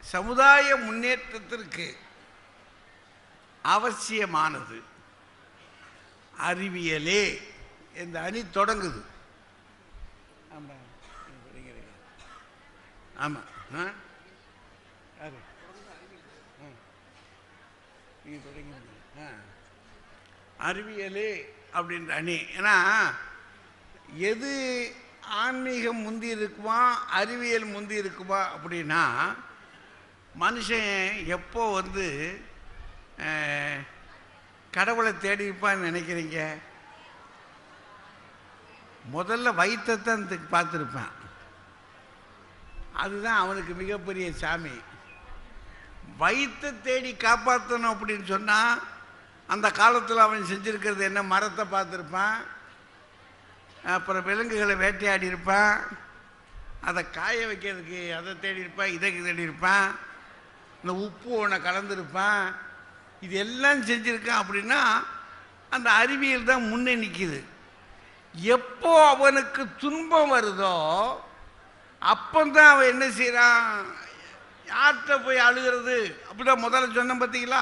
சமுதாய முன்னேற்றத்திற்கு அவசியமானது அறிவியலே இந்த அணி தொடங்குது ஆமா நீங்க படிக்கிறீங்க. ஆமா ஆ? யாரு ஆ. நீங்க தொடங்குங்க. ஆ. அறிவியலே அப்படின்ற அணி ஏன்னா எது ஆன்மீகம் முந்தி இருக்குமா அறிவியல் முந்தி இருக்குமா அப்படின்னா மனுஷன் எப்போ வந்து அஹ், கடவுளை தேடி இருப்பான்னு நினைக்கிறீங்க முதல்ல வயிற்றத்தான் பார்த்துருப்பேன் அதுதான் அவனுக்கு மிகப்பெரிய சாமி வயிற்றை தேடி காப்பாற்றணும் அப்படின்னு சொன்னால் அந்த காலத்தில் அவன் செஞ்சுருக்கிறது என்ன மரத்தை பார்த்துருப்பான் அப்புறம் விலங்குகளை வேட்டையாடி இருப்பான் அதை காய வைக்கிறதுக்கு அதை தேடி இருப்பான் இதை தேடி இருப்பான் இந்த உப்பு ஒன்றை கலந்துருப்பான் இது எல்லாம் செஞ்சுருக்கான் அப்படின்னா அந்த அறிவியல் தான் முன்னே நிற்கிது எப்போ அவனுக்கு துன்பம் வருதோ அப்பந்தான் அவன் என்ன செய்கிறான் யார்கிட்ட போய் அழுகிறது அப்படிதான் முதல்ல சொன்னேன் பார்த்தீங்களா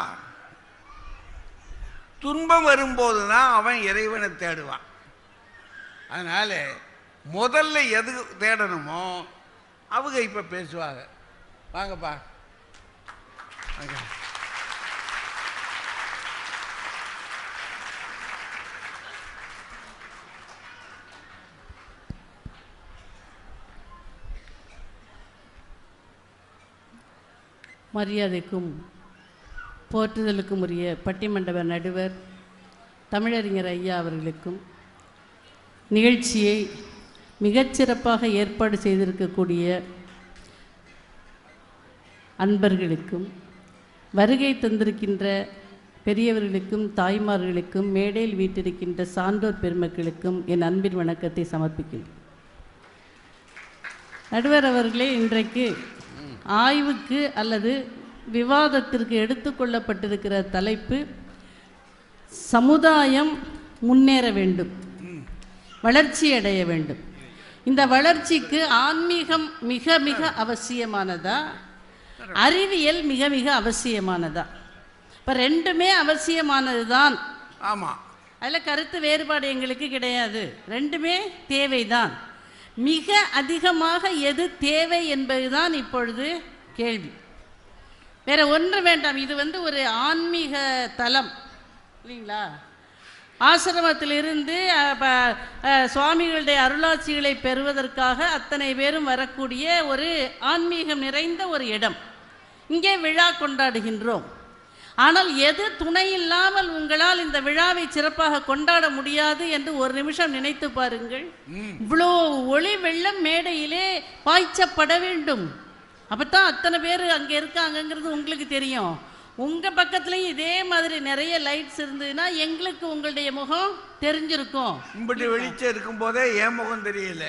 துன்பம் வரும்போது தான் அவன் இறைவனை தேடுவான் அதனால முதல்ல எது தேடணுமோ அவங்க இப்போ பேசுவாங்க வாங்கப்பா வாங்க மரியாதைக்கும் போற்றுதலுக்கும் உரிய பட்டிமண்டப நடுவர் தமிழறிஞர் ஐயா அவர்களுக்கும் நிகழ்ச்சியை மிகச்சிறப்பாக ஏற்பாடு செய்திருக்கக்கூடிய அன்பர்களுக்கும் வருகை தந்திருக்கின்ற பெரியவர்களுக்கும் தாய்மார்களுக்கும் மேடையில் வீட்டிருக்கின்ற சான்றோர் பெருமக்களுக்கும் என் அன்பின் வணக்கத்தை சமர்ப்பிக்கிறேன் நடுவர் அவர்களே இன்றைக்கு ஆய்வுக்கு அல்லது விவாதத்திற்கு எடுத்துக்கொள்ளப்பட்டிருக்கிற தலைப்பு சமுதாயம் முன்னேற வேண்டும் வளர்ச்சி அடைய வேண்டும் இந்த வளர்ச்சிக்கு ஆன்மீகம் மிக மிக அவசியமானதா அறிவியல் மிக மிக அவசியமானதா இப்போ ரெண்டுமே அவசியமானது தான் ஆமாம் அதில் கருத்து வேறுபாடு எங்களுக்கு கிடையாது ரெண்டுமே தேவைதான் மிக அதிகமாக எது தேவை என்பதுதான் இப்பொழுது கேள்வி வேற ஒன்று வேண்டாம் இது வந்து ஒரு ஆன்மீக தலம் இல்லைங்களா ஆசிரமத்திலிருந்து அஹ், ப- அஹ், சுவாமிகளுடைய அருளாட்சிகளை பெறுவதற்காக அத்தனை பேரும் வரக்கூடிய ஒரு ஆன்மீகம் நிறைந்த ஒரு இடம் இங்கே விழா கொண்டாடுகின்றோம் ஆனால் எது துணை இல்லாமல் உங்களால் இந்த விழாவை சிறப்பாக கொண்டாட முடியாது என்று ஒரு நிமிஷம் நினைத்து பாருங்கள் இவ்வளோ ஒளி வெள்ளம் மேடையிலே பாய்ச்சப்பட வேண்டும் அப்பதான் அத்தனை பேர் அங்கே இருக்காங்கங்கிறது உங்களுக்கு தெரியும் உங்க பக்கத்துலயும் இதே மாதிரி நிறைய லைட்ஸ் இருந்ததுன்னா எங்களுக்கு உங்களுடைய முகம் தெரிஞ்சிருக்கும் இம்பிட்டு வெளிச்சம் இருக்கும்போதே என் முகம் தெரியல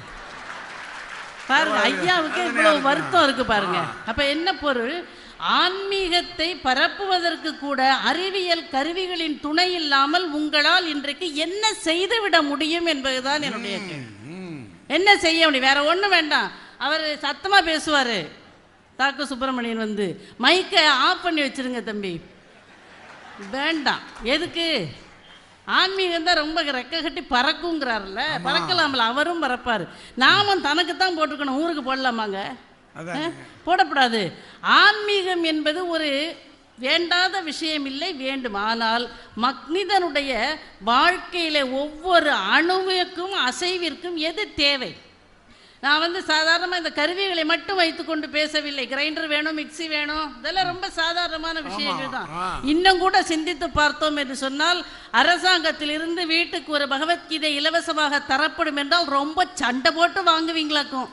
பாருங்க ஐயாவுக்கு இவ்வளவு வருத்தம் இருக்கு பாருங்க அப்ப என்ன பொருள் ஆன்மீகத்தை பரப்புவதற்கு கூட அறிவியல் கருவிகளின் துணை இல்லாமல் உங்களால் இன்றைக்கு என்ன செய்துவிட முடியும் என்பதுதான் என்னுடைய கேள்வி ம். என்ன செய்ய முடியும் வேற ஒண்ணும் வேண்டாம் அவர் சத்தமா பேசுவாரு தாக்கு சுப்பிரமணியன் வந்து மைக்கை ஆஃப் பண்ணி வச்சிருங்க தம்பி வேண்டாம் எதுக்கு ஆன்மீகம் தான் ரொம்ப ரெக்க கட்டி பறக்குங்கிறாருல்ல பறக்கலாம்ல அவரும் பறப்பாரு நாமும் தனக்கு தான் போட்டுக்கணும் ஊருக்கு போடலாமாங்க அதான் அஹ், போடக்கூடாது ஆன்மீகம் என்பது ஒரு வேண்டாத விஷயம் இல்லை வேண்டும் ஆனால் மனிதனுடைய வாழ்க்கையில ஒவ்வொரு அணுவிற்கும் அசைவிற்கும் எது தேவை நான் வந்து சாதாரணமாக இந்த கருவிகளை மட்டும் வைத்துக்கொண்டு பேசவில்லை கிரைண்டர் வேணும் மிக்ஸி வேணும் இதெல்லாம் ரொம்ப சாதாரணமான விஷயங்கள் தான் ஆ. இன்னும் கூட சிந்தித்து பார்த்தோம் என்று சொன்னால் அரசாங்கத்திலிருந்து வீட்டுக்கு ஒரு பகவத்கீதை இலவசமாக தரப்படும் என்றால் ரொம்ப சண்டை போட்டு வாங்குவீங்களாக்கும்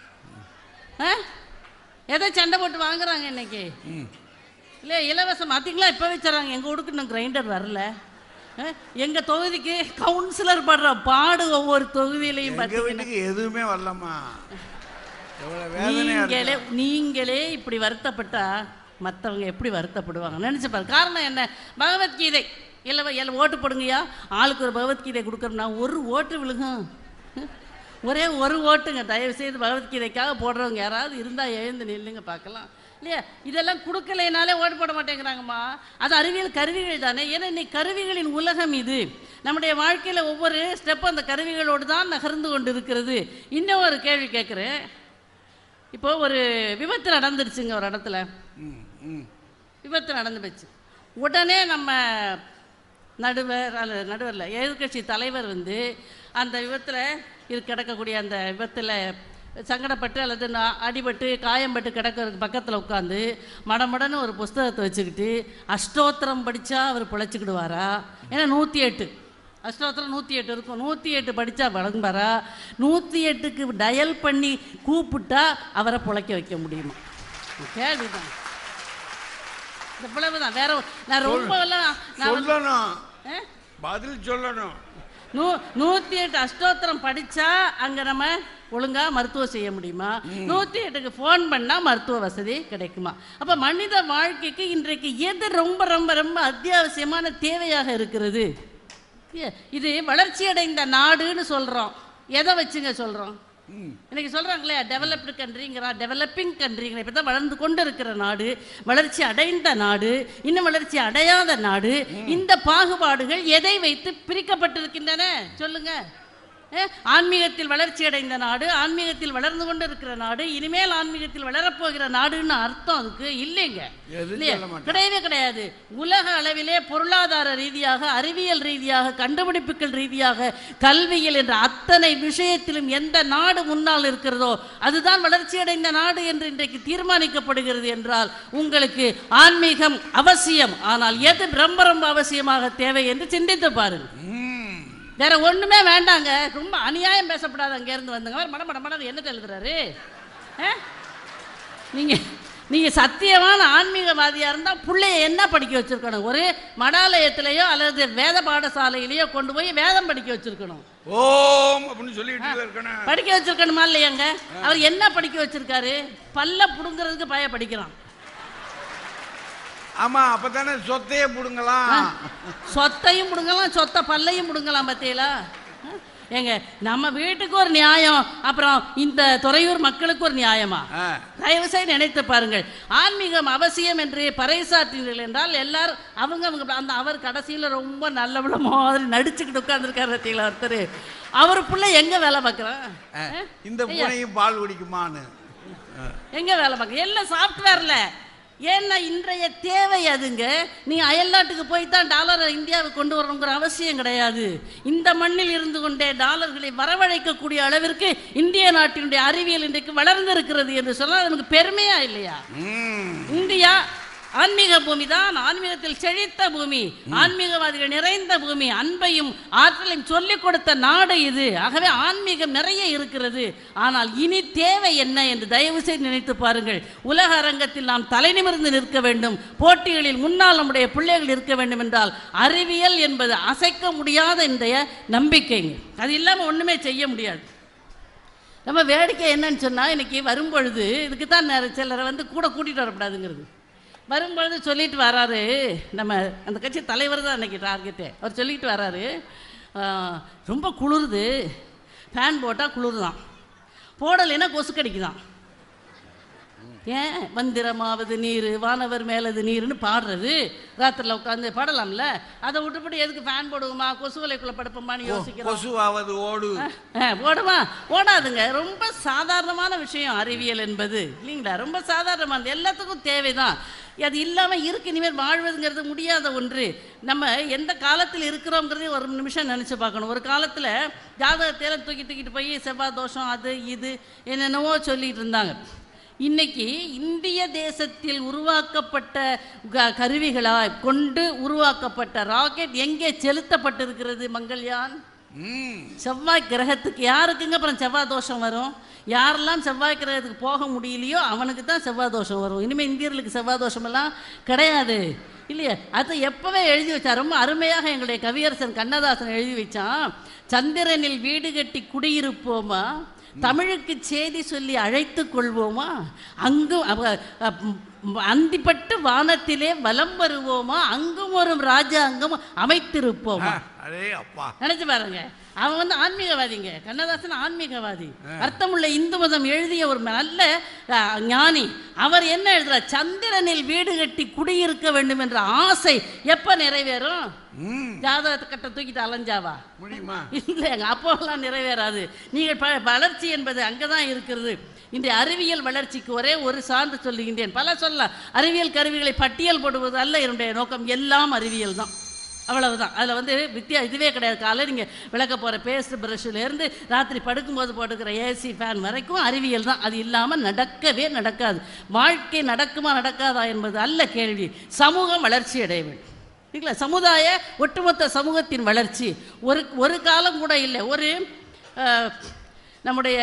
ஆ? எதை சண்டை போட்டு வாங்குறாங்க இன்னைக்கு இல்லை இலவசம் பார்த்தீங்களா இப்போ வச்சுறாங்க எங்கள் வீட்டுக்கு இன்னும் கிரைண்டர் வரல ஆ? எங்க தொகுதிக்கு கவுன்சிலர் படுற பாடு ஒவ்வொரு தொகுதியிலையும் எங்க பார்த்தீங்கன்னா வீட்டுக்கு எதுவுமே வரலம்மா எவ்வளவு வேதனையா நீங்களே இருக்கு நீங்களே இப்படி வருத்தப்பட்டா மற்றவங்க எப்படி வருத்தப்படுவாங்க நினைச்சு பாரு காரணம் என்ன பகவத்கீதை இல்லை இல்லை ஓட்டு போடுங்கய்யா ஆளுக்கு ஒரு பகவத்கீதை கொடுக்குறோம்னா ஒரு ஓட்டு விழுகும் ஒரே ஒரு ஓட்டுங்க தயவு செய்து பகவத்கீதைக்காக போடுறவங்க யாராவது இருந்தால் எழுந்து நில்லுங்க பார்க்கலாம் இல்லையா இதெல்லாம் கொடுக்கலைனாலே ஓட்டு போட மாட்டேங்கிறாங்கம்மா அது அறிவியல் கருவிகள் தானே ஏன்னா இன்னைக்கு கருவிகளின் உலகம் இது நம்முடைய வாழ்க்கையில் ஒவ்வொரு ஸ்டெப்பும் அந்த கருவிகளோடு தான் நகர்ந்து கொண்டு இருக்கிறது இன்னும் ஒரு கேள்வி கேட்குறேன் இப்போ ஒரு விபத்து நடந்துருச்சுங்க ஒரு இடத்துல ம் ம் விபத்து நடந்து போச்சு உடனே நம்ம நடுவர் அல்ல நடுவரில் எதிர்க்கட்சி தலைவர் வந்து அந்த விபத்தில் இது கிடக்கக்கூடிய அந்த விபத்தில் சங்கடப்பட்டு அல்லது நா- அடிபட்டு காயம்பட்டு கிடக்கிறதுக்கு பக்கத்தில் உட்காந்து மடமடன்னு ஒரு புஸ்தகத்தை வச்சுக்கிட்டு அஷ்டோத்திரம் படித்தா அவர் பிழைச்சிக்கிடுவாரா ஏன்னா நூற்றி எட்டு அஷ்டோத்திரம் நூற்றி எட்டு இருக்கும் நூற்றி எட்டு படித்தா வழங்குவாரா நூற்றி எட்டுக்கு டயல் பண்ணி கூப்பிட்டா அவரை பிழைக்க வைக்க முடியுமா கேள்விதான் இந்த பிளவு தான் வேற ஒரு- நான் ரொம்ப எல்லாம் நான் வந்து- சொல்லணும் ஆ? பதில் சொல்லணும் நூ நூற்றி எட்டு அஷ்டோத்திரம் படித்தா அங்கே நம்ம ஒழுங்காக மருத்துவம் செய்ய முடியுமா நூற்றி எட்டுக்கு ஃபோன் பண்ணால் மருத்துவ வசதி கிடைக்குமா அப்போ மனித வாழ்க்கைக்கு இன்றைக்கு எது ரொம்ப ரொம்ப ரொம்ப அத்தியாவசியமான தேவையாக இருக்கிறது ஏ, இது வளர்ச்சி அடைந்த நாடுன்னு சொல்கிறோம் எதை வச்சுங்க சொல்கிறோம் ம் இன்னைக்கு சொல்றாங்களே டெவலப்டு கண்ட்ரிங்கிறா டெவலப்பிங் கண்ட்ரிங்கிற இப்போ தான் வளர்ந்து கொண்டு இருக்கிற நாடு வளர்ச்சி அடைந்த நாடு இன்னும் வளர்ச்சி அடையாத நாடு இந்த பாகுபாடுகள் எதை வைத்து பிரிக்கப்பட்டிருக்கின்றன சொல்லுங்க ஏ, ஆன்மீகத்தில் வளர்ச்சி அடைந்த நாடு ஆன்மீகத்தில் வளர்ந்து கொண்டு இருக்கிற நாடு இனிமேல் ஆன்மீகத்தில் வளரப்போகிற நாடுன்னு அர்த்தம் அதுக்கு இல்லைங்க எதுவும் இல்லையா? சொல்ல மாட்டேன். கிடையவே கிடையாது உலக அளவிலே பொருளாதார ரீதியாக அறிவியல் ரீதியாக கண்டுபிடிப்புகள் ரீதியாக கல்வியில் என்ற அத்தனை விஷயத்திலும் எந்த நாடு முன்னால் இருக்கிறதோ அதுதான் வளர்ச்சியடைந்த நாடு என்று இன்றைக்கு தீர்மானிக்கப்படுகிறது என்றால் உங்களுக்கு ஆன்மீகம் அவசியம் ஆனால் எது ரொம்ப ரொம்ப அவசியமாக தேவை என்று சிந்தித்து பாருங்க ம் வேற ஒண்ணுமே வேண்டாங்க ரொம்ப அநியாயம் பேசப்படாது அங்க இருந்து வந்துங்க அவர் மட மட மட என்ன எழுதுறாரு ஆ? நீங்க நீங்க சத்தியமான ஆன்மீகவாதியா இருந்தா புள்ளைய என்ன படிக்க வச்சிருக்கணும் ஒரு மடாலயத்திலேயோ அல்லது வேத பாடசாலையிலேயோ கொண்டு போய் வேதம் படிக்க வச்சிருக்கணும் ஓம் அப்படின்னு சொல்லிட்டு இருக்கணும் படிக்க வச்சிருக்கணுமா இல்லையாங்க அவர் என்ன படிக்க வச்சிருக்காரு பல்ல புடுங்கிறதுக்கு பய படிக்கிறான் ஆமா அப்பதானே சொத்தையே புடுங்கலாம் சொத்தையும் பிடுங்கலாம் சொத்த பல்லையும் பிடுங்கலாம் பார்த்தீங்களா ஆ? ஏங்க நம்ம வீட்டுக்கு ஒரு நியாயம் அப்புறம் இந்த துறையூர் மக்களுக்கு ஒரு நியாயமா ஆ, தயவு செய்து நினைத்து பாருங்கள் ஆன்மீகம் அவசியம் என்று பறைசாற்றினீர்கள் என்றால் எல்லாரும் அவங்க அவங்க அந்த அவர் கடைசியில் ரொம்ப நல்லவள மாதிரி நடிச்சுக்கிட்டு உட்காந்துருக்காரு பார்த்தீங்களா ஒருத்தர் அவர் புள்ள எங்க வேலை பார்க்குறான் ஆ. இந்த பூனையும் பால் குடிக்குமான்னு ஆ. எங்க வேலை பார்க்க எல்லாம் சாஃப்ட்வேர்ல ஏன்னா இன்றைய தேவை அதுங்க நீ அயல்நாட்டுக்கு போய் தான் டாலரை இந்தியாவுக்கு கொண்டு வரணுங்கிற அவசியம் கிடையாது இந்த மண்ணில் இருந்து கொண்டே டாலர்களை வரவழைக்கக்கூடிய அளவிற்கு இந்திய நாட்டினுடைய அறிவியல் இன்றைக்கு வளர்ந்திருக்கிறது என்று சொன்னால் அது நமக்கு பெருமையா இல்லையா ம் இந்தியா ஆன்மீக பூமி தான் ஆன்மீகத்தில் செழித்த பூமி ஆன்மீகவாதிகள் நிறைந்த பூமி அன்பையும் ஆற்றலையும் சொல்லிக் கொடுத்த நாடு இது ஆகவே ஆன்மீகம் நிறைய இருக்கிறது ஆனால் இனி தேவை என்ன என்று தயவு செய்து நினைத்து பாருங்கள் உலக அரங்கத்தில் நாம் தலை நிமிர்ந்து நிற்க வேண்டும் போட்டிகளில் முன்னால் நம்முடைய பிள்ளைகள் இருக்க வேண்டும் என்றால் அறிவியல் என்பது அசைக்க முடியாத இன்றைய நம்பிக்கைங்க அது இல்லாமல் ஒண்ணுமே செய்ய முடியாது நம்ம வேடிக்கை என்னன்னு சொன்னால் இன்னைக்கு வரும்பொழுது இதுக்கு தான் சிலரை வந்து கூட கூட்டிகிட்டு வரக்கூடாதுங்கிறது வரும்பொழுது சொல்லிட்டு வராரு நம்ம அந்த கட்சி தலைவர் தான் அன்னைக்கு டார்கெட்டு அவர் சொல்லிட்டு வராரு "ஆ, ரொம்ப குளிருது ஃபேன் போட்டால் குளிருதான் போடலைன்னா கொசு கடிக்குதான் ஏன் மந்திரமாவது நீர் வானவர் மேலது நீர்னு பாடுறது ராத்திரில உட்காந்து பாடலாம்ல அதை விட்டுப்பட்டு எதுக்கு ஃபேன் போடுவோமா கொசுவலைக்குள்ள படுப்போமான்னு யோசிக்கிறோம் கொசுவாவது ஓடு ஆ, ஓடுமா ஓடாதுங்க ரொம்ப சாதாரணமான விஷயம் அறிவியல் என்பது இல்லைங்களா ரொம்ப சாதாரணமானது எல்லாத்துக்கும் தேவைதான் அது இல்லாமல் இருக்கு இனிமேல் வாழ்வதுங்கிறது முடியாத ஒன்று நம்ம எந்த காலத்தில் இருக்கிறோங்கிறதையும் ஒரு நிமிஷம் நினச்சி பார்க்கணும் ஒரு காலத்தில் ஜாதகத்தையெல்லாம் தூக்கி தூக்கிட்டு போய் செவ்வாய் தோஷம் அது இது என்னென்னவோ சொல்லிட்டு இருந்தாங்க இன்னைக்கு இந்திய தேசத்தில் உருவாக்கப்பட்ட க- கருவிகளாய் கொண்டு உருவாக்கப்பட்ட ராக்கெட் எங்கே செலுத்தப்பட்டிருக்கிறது மங்கள்யான் ம் செவ்வாய் கிரகத்துக்கு யாருக்குங்க அப்புறம் செவ்வாய் தோஷம் வரும் யாரெல்லாம் செவ்வாய் கிரகத்துக்கு போக முடியலையோ அவனுக்கு தான் செவ்வாய் தோஷம் வரும் இனிமேல் இந்தியர்களுக்கு செவ்வாய் தோஷமெல்லாம் கிடையாது இல்லையா அதை எப்பவே எழுதி வச்சார் ரொம்ப அருமையாக எங்களுடைய கவியரசன் கண்ணதாசன் எழுதி வச்சான் சந்திரனில் வீடு கட்டி குடியிருப்போமா தமிழுக்கு செய்தி சொல்லி அழைத்து கொள்வோமா அங்கும் அவ- அப்- அந்திப்பட்டு வானத்திலே வலம் வருவோமா அங்கும் ஒரு ராஜாங்கம் அமைத்திருப்போமா அடே அப்பா நினைச்சு பாருங்க அவன் வந்து ஆன்மீகவாதிங்க கண்ணதாசன் ஆன்மீகவாதி அர்த்தமுள்ள இந்து மதம் எழுதிய ஒரு நல்ல அஹ், ஞானி அவர் என்ன எழுதுறார் சந்திரனில் வீடு கட்டி குடியிருக்க வேண்டும் என்ற ஆசை எப்ப நிறைவேறும் ம் ஜாதகத்தை கட்ட தூக்கிட்டு அலைஞ்சாவா முடியுமா இல்லைங்க அப்போல்லாம் நிறைவேறாது நீங்கள் ப வளர்ச்சி என்பது அங்கே தான் இருக்கிறது இந்த அறிவியல் வளர்ச்சிக்கு ஒரே ஒரு சான்று சொல்லுகின்றேன் பல சொல்லலாம் அறிவியல் கருவிகளை பட்டியல் போடுவது அல்ல என்னுடைய நோக்கம் எல்லாம் அறிவியல் தான் அவ்வளவுதான் அதில் வந்து வித்தியா இதுவே கிடையாது காலையில் நீங்கள் விளக்க போகிற பேஸ்ட் ப்ரஷ்லேருந்து ராத்திரி படுக்கும்போது போட்டுக்கிற ஏசி ஃபேன் வரைக்கும் அறிவியல் தான் அது இல்லாமல் நடக்கவே நடக்காது வாழ்க்கை நடக்குமா நடக்காதா என்பது அல்ல கேள்வி சமூகம் வளர்ச்சி அடைய வேண்டும் இல்லைங்களா சமுதாய ஒட்டுமொத்த சமூகத்தின் வளர்ச்சி ஒரு ஒரு காலம் கூட இல்லை ஒரு அஹ், நம்முடைய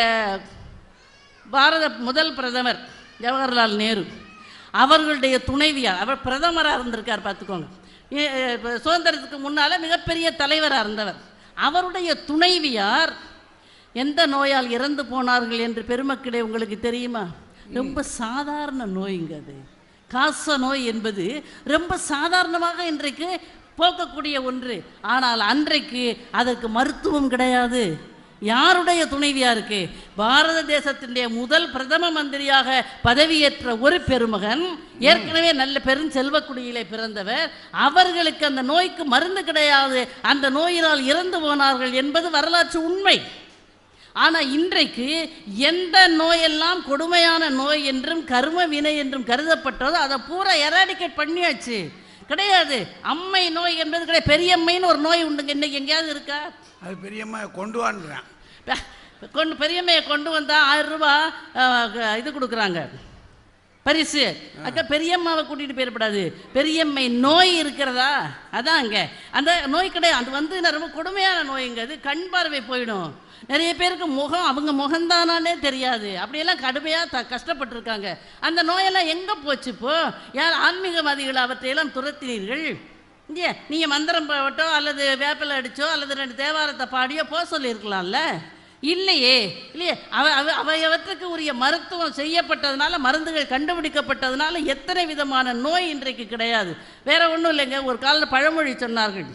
பாரத முதல் பிரதமர் ஜவஹர்லால் நேரு அவர்களுடைய துணைவியார் அவர் பிரதமராக இருந்திருக்கார் பார்த்துக்கோங்க ஏ- இப்ப சுதந்திரத்துக்கு முன்னால் மிகப்பெரிய தலைவராக இருந்தவர் அவருடைய துணைவியார் எந்த நோயால் இறந்து போனார்கள் என்று பெருமக்களே உங்களுக்கு தெரியுமா ரொம்ப சாதாரண நோய்ங்க அது காச நோய் என்பது ரொம்ப சாதாரணமாக இன்றைக்கு போக்கக்கூடிய ஒன்று ஆனால் அன்றைக்கு அதற்கு மருத்துவம் கிடையாது யாருடைய துணைவியா இருக்கு பாரத தேசத்தினுடைய முதல் பிரதம மந்திரியாக பதவியேற்ற ஒரு பெருமகன் ஏற்கனவே நல்ல பெருஞ்செல்வக்குடியிலே பிறந்தவர் அவர்களுக்கு அந்த நோய்க்கு மருந்து கிடையாது அந்த நோயினால் இறந்து போனார்கள் என்பது வரலாற்று உண்மை ஆனா இன்றைக்கு எந்த நோயெல்லாம் கொடுமையான நோய் என்றும் கர்ம வினை என்றும் கருதப்பட்டதோ அதை பூரா எராடிகேட் பண்ணியாச்சு கிடையாது அம்மை நோய் என்பது கிடையாது பெரியம்மைன்னு ஒரு நோய் உண்டுங்க இன்னைக்கு எங்கேயாவது இருக்கா அது பெரியம்மா கொண்டு வான்றேன் ப- கொண்டு பெரியம்மையை கொண்டு வந்தா ஆயிரம் ரூபாய் அஹ், க- இது கொடுக்குறாங்க பரிசு அக்கா பெரியம்மாவை கூட்டிட்டு போயிடக்கூடாது பெரியம்மை நோய் இருக்கிறதா அதான் அங்க அந்த நோய் கிடையாது அது வந்து நான் ரொம்ப கொடுமையான நோய்ங்க அது கண் பார்வை போயிடும் நிறைய பேருக்கு முகம் அவங்க முகம்தானானே தெரியாது அப்படியெல்லாம் கடுமையாக த கஷ்டப்பட்டிருக்காங்க அந்த நோயெல்லாம் எங்கே போச்சு இப்போ யார் ஆன்மீகவாதிகள் அவற்றையெல்லாம் துரத்தினீர்கள் இங்கே நீங்கள் மந்திரம் போட்டோ அல்லது வேப்பிலை அடிச்சோ அல்லது ரெண்டு தேவாரத்தை பாடியோ போக சொல்லியிருக்கலாம்ல இல்லையே இல்லையே அவ அவ அவையவற்றுக்கு உரிய மருத்துவம் செய்யப்பட்டதுனால மருந்துகள் கண்டுபிடிக்கப்பட்டதுனால எத்தனை விதமான நோய் இன்றைக்கு கிடையாது வேற ஒன்றும் இல்லைங்க ஒரு காலில் பழமொழி சொன்னார்கள்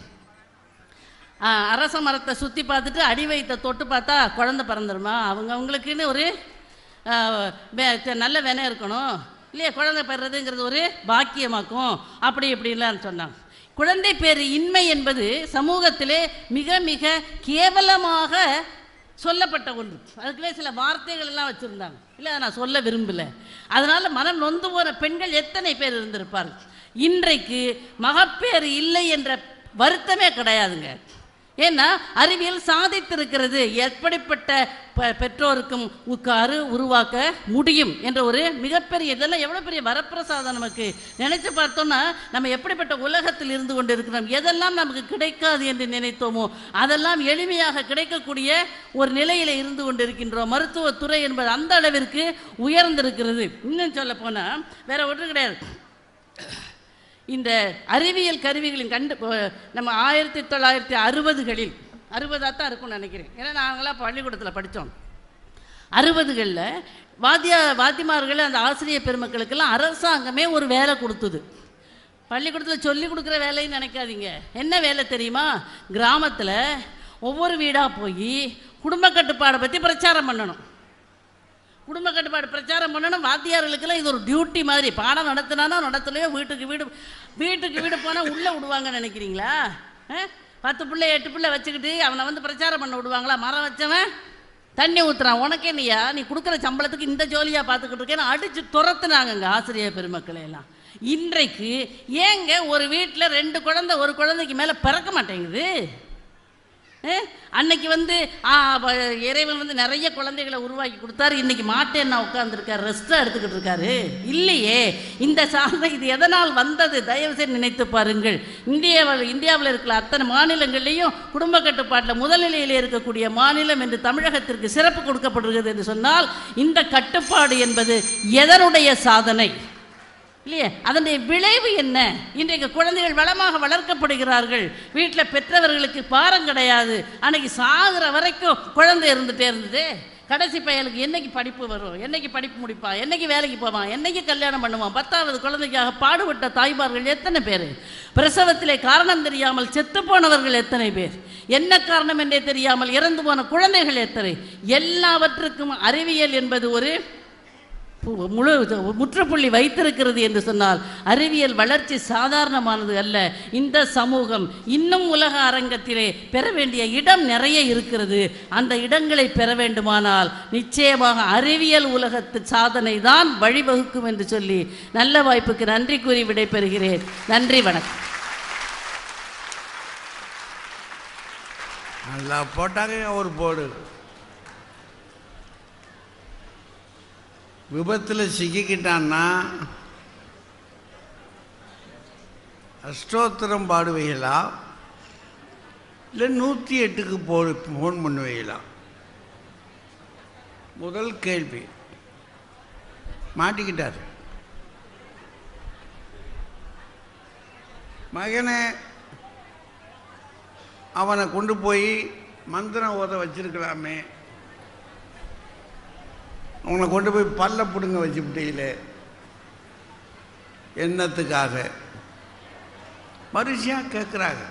ஆ, அரச மரத்தை சுற்றி பார்த்துட்டு அடி வயித்தை தொட்டு பார்த்தா குழந்தை பிறந்துருமா அவங்க அவங்களுக்குன்னு ஒரு ஆ, வே- த- நல்ல வினை இருக்கணும் இல்லையா குழந்தை பெறதுங்கிறது ஒரு பாக்கியமாக்கும் அப்படி இப்படிலாம் சொன்னாங்க குழந்தை பேர் இன்மை என்பது சமூகத்திலே மிக மிக கேவலமாக சொல்லப்பட்ட ஒன்று அதுக்குள்ளே சில வார்த்தைகள் எல்லாம் வச்சுருந்தாங்க இல்லை அதை நான் சொல்ல விரும்பல அதனால மனம் நொந்து போன பெண்கள் எத்தனை பேர் இருந்திருப்பார்கள் இன்றைக்கு மகப்பேறு இல்லை என்ற வருத்தமே கிடையாதுங்க ஏன்னா அறிவியல் சாதித்திருக்கிறது எப்படிப்பட்ட ப- பெற்றோருக்கும் உட்காரு உருவாக்க முடியும் என்ற ஒரு மிகப்பெரிய இதெல்லாம் எவ்வளோ பெரிய வரப்பிரசாதம் நமக்கு நினைச்சு பார்த்தோம்னா நம்ம எப்படிப்பட்ட உலகத்தில் இருந்து கொண்டு இருக்கிறோம் எதெல்லாம் நமக்கு கிடைக்காது என்று நினைத்தோமோ அதெல்லாம் எளிமையாக கிடைக்கக்கூடிய ஒரு நிலையில இருந்து கொண்டு இருக்கின்றோம் மருத்துவத்துறை என்பது அந்த அளவிற்கு உயர்ந்திருக்கிறது இன்னும் சொல்ல போனால் வேற ஒன்றும் கிடையாது இந்த அறிவியல் கருவிகளின் கண்டு அஹ் நம்ம ஆயிரத்தி தொள்ளாயிரத்தி அறுபதுகளில் அறுபதாக தான் இருக்கும்னு நினைக்கிறேன் ஏன்னா நாங்களாம் பள்ளிக்கூடத்தில் படித்தோம் அறுபதுகளில் வாத்தியா வாத்திமார்கள் அந்த ஆசிரியர் பெருமக்களுக்கெல்லாம் அரசாங்கமே ஒரு வேலை கொடுத்தது பள்ளிக்கூடத்தில் சொல்லி கொடுக்குற வேலைன்னு நினைக்காதீங்க என்ன வேலை தெரியுமா கிராமத்தில் ஒவ்வொரு வீடாக போய் குடும்ப கட்டுப்பாடை பற்றி பிரச்சாரம் பண்ணணும் குடும்ப கட்டுப்பாடு பிரச்சாரம் பண்ணணும் வாத்தியார்களுக்கெல்லாம் இது ஒரு டியூட்டி மாதிரி பாடம் நடத்தினானோ நடத்தலையோ வீட்டுக்கு வீடு வீட்டுக்கு வீடு போனால் உள்ளே விடுவாங்கன்னு நினைக்கிறீங்களா ஆ? பத்து பிள்ளை எட்டு பிள்ளை வச்சுக்கிட்டு அவனை வந்து பிரச்சாரம் பண்ண விடுவாங்களா மரம் வச்சவன் தண்ணி ஊத்துறான் உனக்கே நீயா நீ கொடுக்குற சம்பளத்துக்கு இந்த ஜோலியாக பார்த்துக்கிட்டு இருக்கேன்னு அடித்து துரத்துனாங்கங்க ஆசிரியர் பெருமக்களை எல்லாம் இன்றைக்கு ஏங்க ஒரு வீட்டில் ரெண்டு குழந்தை ஒரு குழந்தைக்கு மேலே பிறக்க மாட்டேங்குது ஏ? அன்னைக்கு வந்து ஆ, வ- இறைவன் வந்து நிறைய குழந்தைகளை உருவாக்கி கொடுத்தாரு இன்னைக்கு மாட்டேன்னா உட்காந்துருக்காரு ரெஸ்ட்டாக எடுத்துக்கிட்டு இருக்காரு இல்லையே இந்த சாதனை இது எதனால் வந்தது தயவு செய்து நினைத்து பாருங்கள் இந்தியாவில் இந்தியாவில் இருக்கிற அத்தனை மாநிலங்கள்லேயும் குடும்ப கட்டுப்பாட்டில் முதல்நிலையில் இருக்கக்கூடிய மாநிலம் என்று தமிழகத்திற்கு சிறப்பு கொடுக்கப்படுகிறது என்று சொன்னால் இந்த கட்டுப்பாடு என்பது எதனுடைய சாதனை இல்லையே அதனுடைய விளைவு என்ன இன்றைக்கு குழந்தைகள் வளமாக வளர்க்கப்படுகிறார்கள் வீட்டில் பெற்றவர்களுக்கு பாரம் கிடையாது அன்னைக்கு சாகுற வரைக்கும் குழந்தை இருந்துட்டே இருந்தது கடைசி பயலுக்கு என்னைக்கு படிப்பு வரும் என்னைக்கு படிப்பு முடிப்பான் என்னைக்கு வேலைக்கு போவான் என்னைக்கு கல்யாணம் பண்ணுவான் பத்தாவது குழந்தைக்காக பாடுபட்ட தாய்மார்கள் எத்தனை பேர் பிரசவத்திலே காரணம் தெரியாமல் செத்து போனவர்கள் எத்தனை பேர் என்ன காரணம் என்றே தெரியாமல் இறந்து போன குழந்தைகள் எத்தனை எல்லாவற்றுக்கும் அறிவியல் என்பது ஒரு பு- முழு முற்றுப்புள்ளி வைத்திருக்கிறது என்று சொன்னால் அறிவியல் வளர்ச்சி சாதாரணமானது அல்ல இந்த சமூகம் இன்னும் உலக அரங்கத்திலே பெற வேண்டிய இடம் நிறைய இருக்கிறது அந்த இடங்களை பெற வேண்டுமானால் நிச்சயமாக அறிவியல் உலகத்து சாதனை தான் வழிவகுக்கும் என்று சொல்லி நல்ல வாய்ப்புக்கு நன்றி கூறி விடைபெறுகிறேன் நன்றி வணக்கம் நல்லா போட்டாங்க ஒரு போடு விபத்தில் சிக்கிக்கிட்டான்னா அஷ்டோத்திரம் பாடுவீங்களா இல்லை நூற்றி எட்டுக்கு போ ஃபோன் பண்ணுவீங்களா முதல் கேள்வி மாட்டிக்கிட்டார் மகனே அவனை கொண்டு போய் மந்திரம் ஓத வச்சிருக்கலாமே அவனை கொண்டு போய் பல்ல பிடுங்க வச்சுவிட்டீங்களே என்னத்துக்காக மனுஷியாக கேட்குறாங்க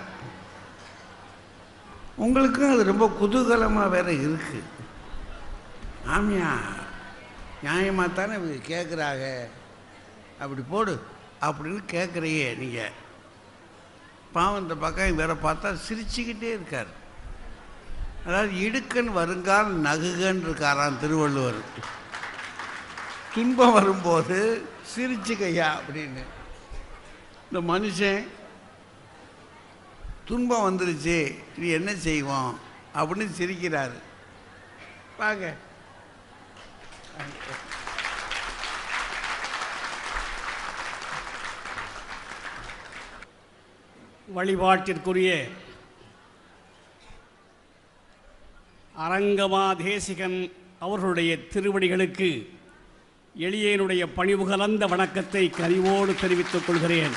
உங்களுக்கும் அது ரொம்ப குதூகலமாக வேற இருக்கு ஆமியா நியாயமாக தானே இவங்க கேட்குறாங்க அப்படி போடு அப்படின்னு கேட்குறியே நீங்கள் பாவம் இந்த பக்கம் வேற பார்த்தா சிரிச்சுக்கிட்டே இருக்கார் அதாவது இடுக்கன் வருங்கால் நகுகன் இருக்காராம் திருவள்ளுவர் துன்பம் வரும்போது சிரிச்சுக்கையா அப்படின்னு இந்த மனுஷன் துன்பம் வந்துருச்சு இது என்ன செய்வோம் அப்படின்னு சிரிக்கிறாரு வாங்க வழிபாட்டிற்குரிய அரங்கமா தேசிகன் அவர்களுடைய திருவடிகளுக்கு எளியனுடைய பணிவு கலந்த வணக்கத்தை கனிவோடு தெரிவித்துக் கொள்கிறேன்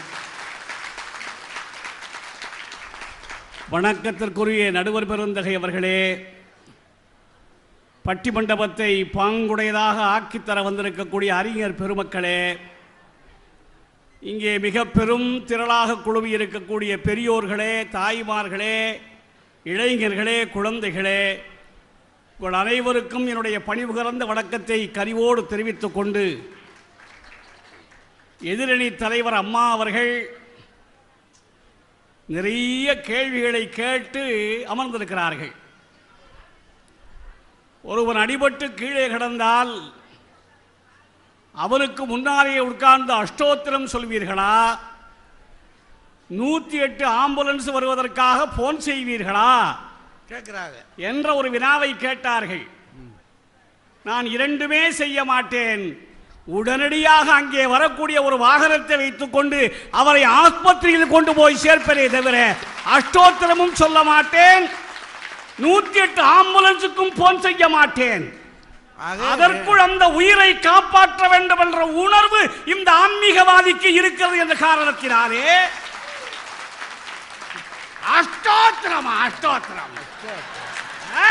வணக்கத்திற்குரிய நடுவர் பெருந்தகை அவர்களே பட்டிமண்டபத்தை பாங்குடையதாக ஆக்கித்தர வந்திருக்கக்கூடிய அறிஞர் பெருமக்களே இங்கே மிக பெரும் திரளாக குழுமி இருக்கக்கூடிய பெரியோர்களே தாய்மார்களே இளைஞர்களே குழந்தைகளே உங்கள் அனைவருக்கும் என்னுடைய பணிவு கலந்த வணக்கத்தை கனிவோடு தெரிவித்துக் கொண்டு எதிரணி தலைவர் அம்மா அவர்கள் நிறைய கேள்விகளை கேட்டு அமர்ந்திருக்கிறார்கள் ஒருவன் அடிபட்டு கீழே கிடந்தால் அவருக்கு முன்னாலே உட்கார்ந்து அஷ்டோத்திரம் சொல்வீர்களா நூற்றி எட்டு ஆம்புலன்ஸ் வருவதற்காக போன் செய்வீர்களா கேட்குறாங்க என்ற ஒரு வினாவை கேட்டார்கள் நான் இரண்டுமே செய்ய மாட்டேன் உடனடியாக அங்கே வரக்கூடிய ஒரு வாகனத்தை வைத்துக்கொண்டு அவரை ஆஸ்பத்திரியில் கொண்டு போய் சேர்ப்பதே தவிர அஷ்டோத்திரமும் சொல்ல மாட்டேன் நூத்தி எட்டு ஆம்புலன்ஸுக்கும் போன் செய்ய மாட்டேன் ஆக அதற்குள் அந்த உயிரை காப்பாற்ற வேண்டும் என்ற உணர்வு இந்த ஆன்மீகவாதிக்கு இருக்கிறது என்ற காரணத்தினாலே அஷ்டோத்திரம் அஷ்டோத்திரம் ஆ?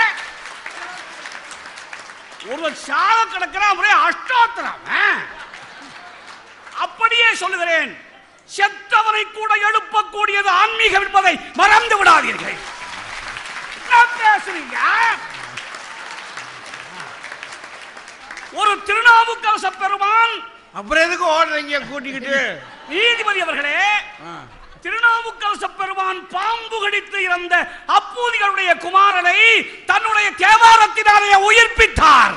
ஒருவர் சாக கிடக்கிறான் ஒரே அஷ்டோத்திரம் ஆ? அப்படியே சொல்லுகிறேன் செத்தவரை கூட எழுப்பக்கூடியது ஆன்மீகம் என்பதை மறந்து விடாதீர்கள் என்ன பேசுறீங்க ஒரு திருநாவுக்கரச பெருமான் அப்புறம் எதுக்கு ஓடுறீங்க கூட்டிக்கிட்டு நீதிபதி அவர்களே ஆ. திருநாவுக்கரச பெருமான் பாம்பு கடித்து இறந்த அப்பூதிகளுடைய குமாரனை தன்னுடைய தேவாரத்தினாலே உயிர்ப்பித்தார்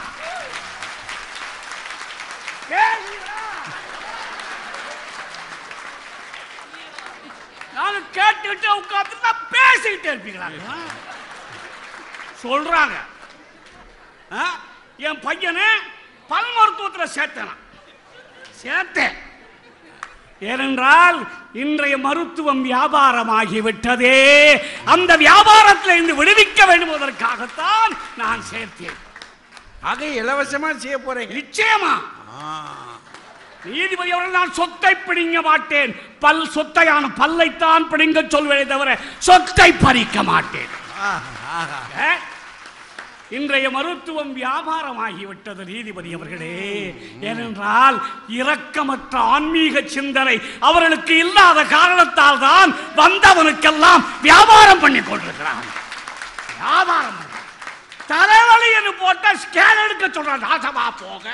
நாங்க கேட்டுக்கிட்டு உட்கார்ந்து பேசிக்கிட்டே இருப்பீங்களா சொல்றாங்க ஆ? என் பையனை பல் மருத்துவத்தில் சேர்த்தேன் சேர்த்தேன் ஏனென்றால் இன்றைய மருத்துவம் வியாபாரமாகிவிட்டதே அந்த வியாபாரத்தில் இருந்து விடுவிக்க வேண்டும் என்பதற்காகத்தான் நான் சேர்த்தேன் ஆக இலவசமா செய்ய போறீங்க நிச்சயமா ஆ. நீதிபதி அவர்கள் நான் சொத்தை பிடிங்க மாட்டேன் பல் சொத்தையான பல்லைத்தான் பிடிங்க சொல்வேனே தவிர சொத்தை பறிக்க மாட்டேன் ஆ, ஆஹா. ஏ? இன்றைய மருத்துவம் வியாபாரமாகிவிட்டது நீதிபதி அவர்களே ஏனென்றால் இரக்கமற்ற ஆன்மீக சிந்தனை அவர்களுக்கு இல்லாத காரணத்தால் தான் வந்தவனுக்கெல்லாம் வியாபாரம் பண்ணி கொண்டிருக்கிறான் வியாபாரம் பண்றான். தலைவலி என்று போட்டா ஸ்கேன் எடுக்க சொல்றான் நாசமா போக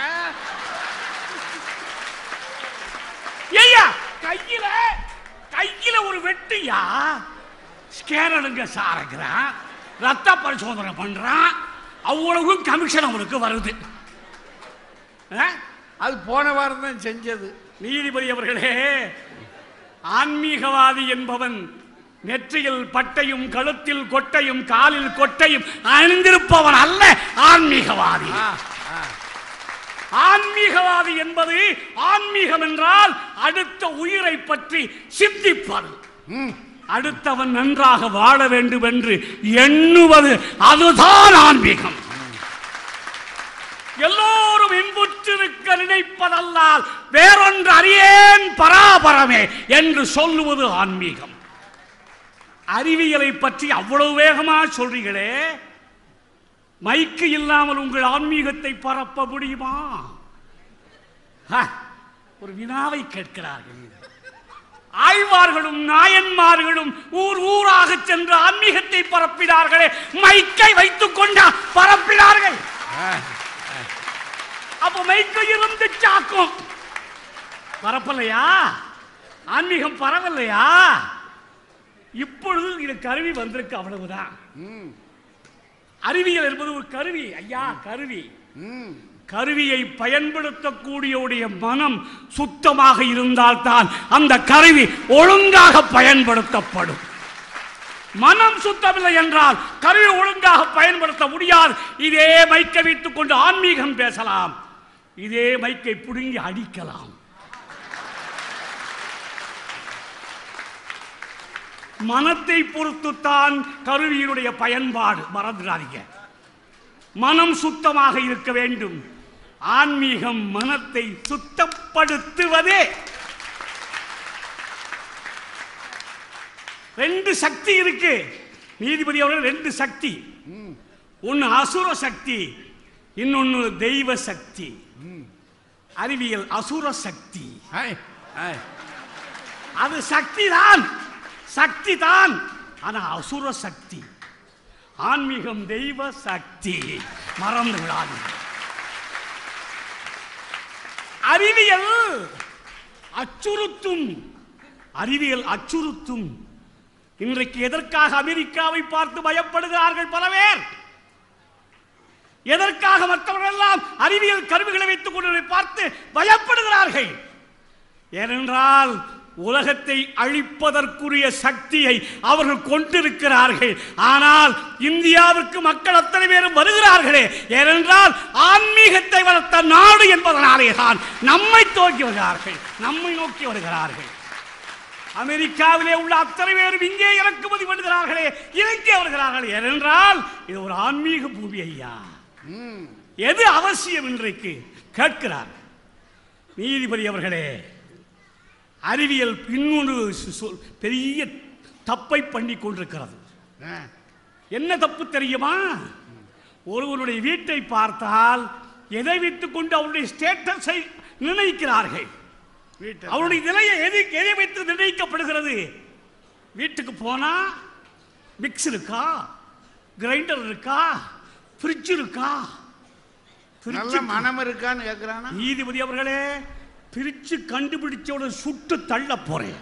ஐயா கையில கையில ஒரு வெட்டியா ஸ்கேன் எடுங்க சாரங்கிறான் ரத்த பரிசோதனை பண்றான் அவ்வளவும் கமிஷன் அவனுக்கு வருது ஆ? அது போன வாரம் தான் செஞ்சது நீதிபதி அவர்களே ஆன்மீகவாதி என்பவன் நெற்றியில் பட்டையும் கழுத்தில் கொட்டையும் காலில் கொட்டையும் அணிந்திருப்பவன் அல்ல ஆன்மீகவாதி ஆ, ஆ. ஆன்மீகவாதி என்பது ஆன்மீகம் என்றால் அடுத்த உயிரை பற்றி சிந்திப்பது ம். அடுத்தவன் நன்றாக வாழ வேண்டும் என்று எண்ணுவது அதுதான் ஆன்மீகம் எல்லோரும் இன்புற்றிருக்க நினைப்பதல்லால் வேறொன்று அறியேன் பராபரமே என்று சொல்லுவது ஆன்மீகம் அறிவியலை பற்றி அவ்வளவு வேகமா சொல்றீங்களே மைக்கு இல்லாமல் உங்கள் ஆன்மீகத்தை பரப்ப முடியுமா ஹ, ஒரு வினாவை கேட்கிறார்கள் ஆழ்வார்களும் நாயன்மார்களும் ஊர் ஊராக சென்று ஆன்மீகத்தை பரப்பினார்களே மைக்கை வைத்துக் கொண்டா பரப்பினார்கள் ஆ. அப்ப மைக்கு இருந்து சாக்கும் பரப்பலையா ஆன்மீகம் பரவலையா இப்பொழுது இது கருவி வந்திருக்கு அவ்வளவுதான் ம். அறிவியல் என்பது ஒரு கருவி ஐயா கருவி ம். கருவியை பயன்படுத்தக்கூடியவுடைய மனம் சுத்தமாக இருந்தால்தான் அந்த கருவி ஒழுங்காக பயன்படுத்தப்படும் மனம் சுத்தமில்லை என்றால் கருவி ஒழுங்காக பயன்படுத்த முடியாது இதே மைக்கை வைத்துக் கொண்டு ஆன்மீகம் பேசலாம் இதே மைக்கை புடுங்கி அடிக்கலாம் மனத்தை பொறுத்துத்தான் கருவியினுடைய பயன்பாடு மறந்துடாதீங்க மனம் சுத்தமாக இருக்க வேண்டும் ஆன்மீகம் மனத்தை சுத்தப்படுத்துவதே ரெண்டு சக்தி இருக்கு நீதிபதி அவர்கள் ரெண்டு சக்தி ஒன்னு அசுர சக்தி இன்னொன்னு தெய்வ சக்தி அறிவியல் அசுர சக்தி ஐ, ஐ. அது சக்தி தான் சக்தி தான் ஆனா அசுர சக்தி ஆன்மீகம் தெய்வ சக்தி மறந்து விடாதீர்கள் அறிவியல் அச்சுறுத்தும் அறிவியல் அச்சுறுத்தும் இன்றைக்கு எதற்காக அமெரிக்காவை பார்த்து பயப்படுகிறார்கள் பல பேர் எதற்காக மற்றவர்கள் எல்லாம் அறிவியல் கருவிகளை வைத்துக் கொண்டு பார்த்து பயப்படுகிறார்கள் ஏனென்றால் உலகத்தை அழிப்பதற்குரிய சக்தியை அவர்கள் கொண்டிருக்கிறார்கள் ஆனால் இந்தியாவிற்கு மக்கள் அத்தனை பேரும் வருகிறார்களே ஏனென்றால் ஆன்மீகத்தை வளர்த்த நாடு என்பதனாலே தான் நம்மை நோக்கி வருகிறார்கள் நம்மை நோக்கி வருகிறார்கள் அமெரிக்காவிலே உள்ள அத்தனை பேரும் இங்கே இறக்குமதி பண்ணுகிறார்களே இலங்கை வருகிறார்கள் ஏனென்றால் இது ஒரு ஆன்மீக பூமி ஐயா ம். எது அவசியம் இன்றைக்கு கேட்கிறார் நீதிபதி அவர்களே அறிவியல் இன்னொரு சு- சொல் பெரிய தப்பை பண்ணி கொண்டிருக்கிறது ஆ. என்ன தப்பு தெரியுமா ஒருவருடைய வீட்டை பார்த்தால் எதை வைத்துக் கொண்டு அவருடைய ஸ்டேட்டஸை நிர்ணயிக்கிறார்கள் வீட்டு அவருடைய நிலையை எது எதை வைத்து நிர்ணயிக்கப்படுகிறது வீட்டுக்கு போனா மிக்ஸ் இருக்கா கிரைண்டர் இருக்கா ஃப்ரிட்ஜ் இருக்கா நல்ல fridge மனம் இருக்கான்னு கேக்குறானா நீதிபதி அவர்களே பிரிச்சு கண்டுபிடிச்சோட சுட்டு தள்ள போறேன்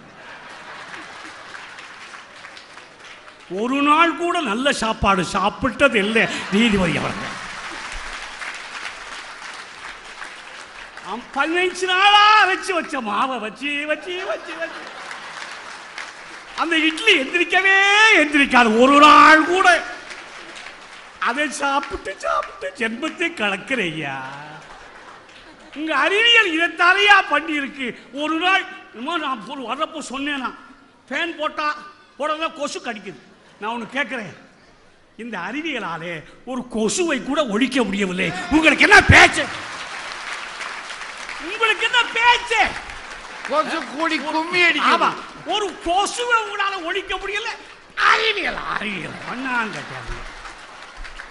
ஒரு நாள் கூட நல்ல சாப்பாடு சாப்பிட்டது இல்லை நீதிபதி அவர்கள் அவன் பதினஞ்சு நாளா அரைச்சு வச்ச மாவை வச்சு வச்சு வச்சு வச்சு அந்த இட்லி எந்திரிக்கவே எந்திரிக்காது ஒரு நாள் கூட அதை சாப்பிட்டு சாப்பிட்டு ஜென்மத்தை கலக்குறையா உங்க அறிவியல் இதைத்தாலையா பண்ணி இருக்கு ஒரு நாள் என்னமோ நான் ஒரு வர்றப்போ சொன்னேனா ஃபேன் போட்டா உடனே கொசு கடிக்குது நான் ஒன்று கேட்குறேன் இந்த அறிவியலாலே ஒரு கொசுவை கூட ஒழிக்க முடியவில்லை உங்களுக்கு என்ன பேச்சு உங்களுக்கு என்ன பேச்சு கொசு கூடி கும்மி ஆமா அடிக்கும் ஒரு கொசுவை உங்களால ஒழிக்க முடியல அறிவியல் அறிவியல் பண்ணாங்க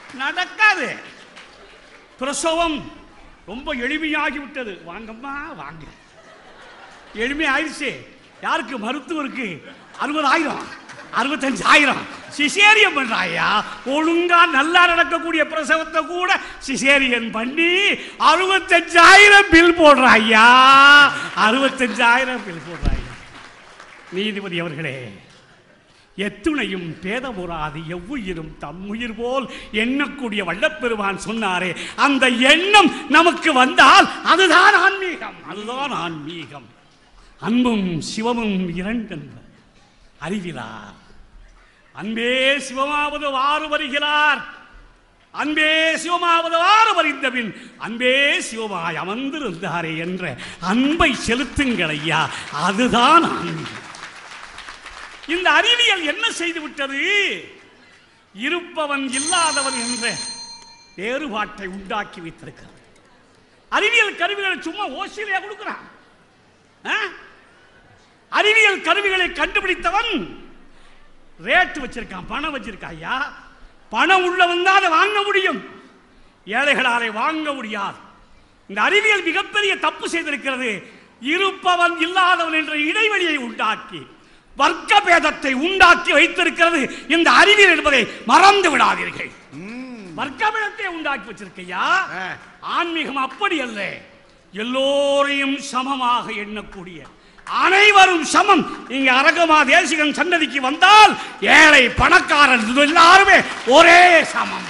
நடக்காது பிரசவம் ரொம்ப எளிமையாகி விட்டது வாங்கம்மா வாங்க எளிமை ஆயிடுச்சு யாருக்கு மருத்துவருக்கு அறுபதாயிரம் அறுபத்தஞ்சாயிரம் சிசேரியன் பண்றாயா ஒழுங்கா நல்லா நடக்கக்கூடிய பிரசவத்தை கூட சிசேரியன் பண்ணி அறுபத்தஞ்சாயிரம் பில் போடுறாயா அறுபத்தஞ்சாயிரம் பில் போடுறாயா நீதிபதி அவர்களே எத்துணையும் பேதமுறாது எவ்வுயிரும் தம்முயிர் போல் எண்ணக்கூடிய வல்லப்பெருமான் சொன்னாரே அந்த எண்ணம் நமக்கு வந்தால் அதுதான் ஆன்மீகம் அதுதான் ஆன்மீகம் அன்பும் சிவமும் இரண்டென்பர் அறிவிலார் அன்பே சிவமாவது வாறு வருகிறார் அன்பே சிவமாவது வாறு வருகின்ற பின் அன்பே சிவமாய் அமர்ந்திருந்தாரே என்ற அன்பை செலுத்துங்கள் ஐயா அதுதான் ஆன்மீகம் இந்த அறிவியல் என்ன செய்து விட்டது இருப்பவன் இல்லாதவன் என்ற வேறுபாட்டை உண்டாக்கி வைத்திருக்கிறது அறிவியல் கருவிகளை சும்மா ஓசிலையா கொடுக்கிறான் ஆ? அறிவியல் கருவிகளை கண்டுபிடித்தவன் ரேட் வச்சிருக்கான் பணம் வச்சிருக்கான் ஐயா பணம் உள்ளவன் தான் அதை வாங்க முடியும் ஏழைகளாலே வாங்க முடியாது இந்த அறிவியல் மிகப்பெரிய தப்பு செய்திருக்கிறது இருப்பவன் இல்லாதவன் என்ற இடைவெளியை உண்டாக்கி வர்க்க பேதத்தை உண்டாக்கி வைத்திருக்கிறது இந்த அறிவியல் என்பதை மறந்து விடாதீர்கள் வர்க்க பேதத்தை உண்டாக்கி வச்சிருக்கையா ஆ. ஆன்மீகம் அப்படி அல்ல எல்லோரையும் சமமாக எண்ணக்கூடிய அனைவரும் சமம் இங்க அரகமா தேசிகன் சன்னதிக்கு வந்தால் ஏழை பணக்காரன் இது எல்லாருமே ஒரே சமம்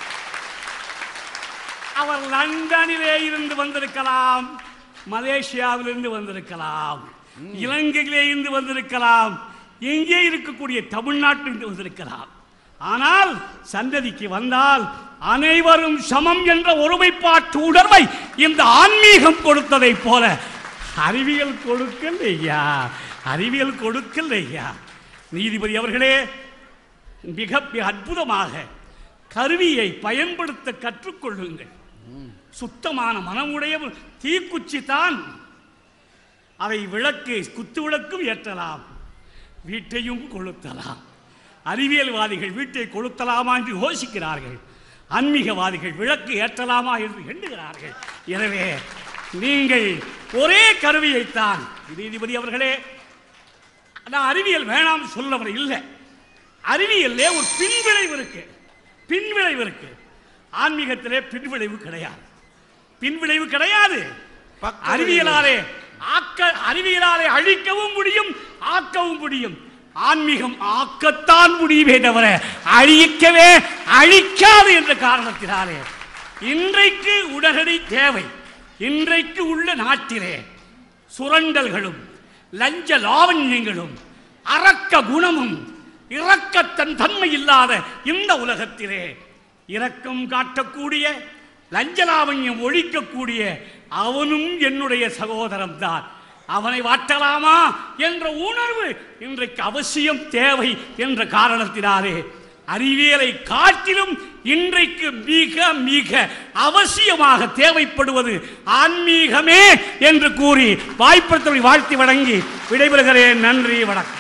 அவர் லண்டனிலே இருந்து வந்திருக்கலாம் மலேசியாவிலிருந்து வந்திருக்கலாம் இலங்கையிலே இருந்து வந்திருக்கலாம் எங்கே இருக்கக்கூடிய தமிழ்நாட்டிலிருந்து வந்திருக்கலாம் ஆனால் சந்ததிக்கு வந்தால் அனைவரும் சமம் என்ற ஒருமைப்பாட்டு உணர்வை இந்த ஆன்மீகம் கொடுத்ததை போல அறிவியல் கொடுக்கல் ஐயா அறிவியல் கொடுக்கல் ஐயா நீதிபதி அவர்களே மிக மிக அற்புதமாக கருவியை பயன்படுத்த கற்றுக்கொள்ளுங்கள் சுத்தமான மனமுடைய தீக்குச்சி தான் அதை விளக்கு குத்து விளக்கும் ஏற்றலாம் வீட்டையும் கொளுத்தலாம் அறிவியல்வாதிகள் வீட்டை கொளுத்தலாமா என்று யோசிக்கிறார்கள் ஆன்மீகவாதிகள் விளக்கு ஏற்றலாமா என்று எண்ணுகிறார்கள் எனவே நீங்கள் ஒரே கருவியைத்தான் நீதிபதி அவர்களே நான் அறிவியல் வேணாம் சொல்லவர் இல்லை அறிவியல்லே ஒரு பின்விளைவு இருக்கு பின்விளைவு இருக்கு ஆன்மீகத்திலே பின்விளைவு கிடையாது பின்விளைவு கிடையாது பக்க விளைவு. அறிவியலாலே ஆக்க அறிவியலாலே அழிக்கவும் முடியும் ஆக்கவும் முடியும் ஆன்மீகம் ஆக்கத்தான் முடியுமே தவிர அழிக்கவே அழிக்காது என்ற காரணத்தினாலே இன்றைக்கு உடனடி தேவை இன்றைக்கு உள்ள நாட்டிலே சுரண்டல்களும் லஞ்ச லாவண்யங்களும் அரக்க குணமும் இரக்கத்தன் தன்மை இல்லாத இந்த உலகத்திலே இரக்கம் காட்டக்கூடிய லஞ்ச லாவண்யம் ஒழிக்கக்கூடிய அவனும் என்னுடைய சகோதரன் தான் அவனை வாட்டலாமா என்ற உணர்வு இன்றைக்கு அவசியம் தேவை என்ற காரணத்தினாலே அறிவியலை காட்டிலும் இன்றைக்கு மிக மிக அவசியமாக தேவைப்படுவது ஆன்மீகமே என்று கூறி வாய்ப்படுத்தலை வாழ்த்தி வழங்கி விடைபெறுகிறேன் நன்றி வணக்கம்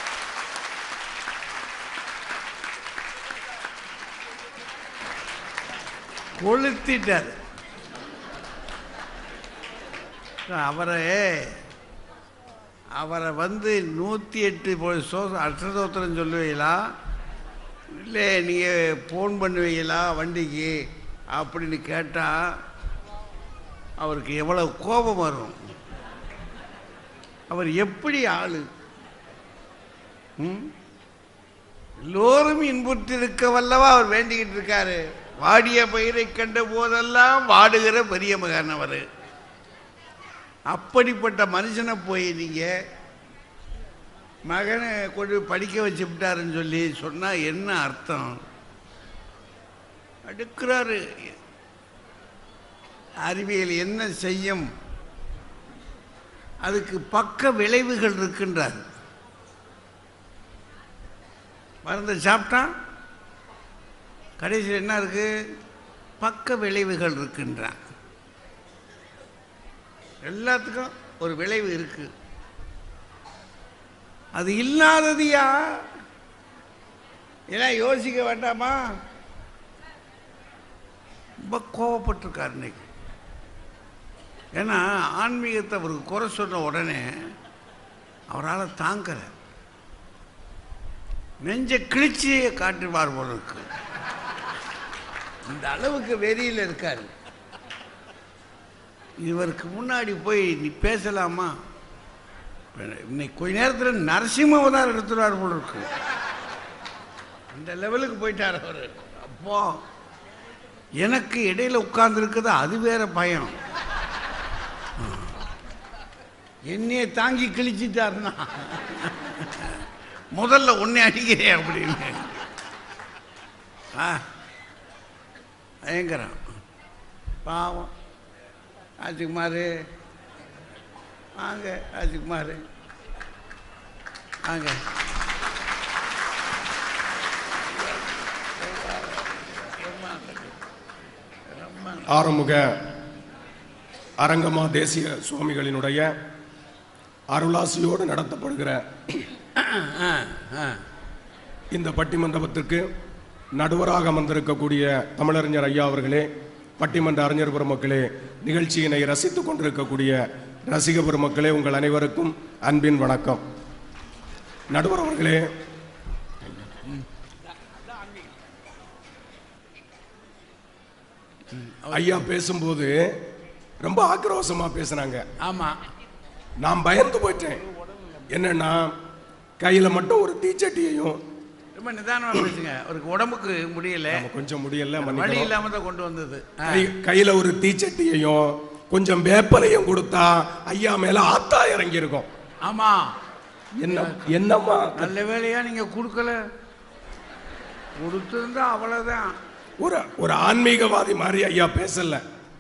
கொளுத்திட்டார் அவரை அவரை வந்து நூற்றி எட்டு போ- சோ அஷ்டதோத்திரம் சொல்லுவீங்களா இல்லை நீங்கள் ஃபோன் பண்ணுவீங்களா வண்டிக்கு அப்படின்னு கேட்டால் அவருக்கு எவ்வளோ கோபம் வரும் அவர் எப்படி ஆளு ம்? எல்லோரும் இன்புற்றிருக்க வல்லவா அவர் வேண்டிக்கிட்டு இருக்காரு வாடிய பயிரை கண்ட போதெல்லாம் வாடுகிற பெரிய மகன் அவர் அப்படிப்பட்ட மனுஷனை போய் நீங்கள் மகனை கொண்டு போய் படிக்க வச்சு விட்டாருன்னு சொல்லி சொன்னால் என்ன அர்த்தம் அடுக்கிறாரு அறிவியல் என்ன செய்யும் அதுக்கு பக்க விளைவுகள் இருக்கின்றார் மருந்தை சாப்பிட்டா கடைசியில் என்ன இருக்கு பக்க விளைவுகள் இருக்கின்றான் எல்லாத்துக்கும் ஒரு விளைவு இருக்கு அது இல்லாததுயா இதெல்லாம் யோசிக்க வேண்டாமா ரொம்ப கோவப்பட்டிருக்கார் இன்னைக்கு ஏன்னா ஆன்மீகத்தை அவருக்கு குறை சொன்ன உடனே அவரால் தாங்கல நெஞ்ச கிழிச்சி காட்டுவார் போல இருக்கு இந்த அளவுக்கு வெறியில் இருக்காரு இவருக்கு முன்னாடி போய் நீ பேசலாமா இன்னைக்கு கொஞ்ச நேரத்தில் நரசிம்ம அவதாரம் எடுத்துருவார் போல இருக்கு அந்த லெவலுக்கு போயிட்டார் அவர் அப்போ எனக்கு இடையில உட்கார்ந்துருக்குது அது வேற பயம் என்னைய தாங்கி கிழிச்சிட்டாருன்னா முதல்ல உன்னை அடிக்கிறேன் அப்படின்னு ஆ பயங்கரம் பாவம் ராஜ்குமார் வாங்க ராஜ்குமார் வாங்க ஆறுமுக அரங்கமா தேசிய சுவாமிகளினுடைய அருளாசியோடு நடத்தப்படுகிற ஆ ஆ இந்த பட்டிமண்டபத்திற்கு நடுவராக வந்திருக்கக்கூடிய தமிழறிஞர் ஐயா அவர்களே பட்டிமன்ற அறிஞர் பெருமக்களே நிகழ்ச்சியினை ரசித்துக் கொண்டிருக்கக்கூடிய ரசிக பெருமக்களே உங்கள் அனைவருக்கும் அன்பின் வணக்கம் நடுவர் அவர்களே ஐயா பேசும்போது ரொம்ப ஆக்ரோஷமா பேசுனாங்க ஆமாம் நான் பயந்து போயிட்டேன் என்னன்னா கையில மட்டும் ஒரு தீச்சட்டியையும் ரொம்ப நிதானமாக பேசுங்க அவருக்கு உடம்புக்கு முடியல நம்ம கொஞ்சம் முடியல வழி மன்னிக்கணும். இல்லாமல் தான் கொண்டு வந்தது ஆ. கை கையில ஒரு தீச்சட்டியையும் கொஞ்சம் வேப்பலையும் கொடுத்தா ஐயா மேல ஆத்தா இறங்கி இருக்கும் ஆமாம் என்ன என்னம்மா நல்ல வேலையா நீங்கள் கொடுக்கல கொடுத்துருந்தா அவ்வளோதான் ஒரு ஒரு ஆன்மீகவாதி மாதிரி ஐயா பேசல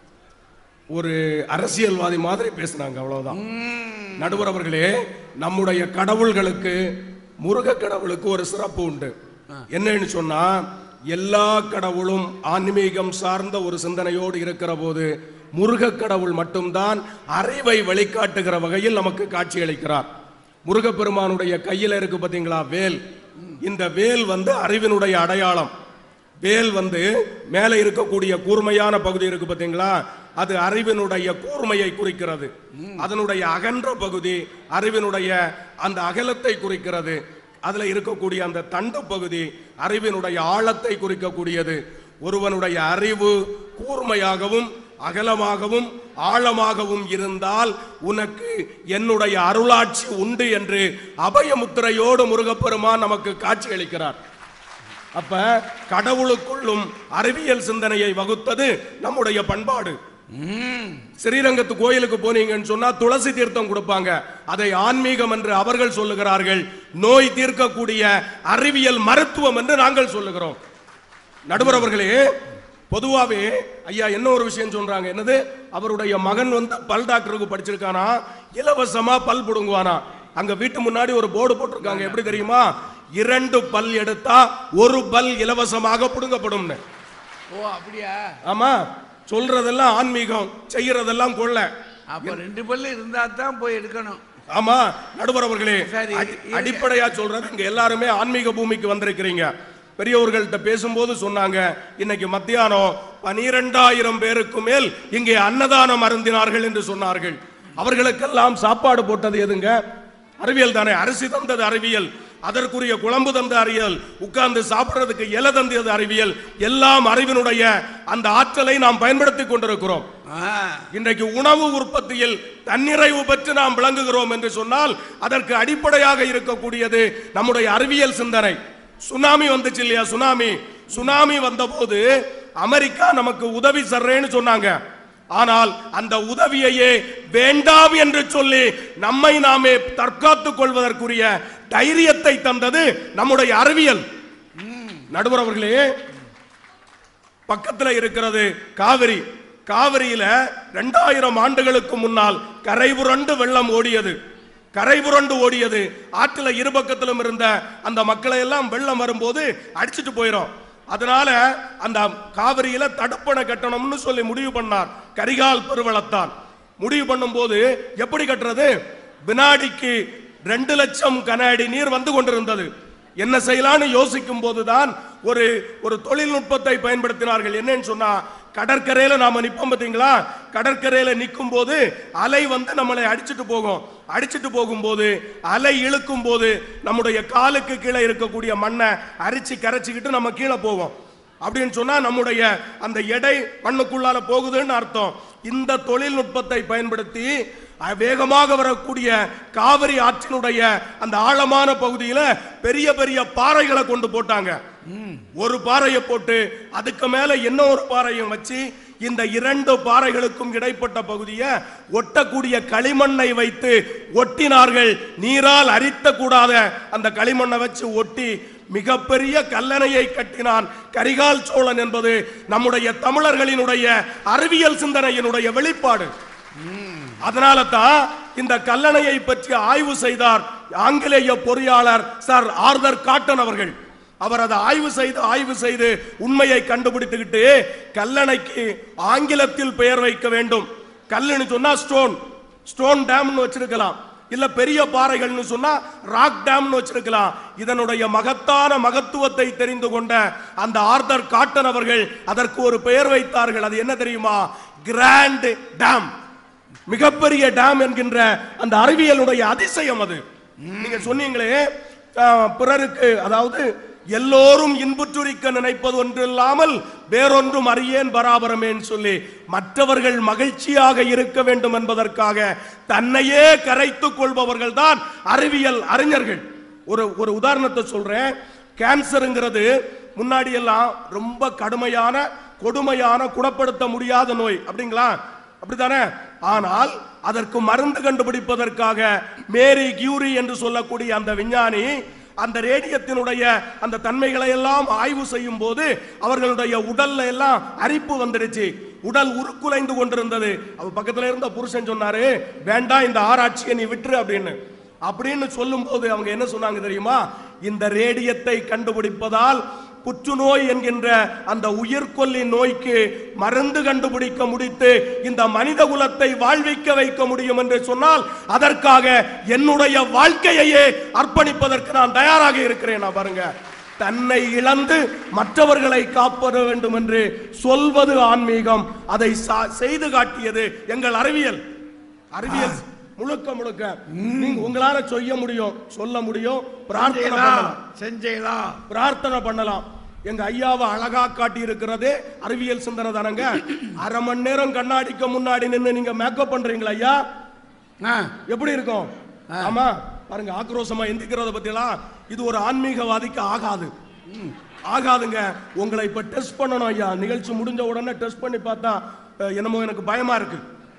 ஒரு அரசியல்வாதி மாதிரி பேசுனாங்க அவ்வளவுதான் நடுவர் அவர்களே நம்முடைய கடவுள்களுக்கு முருக கடவுளுக்கு ஒரு சிறப்பு உண்டு என்னன்னு சொன்னா எல்லா கடவுளும் ஆன்மீகம் சார்ந்த ஒரு சிந்தனையோடு இருக்கிற போது முருக கடவுள் மட்டும்தான் அறிவை வெளிக்காட்டுகிற வகையில் நமக்கு காட்சியளிக்கிறார் முருகப்பெருமானுடைய கையில இருக்கு பாத்தீங்களா வேல் இந்த வேல் வந்து அறிவினுடைய அடையாளம் வேல் வந்து மேலே இருக்கக்கூடிய கூர்மையான பகுதி இருக்கு பாத்தீங்களா அது அறிவினுடைய கூர்மையை குறிக்கிறது அதனுடைய அகன்ற பகுதி அறிவினுடைய அந்த அகலத்தை குறிக்கிறது அதுல இருக்கக்கூடிய அந்த தண்டு பகுதி அறிவினுடைய ஆழத்தை குறிக்கக்கூடியது ஒருவனுடைய அறிவு கூர்மையாகவும் அகலமாகவும் ஆழமாகவும் இருந்தால் உனக்கு என்னுடைய அருளாட்சி உண்டு என்று அபயமுத்திரையோடு முருகப்பெருமான் நமக்கு காட்சியளிக்கிறார் அப்ப கடவுளுக்குள்ளும் அறிவியல் சிந்தனையை வகுத்தது நம்முடைய பண்பாடு ஸ்ரீரங்கத்து கோயிலுக்கு போனீங்கன்னு சொன்னா துளசி தீர்த்தம் கொடுப்பாங்க அதை ஆன்மீகம் என்று அவர்கள் சொல்லுகிறார்கள் நோய் தீர்க்கக்கூடிய அறிவியல் மருத்துவம் என்று நாங்கள் சொல்லுகிறோம் நடுவர் அவர்களே பொதுவாவே ஐயா என்ன ஒரு விஷயம் சொல்றாங்க என்னது அவருடைய மகன் வந்து பல் டாக்டருக்கு படிச்சிருக்கானா இலவசமா பல் புடுங்குவானா அங்க வீட்டு முன்னாடி ஒரு போர்டு போட்டிருக்காங்க எப்படி தெரியுமா இரண்டு பல் எடுத்தா ஒரு பல் இலவசமாக புடுங்கப்படும்னு ஓ அப்படியா ஆமா சொல்றதெல்லாம் ஆன்மீகம் செய்யறதெல்லாம் கொள்ள அப்போ ரெண்டு பல்லு இருந்தால் தான் போய் எடுக்கணும் ஆமா நடுவர் அவர்களே சரி, அடி- இருங்க. அடிப்படையா சொல்றது இங்க எல்லாருமே ஆன்மீக பூமிக்கு வந்திருக்கிறீங்க பெரியவர்கள்ட்ட பேசும்போது சொன்னாங்க இன்னைக்கு மத்தியானம் பனிரெண்டாயிரம் பேருக்கு மேல் இங்கே அன்னதானம் அருந்தினார்கள் என்று சொன்னார்கள் அவர்களுக்கெல்லாம் சாப்பாடு போட்டது எதுங்க அறிவியல் தானே அரிசி தந்தது அறிவியல் அதற்குரிய குழம்பு தந்த அறிவியல் உட்கார்ந்து சாப்பிடுறதுக்கு இலை தந்தது அறிவியல் எல்லாம் அறிவினுடைய அந்த ஆற்றலை நாம் பயன்படுத்திக் கொண்டிருக்கிறோம் ஆ இன்றைக்கு உணவு உற்பத்தியில் தன்னிறைவு பெற்று நாம் விளங்குகிறோம் என்று சொன்னால் அதற்கு அடிப்படையாக இருக்கக்கூடியது நம்முடைய அறிவியல் சிந்தனை சுனாமி வந்துச்சு இல்லையா சுனாமி சுனாமி வந்தபோது அமெரிக்கா நமக்கு உதவி சர்றேன்னு சொன்னாங்க ஆனால் அந்த உதவியையே வேண்டாம் என்று சொல்லி நம்மை நாமே தற்காத்துக் கொள்வதற்குரிய தைரியத்தை தந்தது நம்முடைய அறிவியல் நடுவர் அவர்களே பக்கத்துல இருக்கிறது காவிரி காவிரியில ரெண்டாயிரம் ஆண்டுகளுக்கு முன்னால் கரை புரண்டு வெள்ளம் ஓடியது கரை புரண்டு ஓடியது ஆற்றுல இரு பக்கத்திலும் இருந்த அந்த மக்களை எல்லாம் வெள்ளம் வரும்போது அடிச்சிட்டு போயிடும் அதனால அந்த காவிரியில தடுப்பணை கட்டணும்னு சொல்லி முடிவு பண்ணார் கரிகால் பெருவளத்தான் முடிவு பண்ணும்போது எப்படி கட்டுறது வினாடிக்கு ரெண்டு லட்சம் கன அடி நீர் வந்து கொண்டிருந்தது என்ன செய்யலாம்னு யோசிக்கும் போதுதான் ஒரு ஒரு தொழில்நுட்பத்தை பயன்படுத்தினார்கள் என்னன்னு சொன்னா கடற்கரையில நாம நிப்போம் பாத்தீங்களா கடற்கரையில நிற்கும் போது அலை வந்து நம்மளை அடிச்சிட்டு போகும் அடிச்சிட்டு போகும்போது அலை இழுக்கும் போது நம்முடைய காலுக்கு கீழே இருக்கக்கூடிய மண்ணை அரிச்சு கரைச்சிக்கிட்டு நம்ம கீழே போவோம் அப்படின்னு சொன்னா நம்முடைய அந்த எடை மண்ணுக்குள்ளால போகுதுன்னு அர்த்தம் இந்த தொழில்நுட்பத்தை பயன்படுத்தி அஹ், வேகமாக வரக்கூடிய காவிரி ஆற்றினுடைய அந்த ஆழமான பகுதியில பெரிய பெரிய பாறைகளை கொண்டு போட்டாங்க ஒரு பாறையை போட்டு அதுக்கு மேல இன்னொரு பாறையும் வச்சு இந்த இரண்டு பாறைகளுக்கும் இடைப்பட்ட பகுதியை ஒட்டக்கூடிய களிமண்ணை வைத்து ஒட்டினார்கள் நீரால் அரித்த கூடாத அந்த களிமண்ணை வச்சு ஒட்டி மிகப்பெரிய கல்லணையை கட்டினான் கரிகால் சோழன் என்பது நம்முடைய தமிழர்களினுடைய அறிவியல் சிந்தனையினுடைய வெளிப்பாடு அதனால தான் இந்த கல்லணையை பற்றி ஆய்வு செய்தார் ஆங்கிலேய பொறியாளர் சார் ஆர்தர் காட்டன் அவர்கள் அவர் அதை ஆய்வு செய்து ஆய்வு செய்து உண்மையை கண்டுபிடித்துக்கிட்டு கல்லணைக்கு ஆங்கிலத்தில் பெயர் வைக்க வேண்டும் கல்லுன்னு சொன்னா ஸ்டோன் ஸ்டோன் டேம்னு வச்சிருக்கலாம் இல்ல பெரிய பாறைகள்னு சொன்னா ராக் டேம்னு வச்சிருக்கலாம் இதனுடைய மகத்தான மகத்துவத்தை தெரிந்து கொண்ட அந்த ஆர்தர் காட்டன் அவர்கள் அதற்கு ஒரு பெயர் வைத்தார்கள் அது என்ன தெரியுமா கிராண்ட் டேம் மிகப்பெரிய டேம் என்கின்ற அந்த அறிவியலுடைய அதிசயம் அது நீங்க சொன்னீங்களே அஹ், பிறருக்கு அதாவது எல்லோரும் இன்புற்றுரிக்க நினைப்பது ஒன்றில்லாமல் வேறொன்றும் அறியேன் பராபரமேன்னு சொல்லி மற்றவர்கள் மகிழ்ச்சியாக இருக்க வேண்டும் என்பதற்காக தன்னையே கரைத்துக் கொள்பவர்கள் தான் அறிவியல் அறிஞர்கள் ஒரு ஒரு உதாரணத்தை சொல்றேன் கேன்சருங்கிறது முன்னாடி எல்லாம் ரொம்ப கடுமையான கொடுமையான குணப்படுத்த முடியாத நோய் அப்படிங்களா அப்படித்தானே ஆனால் அதற்கு மருந்து கண்டுபிடிப்பதற்காக மேரி கியூரி என்று சொல்லக்கூடிய அந்த விஞ்ஞானி அந்த ரேடியத்தினுடைய அந்த தன்மைகளை எல்லாம் ஆய்வு செய்யும் போது அவர்களுடைய உடல்ல எல்லாம் அரிப்பு வந்துடுச்சு உடல் உருக்குலைந்து கொண்டிருந்தது அவ பக்கத்துல இருந்த புருஷன் சொன்னாரு வேண்டாம் இந்த ஆராய்ச்சியை நீ விட்டுரு அப்படின்னு அப்படின்னு சொல்லும்போது அவங்க என்ன சொன்னாங்க தெரியுமா இந்த ரேடியத்தை கண்டுபிடிப்பதால் புற்றுநோய் என்கின்ற அந்த உயிர்கொல்லி நோய்க்கு மருந்து கண்டுபிடிக்க முடித்து இந்த மனித குலத்தை வாழ்விக்க வைக்க முடியும் என்று சொன்னால் அதற்காக என்னுடைய வாழ்க்கையையே அர்ப்பணிப்பதற்கு நான் தயாராக இருக்கிறேன் நான் பாருங்க தன்னை இழந்து மற்றவர்களை காப்பட வேண்டும் என்று சொல்வது ஆன்மீகம் அதை சா- செய்து காட்டியது எங்கள் அறிவியல் அறிவியல் முழுக்க முழுக்க நீங்க உங்களால செய்ய முடியும் சொல்ல முடியும் பிரார்த்தனை செஞ்சீங்களா பண்ணலாம் செஞ்சீங்களா பிரார்த்தனை பண்ணலாம் எங்க ஐயாவை அழகா காட்டி இருக்கிறதே அறிவியல் சிந்தனை தானங்க அரை மணி நேரம் கண்ணாடிக்கு முன்னாடி நின்னு நீங்க மேக்கப் பண்றீங்களா ஐயா ஆ எப்படி இருக்கும் ஆமா பாருங்க ஆக்ரோஷமா எந்திக்கிறத பத்திலாம் இது ஒரு ஆன்மீகவாதிக்கு ஆகாது ஆகாதுங்க உங்களை இப்ப டெஸ்ட் பண்ணணும் ஐயா நிகழ்ச்சி முடிஞ்ச உடனே டெஸ்ட் பண்ணி பார்த்தா அஹ், என்னமோ எனக்கு பயமா இருக்கு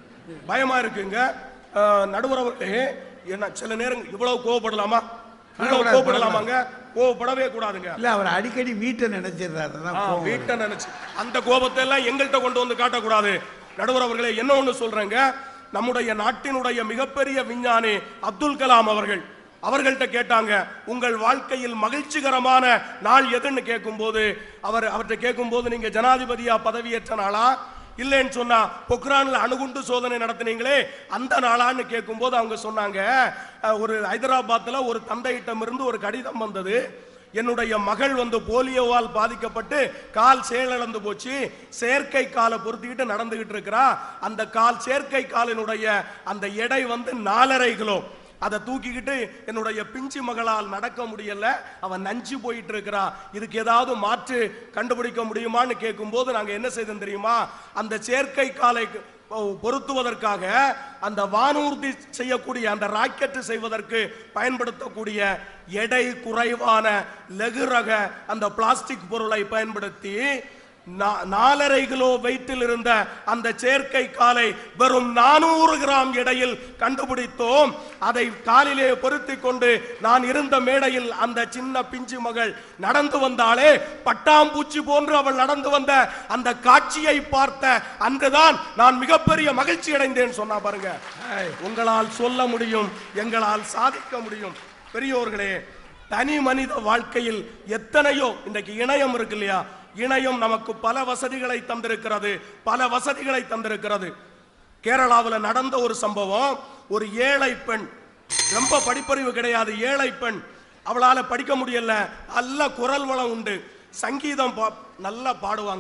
பயமா இருக்குங்க அஹ், நடுவர் அவர்களே என்ன சில நேரம் இவ்வளவு கோவப்படலாமா இவ்வளவு படக்கூடாது, கோவப்படலாமாங்க கோவப்படவே கூடாதுங்க இல்ல அவர் அடிக்கடி வீட்டை நினைச்சிடுறாரு அதான் ஆ, கோவம். வீட்டை நினைச்சு அந்த கோபத்தை எல்லாம் எங்கள்கிட்ட கொண்டு வந்து காட்டக்கூடாது நடுவர் அவர்களே என்ன ஒண்ணு சொல்றேங்க நம்முடைய நாட்டினுடைய மிகப்பெரிய விஞ்ஞானி அப்துல் கலாம் அவர்கள் அவர்கள்ட்ட கேட்டாங்க உங்கள் வாழ்க்கையில் மகிழ்ச்சிகரமான நாள் எதுன்னு கேட்கும்போது அவர் அவர்கிட்ட கேட்கும்போது நீங்க ஜனாதிபதியா பதவியேற்ற நாளா இல்லைன்னு சொன்னா பொக்ரான்ல அணுகுண்டு சோதனை நடத்தினீங்களே அந்த நாளான்னு கேட்கும்போது அவங்க சொன்னாங்க அஹ், ஒரு ஹைதராபாத்ல ஒரு தந்தையிடம் இருந்து ஒரு கடிதம் வந்தது என்னுடைய மகள் வந்து போலியோவால் பாதிக்கப்பட்டு கால் செயலிழந்து போச்சு செயற்கை காலை பொருத்திக்கிட்டு நடந்துகிட்டு இருக்கிறா அந்த கால் செயற்கை காலினுடைய அந்த எடை வந்து நாலரை கிலோ அதை தூக்கிக்கிட்டு என்னுடைய பிஞ்சு மகளால் நடக்க முடியல அவன் நஞ்சு போயிட்டு இருக்கிறா இதுக்கு ஏதாவது மாற்று கண்டுபிடிக்க முடியுமான்னு கேட்கும்போது நாங்க என்ன செய்தோம் தெரியுமா அந்த செயற்கை காலை பொருத்துவதற்காக அந்த வானூர்தி செய்யக்கூடிய அந்த ராக்கெட் செய்வதற்கு பயன்படுத்தக்கூடிய எடை குறைவான லகு ரக அந்த பிளாஸ்டிக் பொருளை பயன்படுத்தி நா- நாலரை கிலோ வெயிட்டில் இருந்த அந்த செயற்கை காலை வெறும் நானூறு கிராம் எடையில் கண்டுபிடித்தோம் அதை காலிலே பொருத்தி கொண்டு நான் இருந்த மேடையில் அந்த சின்ன பிஞ்சு மகள் நடந்து வந்தாலே பட்டாம்பூச்சி போன்று அவள் நடந்து வந்த அந்த காட்சியை பார்த்த அன்றுதான் நான் மிகப்பெரிய மகிழ்ச்சி அடைந்தேன் சொன்னா பாருங்க உங்களால் சொல்ல முடியும் எங்களால் சாதிக்க முடியும் பெரியோர்களே தனி மனித வாழ்க்கையில் எத்தனையோ இன்றைக்கு இணையம் இருக்கு இல்லையா இணையம் நமக்கு பல வசதிகளை தந்திருக்கிறது பல வசதிகளை தந்திருக்கிறது கேரளாவில் நடந்த ஒரு சம்பவம் ஒரு ஏழை பெண் ரொம்ப படிப்பறிவு கிடையாது ஏழை பெண் அவளால படிக்க முடியல நல்ல குரல் வளம் உண்டு சங்கீதம் பா- நல்லா பாடுவாங்க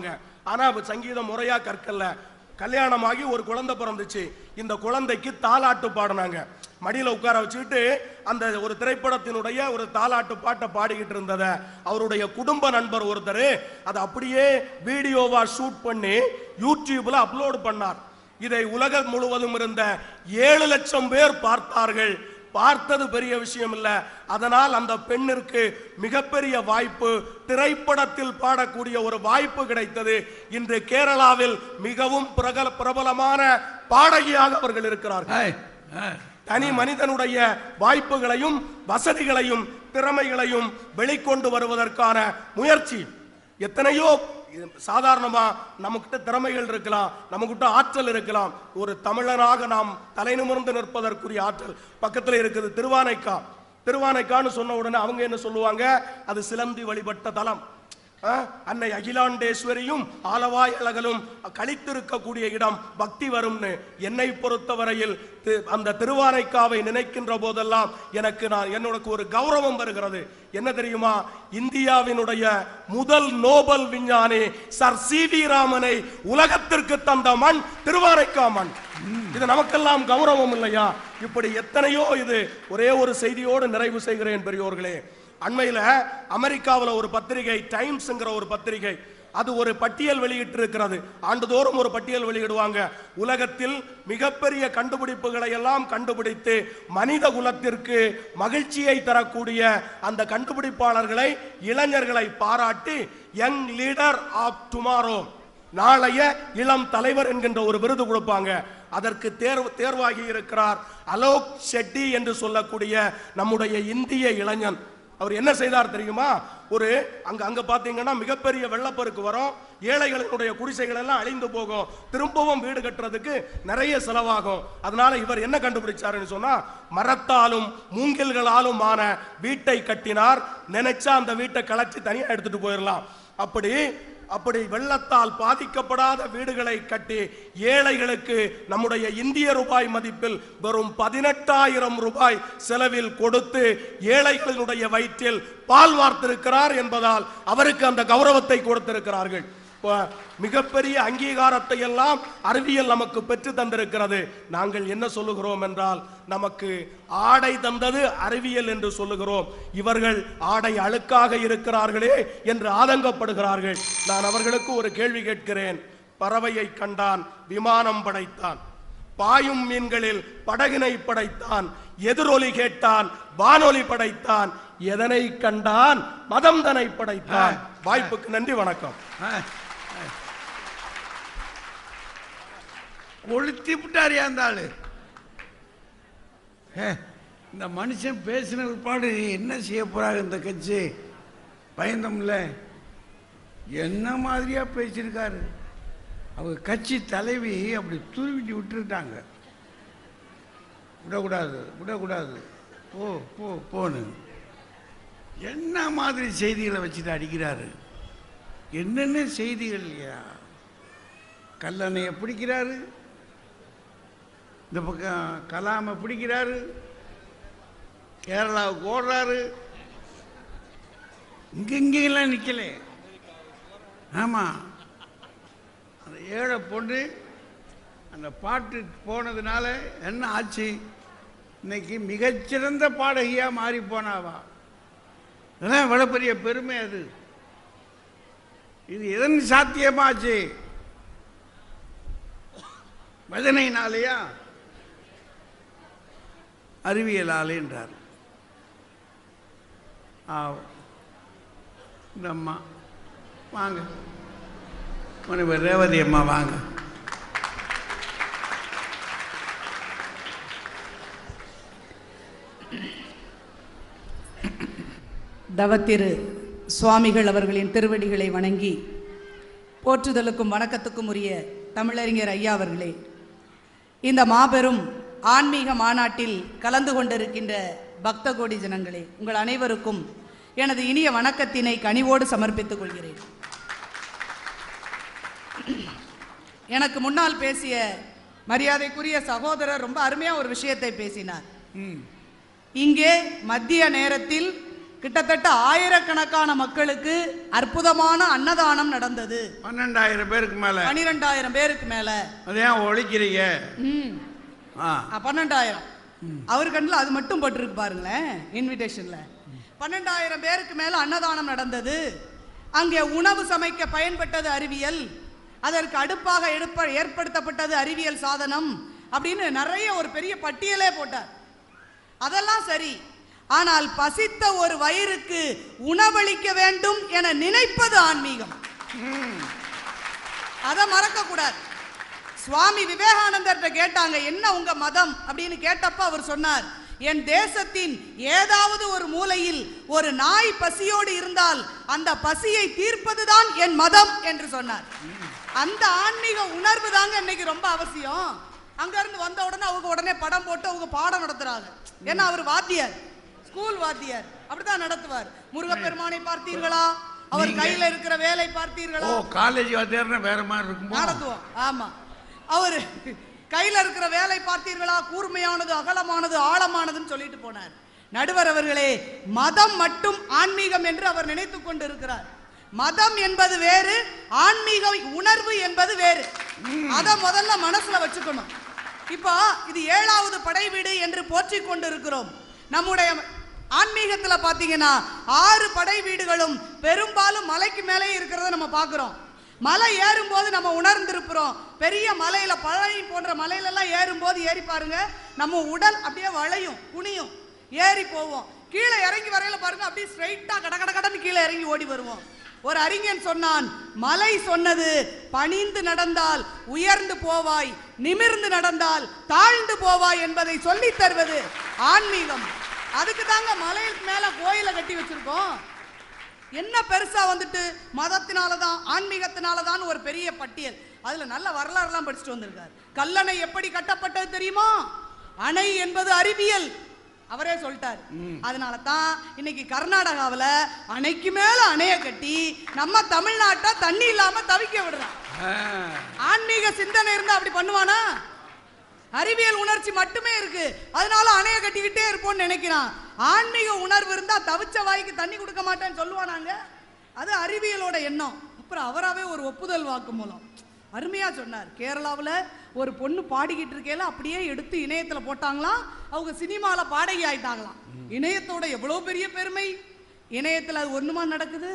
ஆனா அவ சங்கீதம் முறையா கற்கல கல்யாணமாகி ஒரு குழந்தை பிறந்துச்சு இந்த குழந்தைக்கு தாலாட்டு பாடினாங்க மடியில உட்கார வச்சுக்கிட்டு அந்த ஒரு திரைப்படத்தினுடைய ஒரு தாலாட்டு பாட்டை பாடிக்கிட்டு இருந்தத அவருடைய குடும்ப நண்பர் ஒருத்தர் அதை அப்படியே வீடியோவா ஷூட் பண்ணி யூடியூப்ல அப்லோட் பண்ணார் இதை உலகம் முழுவதும் இருந்த ஏழு லட்சம் பேர் பார்த்தார்கள் பார்த்தது பெரிய விஷயம் இல்ல அதனால் அந்த பெண்ணிற்கு மிகப்பெரிய வாய்ப்பு திரைப்படத்தில் பாடக்கூடிய ஒரு வாய்ப்பு கிடைத்தது இன்று கேரளாவில் மிகவும் பிரகல பிரபலமான பாடகியாக அவர்கள் இருக்கிறார்கள் ஏய், ஏய். தனி மனிதனுடைய வாய்ப்புகளையும் வசதிகளையும் திறமைகளையும் வெளிக்கொண்டு வருவதற்கான முயற்சி எத்தனையோ சாதாரணமா நமக்கிட்ட திறமைகள் இருக்கலாம் நமக்கிட்ட ஆற்றல் இருக்கலாம் ஒரு தமிழனாக நாம் தலைநிமிர்ந்து நிற்பதற்குரிய ஆற்றல் பக்கத்துல இருக்குது திருவானைக்கா திருவானைக்கான்னு சொன்ன உடனே அவங்க என்ன சொல்லுவாங்க அது சிலந்தி வழிபட்ட தலம் ஆ, அன்னை அகிலாண்டேஸ்வரியும் ஆலவாய் அழகலும் கழித்திருக்கக்கூடிய இடம் பக்தி வரும்னு என்னை பொறுத்தவரையில் தி- அந்த திருவானைக்காவை நினைக்கின்ற போதெல்லாம் எனக்கு நான் என்னோட ஒரு கௌரவம் வருகிறது என்ன தெரியுமா இந்தியாவினுடைய முதல் நோபல் விஞ்ஞானி சர் சி வி ராமனை உலகத்திற்கு தந்த மண் திருவானைக்கா மண் இது நமக்கெல்லாம் கௌரவம் இல்லையா இப்படி எத்தனையோ இது ஒரே ஒரு செய்தியோடு நிறைவு செய்கிறேன் பெரியோர்களே அண்மையில அமெரிக்காவுல ஒரு பத்திரிகை டைம்ஸ்ங்கிற ஒரு பத்திரிகை அது ஒரு பட்டியல் வெளியிட்டு இருக்கிறது ஆண்டுதோறும் ஒரு பட்டியல் வெளியிடுவாங்க உலகத்தில் மிகப்பெரிய கண்டுபிடிப்புகளை எல்லாம் கண்டுபிடித்து மனித குலத்திற்கு மகிழ்ச்சியை தரக்கூடிய அந்த கண்டுபிடிப்பாளர்களை இளைஞர்களை பாராட்டி யங் லீடர் ஆஃப் டுமாரோ நாளைய இளம் தலைவர் என்கின்ற ஒரு விருது கொடுப்பாங்க அதற்கு தேர்வு தேர்வாகி இருக்கிறார் அலோக் ஷெட்டி என்று சொல்லக்கூடிய நம்முடைய இந்திய இளைஞன் அவர் என்ன செய்தார் தெரியுமா ஒரு அங்க அங்க பாத்தீங்கன்னா மிகப்பெரிய வெள்ளப்பெருக்கு வரும் ஏழைகளினுடைய குடிசைகள் எல்லாம் அழிந்து போகும் திரும்பவும் வீடு கட்டுறதுக்கு நிறைய செலவாகும் அதனால இவர் என்ன கண்டுபிடிச்சாருன்னு சொன்னா மரத்தாலும் மூங்கில்களாலும் ஆன வீட்டை கட்டினார் நினைச்சா அந்த வீட்டை கலைச்சு தனியா எடுத்துட்டு போயிடலாம் அப்படி அப்படி வெள்ளத்தால் பாதிக்கப்படாத வீடுகளை கட்டி ஏழைகளுக்கு நம்முடைய இந்திய ரூபாய் மதிப்பில் வெறும் பதினெட்டாயிரம் ரூபாய் செலவில் கொடுத்து ஏழைகளினுடைய வயிற்றில் பால் வார்த்திருக்கிறார் என்பதால் அவருக்கு அந்த கௌரவத்தை கொடுத்திருக்கிறார்கள் இப்ப மிகப்பெரிய அங்கீகாரத்தை எல்லாம் அறிவியல் நமக்கு பெற்று தந்திருக்கிறது நாங்கள் என்ன சொல்லுகிறோம் என்றால் நமக்கு ஆடை தந்தது அறிவியல் என்று சொல்லுகிறோம் இவர்கள் ஆடை அழுக்காக இருக்கிறார்களே என்று ஆதங்கப்படுகிறார்கள் நான் அவர்களுக்கு ஒரு கேள்வி கேட்கிறேன் பறவையை கண்டான் விமானம் படைத்தான் பாயும் மீன்களில் படகினை படைத்தான் எதிரொலி கேட்டான் வானொலி படைத்தான் எதனை கண்டான் மதம் தனை படைத்தான் வாய்ப்புக்கு நன்றி வணக்கம் ஏய், ஏய். கொளுத்தி விட்டாரியா அந்த ஆளு ஏ, இந்த மனுஷன் பேசின பிற்பாடு என்ன செய்ய போறாங்க இந்த கட்சி பயந்தோம்ல என்ன மாதிரியா பேசியிருக்காரு அவங்க கட்சி தலைவி அப்படி துருவிட்டு விட்டுருட்டாங்க விடக்கூடாது விடக்கூடாது போ போ போன்னு என்ன மாதிரி செய்திகளை வச்சுட்டு அடிக்கிறாரு என்னென்ன செய்திகள் இல்லையா கல்லணையை பிடிக்கிறாரு இந்த பக்கம் கலாமை பிடிக்கிறாரு கேரளாவுக்கு ஓடுறாரு இங்க இங்கெல்லாம் நிக்கல ஆமா அந்த ஏழை பொண்ணு அந்த பாட்டு போனதுனால என்ன ஆச்சு இன்னைக்கு மிகச்சிறந்த பாடகியா மாறி போனாவா அதெல்லாம் இவ்வளவு பெரிய பெருமை அது இது எதன் சாத்தியமாச்சு வதனைனாலேயா அறிவியலாலே என்றார் ஆ இந்த அம்மா வாங்க முனைவர் ரேவதி அம்மா வாங்க தவத்திரு சுவாமிகள் அவர்களின் திருவடிகளை வணங்கி போற்றுதலுக்கும் வணக்கத்துக்கும் உரிய தமிழறிஞர் ஐயா அவர்களே இந்த மாபெரும் ஆன்மீக மாநாட்டில் கலந்து கொண்டிருக்கின்ற பக்த கோடி ஜனங்களே உங்கள் அனைவருக்கும் எனது இனிய வணக்கத்தினை கனிவோடு சமர்ப்பித்துக் கொள்கிறேன் எனக்கு முன்னால் பேசிய மரியாதைக்குரிய சகோதரர் ரொம்ப அருமையா ஒரு விஷயத்தை பேசினார் இங்கே மத்திய நேரத்தில் கிட்டத்தட்ட ஆயிரக்கணக்கான மக்களுக்கு அற்புதமான அன்னதானம் நடந்தது பன்னெண்டாயிரம் பேருக்கு மேல பனிரெண்டாயிரம் பேருக்கு மேல அதை ஏன் ஒழிக்கிறீங்க ம் ஆ ஆ, பன்னெண்டாயிரம் அவர் கண்ணில் அது மட்டும் பட்டிருக்கு பாருங்களேன் இன்விடேஷன்ல பன்னெண்டாயிரம் பேருக்கு மேல அன்னதானம் நடந்தது அங்கே உணவு சமைக்க பயன்பட்டது அறிவியல் அதற்கு அடுப்பாக எடுப்ப ஏற்படுத்தப்பட்டது அறிவியல் சாதனம் அப்படின்னு நிறைய ஒரு பெரிய பட்டியலே போட்டார் அதெல்லாம் சரி ஆனால் பசித்த ஒரு வயிறுக்கு உணவளிக்க வேண்டும் என நினைப்பது ஆன்மீகம் அதை மறக்க கூடாது சுவாமி விவேகானந்தர்கிட்ட கேட்டாங்க என்ன உங்க மதம் அப்படின்னு கேட்டப்ப அவர் சொன்னார் என் தேசத்தின் ஏதாவது ஒரு மூலையில் ஒரு நாய் பசியோடு இருந்தால் அந்த பசியை தீர்ப்பதுதான் என் மதம் என்று சொன்னார் அந்த ஆன்மீக உணர்வு தாங்க இன்னைக்கு ரொம்ப அவசியம் அங்க இருந்து வந்த உடனே அவங்க உடனே படம் போட்டு அவங்க பாடம் நடத்துறாங்க ஏன்னா அவர் வாத்தியார் ஸ்கூல் வாத்தியார் அப்படிதான் நடத்துவார் முருகப்பெருமானை பார்த்தீர்களா அவர் கையில இருக்கிற வேலை ஓ பார்த்தீர்களா காலேஜ் வாத்தியார்னா வேற மாதிரி இருக்குமோ நடத்துவோம் ஆமா அவரு கையில இருக்கிற வேலை பார்த்தீர்களா கூர்மையானது அகலமானது ஆழமானதுன்னு சொல்லிட்டு போனார் நடுவர் அவர்களே மதம் மட்டும் ஆன்மீகம் என்று அவர் நினைத்துக் கொண்டிருக்கிறார் மதம் என்பது வேறு ஆன்மீக உணர்வு என்பது வேறு அத முதல்ல மனசுல வச்சுக்கணும் இப்போ இது ஏழாவது படை வீடு என்று போற்றிக் கொண்டிருக்கிறோம் நம்முடைய ஆன்மீகத்துல பாத்தீங்கன்னா ஆறு படை வீடுகளும் பெரும்பாலும் மலைக்கு மேலே இருக்கிறத நம்ம பார்க்கிறோம் மலை ஏறும்போது நம்ம உணர்ந்திருக்கிறோம் பெரிய மலையில பழனி போன்ற மலையில எல்லாம் ஏறும்போது ஏறி பாருங்க நம்ம உடல் அப்படியே வளையும் குனியும் ஏறி போவோம் கீழே இறங்கி வரையில பாருங்க அப்படியே ஸ்ட்ரைட்டா கட கட கடன்னு கீழே இறங்கி ஓடி வருவோம் ஒரு அறிஞன் சொன்னான் மலை சொன்னது பணிந்து நடந்தால் உயர்ந்து போவாய் நிமிர்ந்து நடந்தால் தாழ்ந்து போவாய் என்பதை சொல்லித் தருவது ஆன்மீகம் அதுக்கு தாங்க மலைக்கு மேல கோயிலை கட்டி வச்சிருக்கோம் என்ன பெருசா வந்துட்டு மதத்தினால தான் ஆன்மீகத்தினால தான் ஒரு பெரிய பட்டியல் அதுல நல்ல வரலாறுலாம் படிச்சுட்டு வந்திருக்காரு கல்லணை எப்படி கட்டப்பட்டது தெரியுமா அணை என்பது அறிவியல் அவரே சொல்லிட்டாரு அதனால தான் இன்னைக்கு கர்நாடகாவுல அணைக்கு மேல அணைய கட்டி நம்ம தமிழ்நாட்டை தண்ணி இல்லாம தவிக்க விடுறான் ஆ, ஆன்மீக சிந்தனை இருந்தா அப்படி பண்ணுவானா அறிவியல் உணர்ச்சி மட்டுமே இருக்கு அதனால அணைய கட்டிக்கிட்டே இருப்போம்னு நினைக்கிறான் ஆன்மீக உணர்வு இருந்தா தவிச்ச வாய்க்கு தண்ணி கொடுக்க மாட்டேன்னு சொல்லுவானாங்க அது அறிவியலோட எண்ணம் அப்புறம் அவராவே ஒரு ஒப்புதல் வாக்கு மூலம் அருமையா சொன்னார் கேரளாவுல ஒரு பொண்ணு பாடிக்கிட்டு இருக்கையில அப்படியே எடுத்து இணையத்துல போட்டாங்களாம் அவங்க சினிமால பாடகி ஆயிட்டாங்களாம் இணையத்தோட எவ்வளவு பெரிய பெருமை இணையத்துல அது ஒண்ணுமா நடக்குது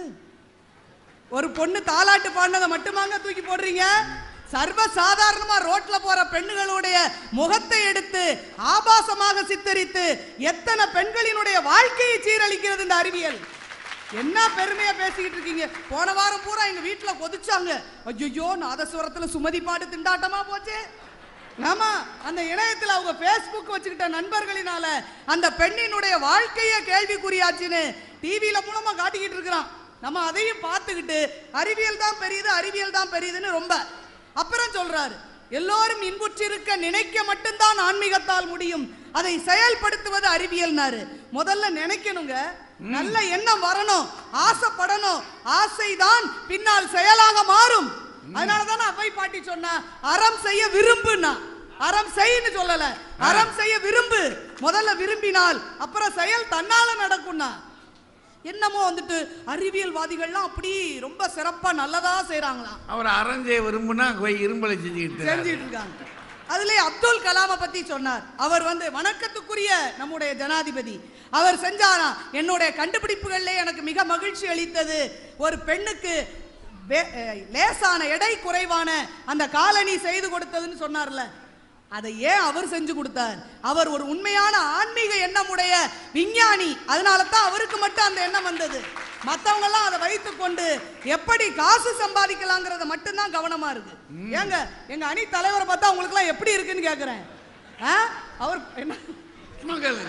ஒரு பொண்ணு தாலாட்டு பாடினதை மட்டுமாங்க தூக்கி போடுறீங்க சர்வ சாதாரணமா ரோட்ல போற பெண்களுடைய முகத்தை எடுத்து ஆபாசமாக சித்தரித்து எத்தனை பெண்களினுடைய வாழ்க்கையை சீரழிக்கிறது இந்த அறிவியல் என்ன பெருமையா பேசிக்கிட்டு இருக்கீங்க போன வாரம் பூரா எங்க வீட்டுல கொதிச்சாங்க ஐயோ நாதஸ்வரத்துல சுமதி பாட்டு திண்டாட்டமா போச்சே ஆமா அந்த இணையத்துல அவங்க பேஸ்புக் வச்சுக்கிட்ட நண்பர்களினால அந்த பெண்ணினுடைய வாழ்க்கைய கேள்விக்குறியாச்சுன்னு டிவியில மூலமா காட்டிக்கிட்டு இருக்கிறான் நம்ம அதையும் பார்த்துக்கிட்டு அறிவியல் தான் பெரியது அறிவியல் தான் பெரியதுன்னு ரொம்ப அப்புறம் சொல்றாரு எல்லோரும் இன்புற்றிருக்க நினைக்க மட்டும்தான் ஆன்மீகத்தால் முடியும் அதை செயல்படுத்துவது அறிவியல்னாரு முதல்ல நினைக்கணுங்க நல்ல எண்ணம் வரணும் ஆசைப்படணும் ஆசைதான் பின்னால் செயலாக மாறும் அதனால தானே அவை பாட்டி சொன்னா அறம் செய்ய விரும்புனா அறம் செய்ன்னு சொல்லல அறம் செய்ய விரும்பு முதல்ல விரும்பினால் அப்புறம் செயல் தன்னால நடக்கும்னா என்னமோ வந்துட்டு அறிவியல்வாதிகள்லாம் அப்படி ரொம்ப சிறப்பா நல்லதா செய்றாங்களாம் அவர் அரஞ்சை விரும்புனா போய் இரும்பலை செஞ்சுக்கிட்டு செஞ்சிட்டு இருக்காங்க அதுல அப்துல் கலாமை பத்தி சொன்னார் அவர் வந்து வணக்கத்துக்குரிய நம்முடைய ஜனாதிபதி அவர் செஞ்சாராம் என்னுடைய கண்டுபிடிப்புகளிலே எனக்கு மிக மகிழ்ச்சி அளித்தது ஒரு பெண்ணுக்கு வே- அஹ் லேசான எடை குறைவான அந்த காலனி செய்து கொடுத்ததுன்னு சொன்னார்ல அதை ஏன் அவர் செஞ்சு கொடுத்தார் அவர் ஒரு உண்மையான ஆன்மீக எண்ணமுடைய விஞ்ஞானி அதனால தான் அவருக்கு மட்டும் அந்த எண்ணம் வந்தது மத்தவங்க எல்லாம் அதை வைத்துக்கொண்டு எப்படி காசு சம்பாதிக்கலாங்கிறத மட்டும்தான் கவனமா இருக்கு ஏங்க எங்க அணி தலைவரை பார்த்தா உங்களுக்கு எல்லாம் எப்படி இருக்குன்னு கேக்குறேன் ஆ? அவர் என்ன மகள்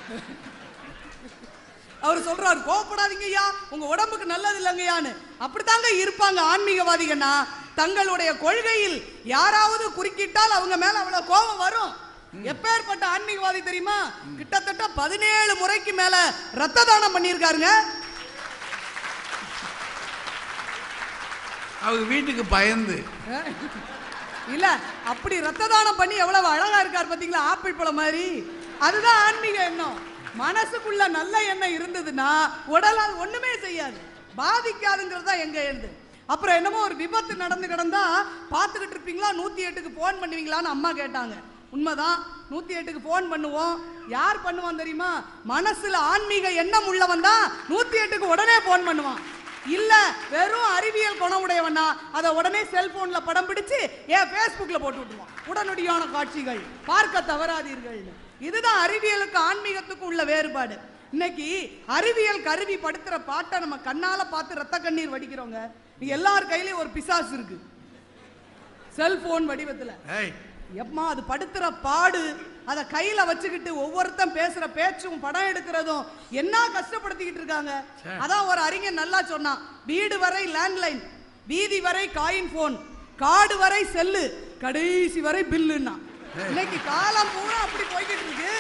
அவர் சொல்றாரு கோவப்படாதீங்க ஐயா உங்க உடம்புக்கு நல்லது இல்லைங்கய்யான்னு அப்படித்தாங்க இருப்பாங்க ஆன்மீகவாதிகன்னா தங்களுடைய கொள்கையில் யாராவது குறுக்கிட்டால் அவங்க மேல அவ்வளவு கோபம் வரும் எப்பேற்பட்ட ஆன்மீகவாதி தெரியுமா கிட்டத்தட்ட பதினேழு முறைக்கு மேல ரத்த தானம் பண்ணியிருக்காருங்க அவங்க வீட்டுக்கு பயந்து இல்ல அப்படி ரத்த தானம் பண்ணி எவ்வளவு அழகா இருக்கார் பாத்தீங்களா ஆப்பிள் பழம் மாதிரி அதுதான் ஆன்மீக எண்ணம் மனசுக்குள்ள நல்ல எண்ணம் இருந்ததுன்னா உடல் அது ஒண்ணுமே செய்யாது பாதிக்காதுங்கிறது தான் எங்க எழுது அப்புறம் என்னமோ ஒரு விபத்து நடந்து கிடந்தா பார்த்துக்கிட்டு இருப்பீங்களா நூத்தி எட்டுக்கு ஃபோன் பண்ணுவீங்களான்னு அம்மா கேட்டாங்க உண்மைதான் நூத்தி எட்டுக்கு ஃபோன் பண்ணுவோம் யார் பண்ணுவான் தெரியுமா மனசுல ஆன்மீக எண்ணம் உள்ளவன் தான் நூத்தி எட்டுக்கு உடனே ஃபோன் பண்ணுவான் இல்ல வெறும் அறிவியல் குணம் உடையவனா அதை உடனே செல்போன்ல படம் பிடிச்சு ஏன் ஃபேஸ்புக்ல போட்டு விட்டுருவான் உடனடியான காட்சிகள் பார்க்க தவறாதீர்கள் இதுதான் அறிவியலுக்கு ஆன்மீகத்துக்கும் உள்ள வேறுபாடு இன்னைக்கு அறிவியல் கருவி படுத்துற பாட்டை நம்ம கண்ணால பார்த்து ரத்த கண்ணீர் வடிக்கிறோங்க நீங்க எல்லார் கையிலயும் ஒரு பிசாசு இருக்கு செல்போன் வடிவத்துல ஏய் எம்மா அது படுத்துற பாடு அதை கையில வச்சுக்கிட்டு ஒவ்வொருத்தன் பேசுற பேச்சும் படம் எடுக்கிறதும் என்ன கஷ்டப்படுத்திக்கிட்டு இருக்காங்க அதான் ஒரு அறிஞர் நல்லா சொன்னான் வீடு வரை லேண்ட்லைன் வீதி வரை காயின் போன் காடு வரை செல்லு கடைசி வரை பில்லுன்னா இன்னைக்கு காலம் பூரா அப்படி போய்கிட்டு இருக்கு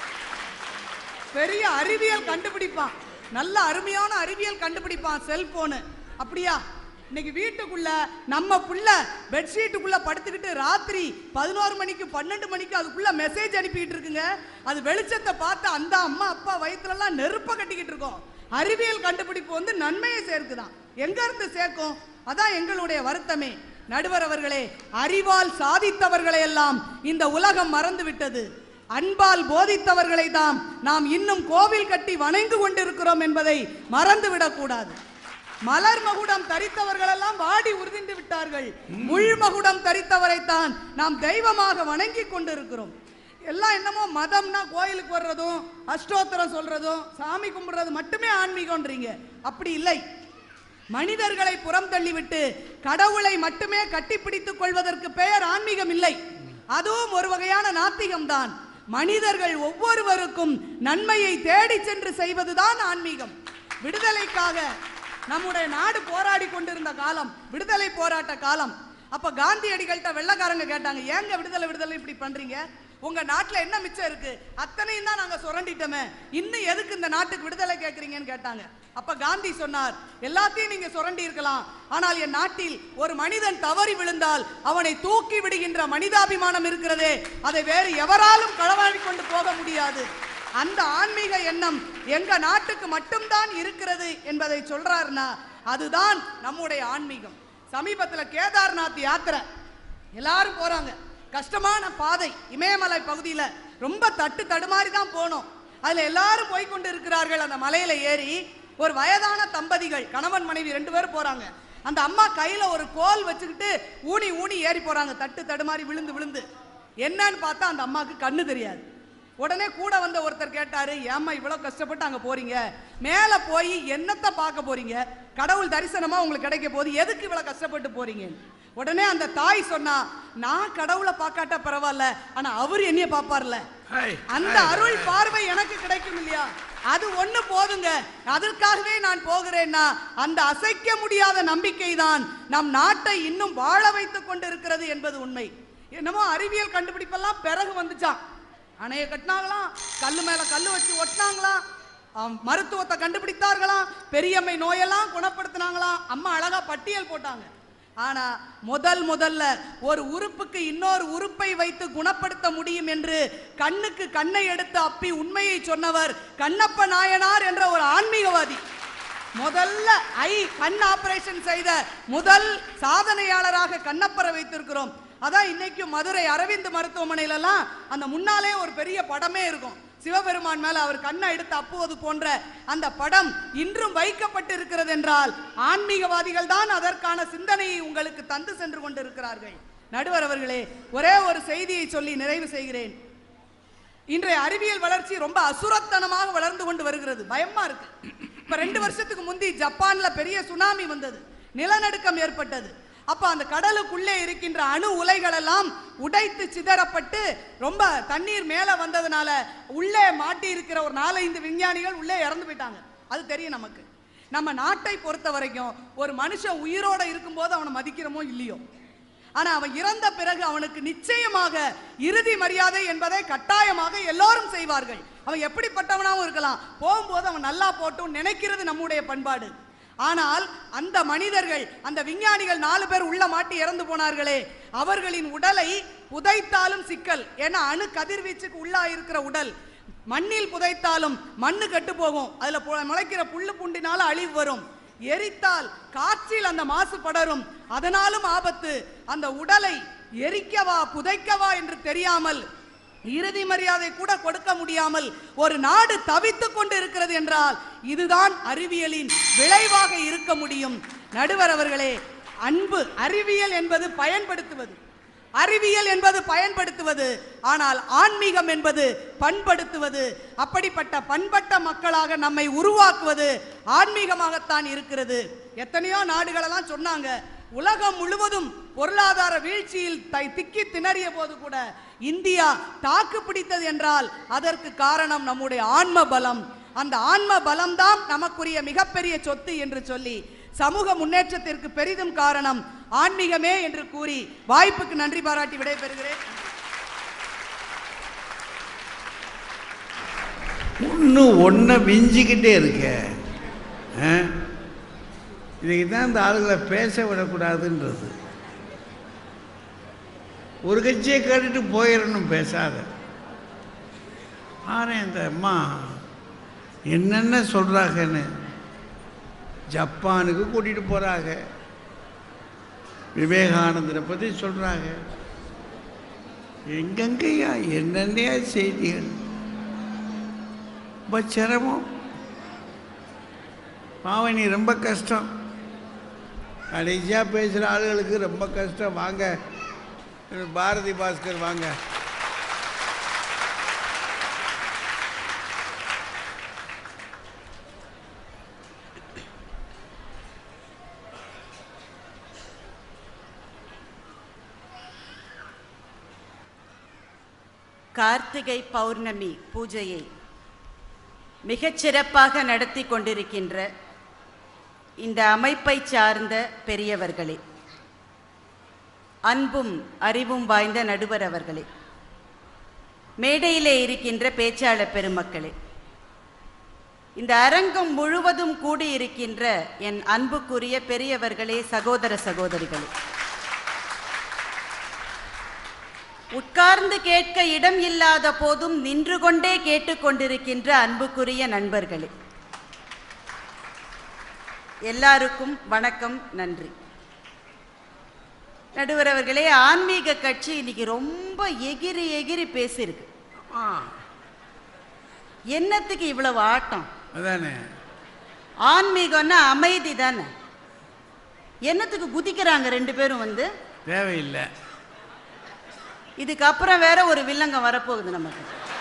பெரிய அறிவியல் கண்டுபிடிப்பான் நல்ல அருமையான அறிவியல் கண்டுபிடிப்பான் செல்போனு அப்படியா இன்னைக்கு வீட்டுக்குள்ள நம்ம புள்ள பெட்ஷீட்டுக்குள்ள படுத்துக்கிட்டு ராத்திரி பதினோரு மணிக்கு பன்னெண்டு மணிக்கு அதுக்குள்ள மெசேஜ் அனுப்பிட்டு இருக்குங்க அது வெளிச்சத்தை பார்த்து அந்த அம்மா அப்பா வயிற்றுலலாம் நெருப்ப கட்டிக்கிட்டு இருக்கோம் அறிவியல் கண்டுபிடிப்பு வந்து நன்மையை சேர்க்குதான் எங்க இருந்து சேர்க்கும் அதான் எங்களுடைய வருத்தமே நடுவர் அவர்களே அறிவால் சாதித்தவர்களை எல்லாம் இந்த உலகம் மறந்து விட்டது அன்பால் போதித்தவர்களை தான் நாம் இன்னும் கோவில் கட்டி வணங்கி கொண்டிருக்கிறோம் என்பதை மறந்துவிடக் கூடாது மலர் மகுடம் தரித்தவர்கள் எல்லாம் வாடி உறுதிந்து விட்டார்கள் முள் மகுடம் தரித்தவரைத்தான் நாம் தெய்வமாக வணங்கி கொண்டிருக்கிறோம் எல்லாம் என்னமோ மதம்னா கோயிலுக்கு வர்றதும் அஷ்டோத்திரம் சொல்றதும் சாமி கும்பிடுறது மட்டுமே ஆன்மீகம்ன்றீங்க அப்படி இல்லை மனிதர்களை புறம் தள்ளிவிட்டு கடவுளை மட்டுமே கட்டிப்பிடித்துக் கொள்வதற்கு பெயர் ஆன்மீகம் இல்லை அதுவும் ஒரு வகையான நாத்திகம் தான் மனிதர்கள் ஒவ்வொருவருக்கும் நன்மையை தேடி சென்று செய்வதுதான் ஆன்மீகம் விடுதலைக்காக நம்முடைய நாடு போராடி கொண்டிருந்த காலம் விடுதலை போராட்ட காலம் அப்ப காந்தியடிகள்கிட்ட வெள்ளக்காரங்க கேட்டாங்க ஏங்க விடுதலை விடுதலை இப்படி பண்றீங்க உங்க நாட்டுல என்ன மிச்சம் இருக்கு அத்தனையும் தான் நாங்க சுரண்டிட்டோமே இன்னும் எதுக்கு இந்த நாட்டுக்கு விடுதலை கேக்குறீங்கன்னு கேட்டாங்க அப்ப காந்தி சொன்னார் எல்லாத்தையும் நீங்க சுரண்டி இருக்கலாம் ஆனால் என் நாட்டில் ஒரு மனிதன் தவறி விழுந்தால் அவனை தூக்கி விடுகின்ற மனிதாபிமானம் இருக்கிறதே அதை வேறு எவராலும் களவாடி கொண்டு போக முடியாது அந்த ஆன்மீக எண்ணம் எங்க நாட்டுக்கு மட்டும்தான் இருக்கிறது என்பதை சொல்றாருன்னா அதுதான் நம்முடைய ஆன்மீகம் சமீபத்துல கேதார்நாத் யாத்திரை எல்லாரும் போறாங்க கஷ்டமான பாதை இமயமலை பகுதியில ரொம்ப தட்டு தடுமாறி தான் போனோம் அதுல எல்லாரும் போய் கொண்டு இருக்கிறார்கள் அந்த மலையில ஏறி ஒரு வயதான தம்பதிகள் கணவன் மனைவி ரெண்டு பேரும் போறாங்க அந்த அம்மா கையில ஒரு கோல் வச்சுக்கிட்டு ஊனி ஊனி ஏறி போறாங்க தட்டு தடுமாறி விழுந்து விழுந்து என்னன்னு பார்த்தா அந்த அம்மாவுக்கு கண்ணு தெரியாது உடனே கூட வந்த ஒருத்தர் கேட்டாரு ஏம்மா இவ்வளவு கஷ்டப்பட்டு அங்க போறீங்க மேல போய் என்னத்தை பார்க்க போறீங்க கடவுள் தரிசனமா உங்களுக்கு கிடைக்க போகுது எதுக்கு இவ்வளவு கஷ்டப்பட்டு போறீங்க உடனே அந்த தாய் சொன்னா நான் கடவுளை பார்க்காட்ட பரவாயில்ல ஆனா அவர் என்னைய பாப்பார்ல ஹேய், அந்த அருள் பார்வை எனக்கு கிடைக்கும் இல்லையா அது ஒண்ணு போதுங்க அதற்காகவே நான் போகிறேன்னா அந்த அசைக்க முடியாத நம்பிக்கை தான் நம் நாட்டை இன்னும் வாழ வைத்துக் கொண்டிருக்கிறது என்பது உண்மை என்னமோ அறிவியல் கண்டுபிடிப்பெல்லாம் பிறகு வந்துச்சான் அணைய கட்டினாங்களாம் கல்லு மேல கல்லு வச்சு ஒட்டினாங்களாம் ஆம், மருத்துவத்தை கண்டுபிடித்தார்களாம் பெரியம்மை நோயெல்லாம் குணப்படுத்தினாங்களாம் அம்மா அழகா பட்டியல் போட்டாங்க ஆனா முதல் முதல்ல ஒரு உறுப்புக்கு இன்னொரு உறுப்பை வைத்து குணப்படுத்த முடியும் என்று கண்ணுக்கு கண்ணை எடுத்து அப்பி உண்மையை சொன்னவர் கண்ணப்ப நாயனார் என்ற ஒரு ஆன்மீகவாதி முதல்ல ஐ கண் ஆபரேஷன் செய்த முதல் சாதனையாளராக கண்ணப்பரை வைத்திருக்கிறோம் அதான் இன்னைக்கு மதுரை அரவிந்த் மருத்துவமனையில எல்லாம் அந்த முன்னாலே ஒரு பெரிய படமே இருக்கும் சிவபெருமான் மேல அவர் கண்ணை எடுத்து அப்புவது போன்ற அந்த படம் இன்றும் வைக்கப்பட்டு இருக்கிறது என்றால் ஆன்மீகவாதிகள் தான் அதற்கான சிந்தனையை உங்களுக்கு தந்து சென்று கொண்டிருக்கிறார்கள் நடுவர் அவர்களே ஒரே ஒரு செய்தியை சொல்லி நிறைவு செய்கிறேன் இன்றைய அறிவியல் வளர்ச்சி ரொம்ப அசுரத்தனமாக வளர்ந்து கொண்டு வருகிறது பயமா இருக்கு இப்ப ரெண்டு வருஷத்துக்கு முந்தி ஜப்பான்ல பெரிய சுனாமி வந்தது நிலநடுக்கம் ஏற்பட்டது அப்ப அந்த கடலுக்குள்ளே இருக்கின்ற அணு உலைகள் எல்லாம் உடைத்து சிதறப்பட்டு ரொம்ப தண்ணீர் மேல வந்ததுனால உள்ளே மாட்டி இருக்கிற ஒரு நாலஞ்சு விஞ்ஞானிகள் உள்ளே இறந்து போயிட்டாங்க அது தெரியும் நமக்கு நம்ம நாட்டை பொறுத்த வரைக்கும் ஒரு மனுஷன் உயிரோட இருக்கும்போது அவனை மதிக்கிறோமோ இல்லையோ ஆனா அவன் இறந்த பிறகு அவனுக்கு நிச்சயமாக இறுதி மரியாதை என்பதை கட்டாயமாக எல்லோரும் செய்வார்கள் அவன் எப்படிப்பட்டவனாகவும் இருக்கலாம் போகும்போது அவன் நல்லா போட்டும் நினைக்கிறது நம்முடைய பண்பாடு ஆனால் அந்த மனிதர்கள் அந்த விஞ்ஞானிகள் நாலு பேர் உள்ள மாட்டி இறந்து போனார்களே அவர்களின் உடலை புதைத்தாலும் சிக்கல் ஏன்னா அணு கதிர்வீச்சுக்கு உள்ளா இருக்கிற உடல் மண்ணில் புதைத்தாலும் மண்ணு கெட்டு போகும் அதுல பு- முளைக்கிற புல்லு புண்டினால அழிவு வரும் எரித்தால் காற்றில் அந்த மாசு படரும் அதனாலும் ஆபத்து அந்த உடலை எரிக்கவா புதைக்கவா என்று தெரியாமல் இறுதி மரியாதை கூட கொடுக்க முடியாமல் ஒரு நாடு தவித்துக் கொண்டு இருக்கிறது என்றால் இதுதான் அறிவியலின் விளைவாக இருக்க முடியும் நடுவர் அவர்களே அன்பு அறிவியல் என்பது பயன்படுத்துவது அறிவியல் என்பது பயன்படுத்துவது ஆனால் ஆன்மீகம் என்பது பண்படுத்துவது அப்படிப்பட்ட பண்பட்ட மக்களாக நம்மை உருவாக்குவது ஆன்மீகமாகத்தான் இருக்கிறது எத்தனையோ நாடுகளெல்லாம் சொன்னாங்க உலகம் முழுவதும் பொருளாதார வீழ்ச்சியில் தை திக்கி திணறிய போது கூட இந்தியா தாக்கு பிடித்தது என்றால் அதற்கு காரணம் நம்முடைய ஆன்ம பலம் அந்த ஆன்ம பலம்தான் நமக்குரிய மிகப்பெரிய சொத்து என்று சொல்லி சமூக முன்னேற்றத்திற்கு பெரிதும் காரணம் ஆன்மீகமே என்று கூறி வாய்ப்புக்கு நன்றி பாராட்டி விடைபெறுகிறேன் ஒன்று ஒன்றை விஞ்சிக்கிட்டே இருக்க ஆ? இதுக்கு தான் இந்த ஆளுகளை பேச விடக்கூடாதுன்றது ஒரு கட்சியை கேட்டுட்டு போயிடணும் பேசாத ஆனே இந்த அம்மா என்னென்ன சொல்கிறாங்கன்னு ஜப்பானுக்கு கூட்டிகிட்டு போகிறாங்க விவேகானந்தரை பற்றி சொல்கிறாங்க எங்கெங்கய்யா என்னென்னையா செய்திகள் ரொம்ப சிரமம் பாவனி ரொம்ப கஷ்டம் கடைசியாக பேசுகிற ஆளுகளுக்கு ரொம்ப கஷ்டம் வாங்க பாரதி பாஸ்கர் வாங்க கார்த்திகை பௌர்ணமி பூஜையை மிகச் சிறப்பாக நடத்தி கொண்டிருக்கின்ற இந்த அமைப்பை சார்ந்த பெரியவர்களே அன்பும் அறிவும் வாய்ந்த நடுவர் அவர்களே மேடையிலே இருக்கின்ற பேச்சாளர் பெருமக்களே இந்த அரங்கம் முழுவதும் கூடியிருக்கின்ற என் அன்புக்குரிய பெரியவர்களே சகோதர சகோதரிகளே உட்கார்ந்து கேட்க இடம் இல்லாத போதும் நின்று கொண்டே கேட்டுக்கொண்டிருக்கின்ற அன்புக்குரிய நண்பர்களே எல்லாருக்கும் வணக்கம் நன்றி நடுவர் அவர்களே ஆன்மீக கட்சி இன்னைக்கு ரொம்ப எகிரி எகிரி பேசியிருக்கு ஆ என்னத்துக்கு இவ்வளவு ஆட்டம் அதானே ஆன்மீகம்னா அமைதி தானே என்னத்துக்கு குதிக்கிறாங்க ரெண்டு பேரும் வந்து தேவையில்லை இதுக்கப்புறம் வேற ஒரு வில்லங்கம் வரப்போகுது நமக்கு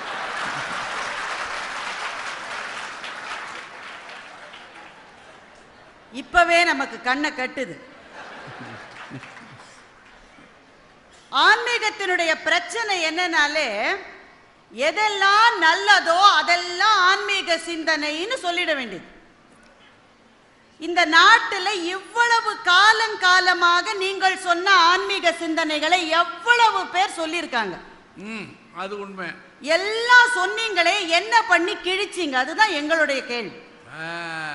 இப்பவே நமக்கு கண்ணை கட்டுது ஆன்மீகத்தினுடைய பிரச்சனை என்னன்னாலே எதெல்லாம் நல்லதோ அதெல்லாம் ஆன்மீக சிந்தனைன்னு சொல்லிட வேண்டியது இந்த நாட்டில் இவ்வளவு காலங்காலமாக நீங்கள் சொன்ன ஆன்மீக சிந்தனைகளை எவ்வளவு பேர் சொல்லியிருக்காங்க ம் அது உண்மை எல்லாம் சொன்னீங்களே என்ன பண்ணி கிழிச்சீங்க அதுதான் எங்களுடைய கேள்வி ஆ,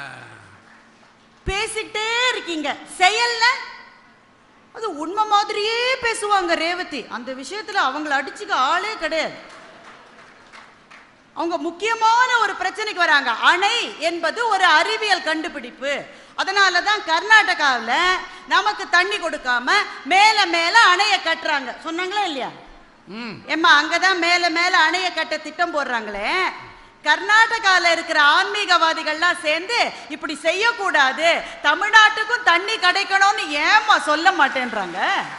பேசிட்டே இருக்கீங்க செயல்ல அது உண்மை மாதிரியே பேசுவாங்க ரேவதி அந்த விஷயத்துல அவங்கள அடிச்சுக்க ஆளே கிடையாது அவங்க முக்கியமான ஒரு பிரச்சனைக்கு வராங்க அணை என்பது ஒரு அறிவியல் கண்டுபிடிப்பு அதனால தான் கர்நாடகாவில் நமக்கு தண்ணி கொடுக்காம மேல மேல அணைய கட்டுறாங்க சொன்னாங்களா இல்லையா ம் ஏம்மா அங்கதான் மேல மேல அணைய கட்ட திட்டம் போடுறாங்களே கர்நாடகால இருக்கிற ஆன்மீகவாதிகள்லாம் சேர்ந்து இப்படி செய்யக்கூடாது தமிழ்நாட்டுக்கும் தண்ணி கிடைக்கணும்னு ஏம்மா சொல்ல மாட்டேன்றாங்க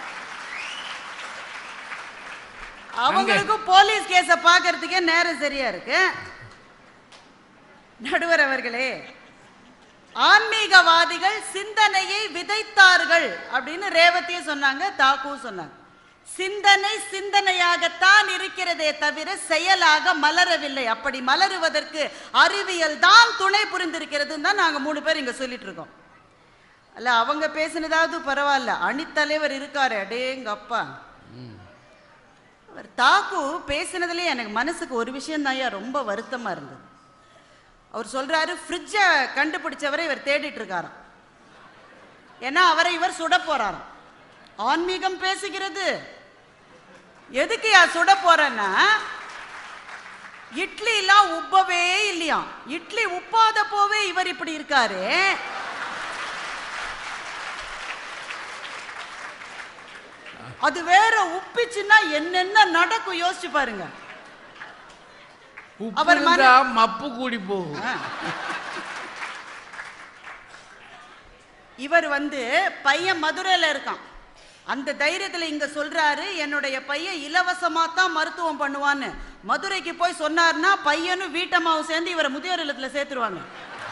அவங்களுக்கும் போலீஸ் கேஸ பாக்குறதுக்கே நேரம் சரியா இருக்கு நடுவர் அவர்களே ஆன்மீகவாதிகள் சிந்தனையை விதைத்தார்கள் அப்படின்னு ரேவதியும் சொன்னாங்க தாக்குவும் சொன்னாங்க சிந்தனை சிந்தனையாகத்தான் இருக்கிறதே தவிர செயலாக மலரவில்லை அப்படி மலருவதற்கு அறிவியல் தான் துணை புரிந்திருக்கிறதுன்னு தான் நாங்க மூணு பேர் இங்க சொல்லிட்டு இருக்கோம் அல்ல அவங்க பேசினதாவது பரவாயில்ல அணித்தலைவர் இருக்காரு அடேங்கப்பா அவர் தாக்கு பேசினதுல எனக்கு மனசுக்கு ஒரு விஷயம் தான் ரொம்ப வருத்தமா இருந்தது அவர் சொல்றாரு ஃப்ரிட்ஜை கண்டுபிடிச்சவரை இவர் தேடிட்டு இருக்காராம் ஏன்னா அவரை இவர் சுட போறாராம் ஆன்மீகம் பேசுகிறது எதுக்கு யா சுட போறேன்னா இட்லி எல்லாம் உப்பவே இல்லையாம் இட்லி உப்பாத போவே இவர் இப்படி இருக்காரு அது வேற உப்பிச்சுன்னா என்னென்ன நடக்கும் யோசிச்சு பாருங்க உப்பு அவர் மன- இருந்தா மப்பு கூடி போகும் இவர் வந்து பையன் மதுரையில இருக்கான் அந்த தைரியத்துல இங்க சொல்றாரு என்னுடைய பையன் இலவசமா தான் மருத்துவம் பண்ணுவான்னு மதுரைக்கு போய் சொன்னாருன்னா பையனும் வீட்டம்மாவும் சேர்ந்து இவரை முதியோர் இல்லத்துல சேர்த்துருவாங்க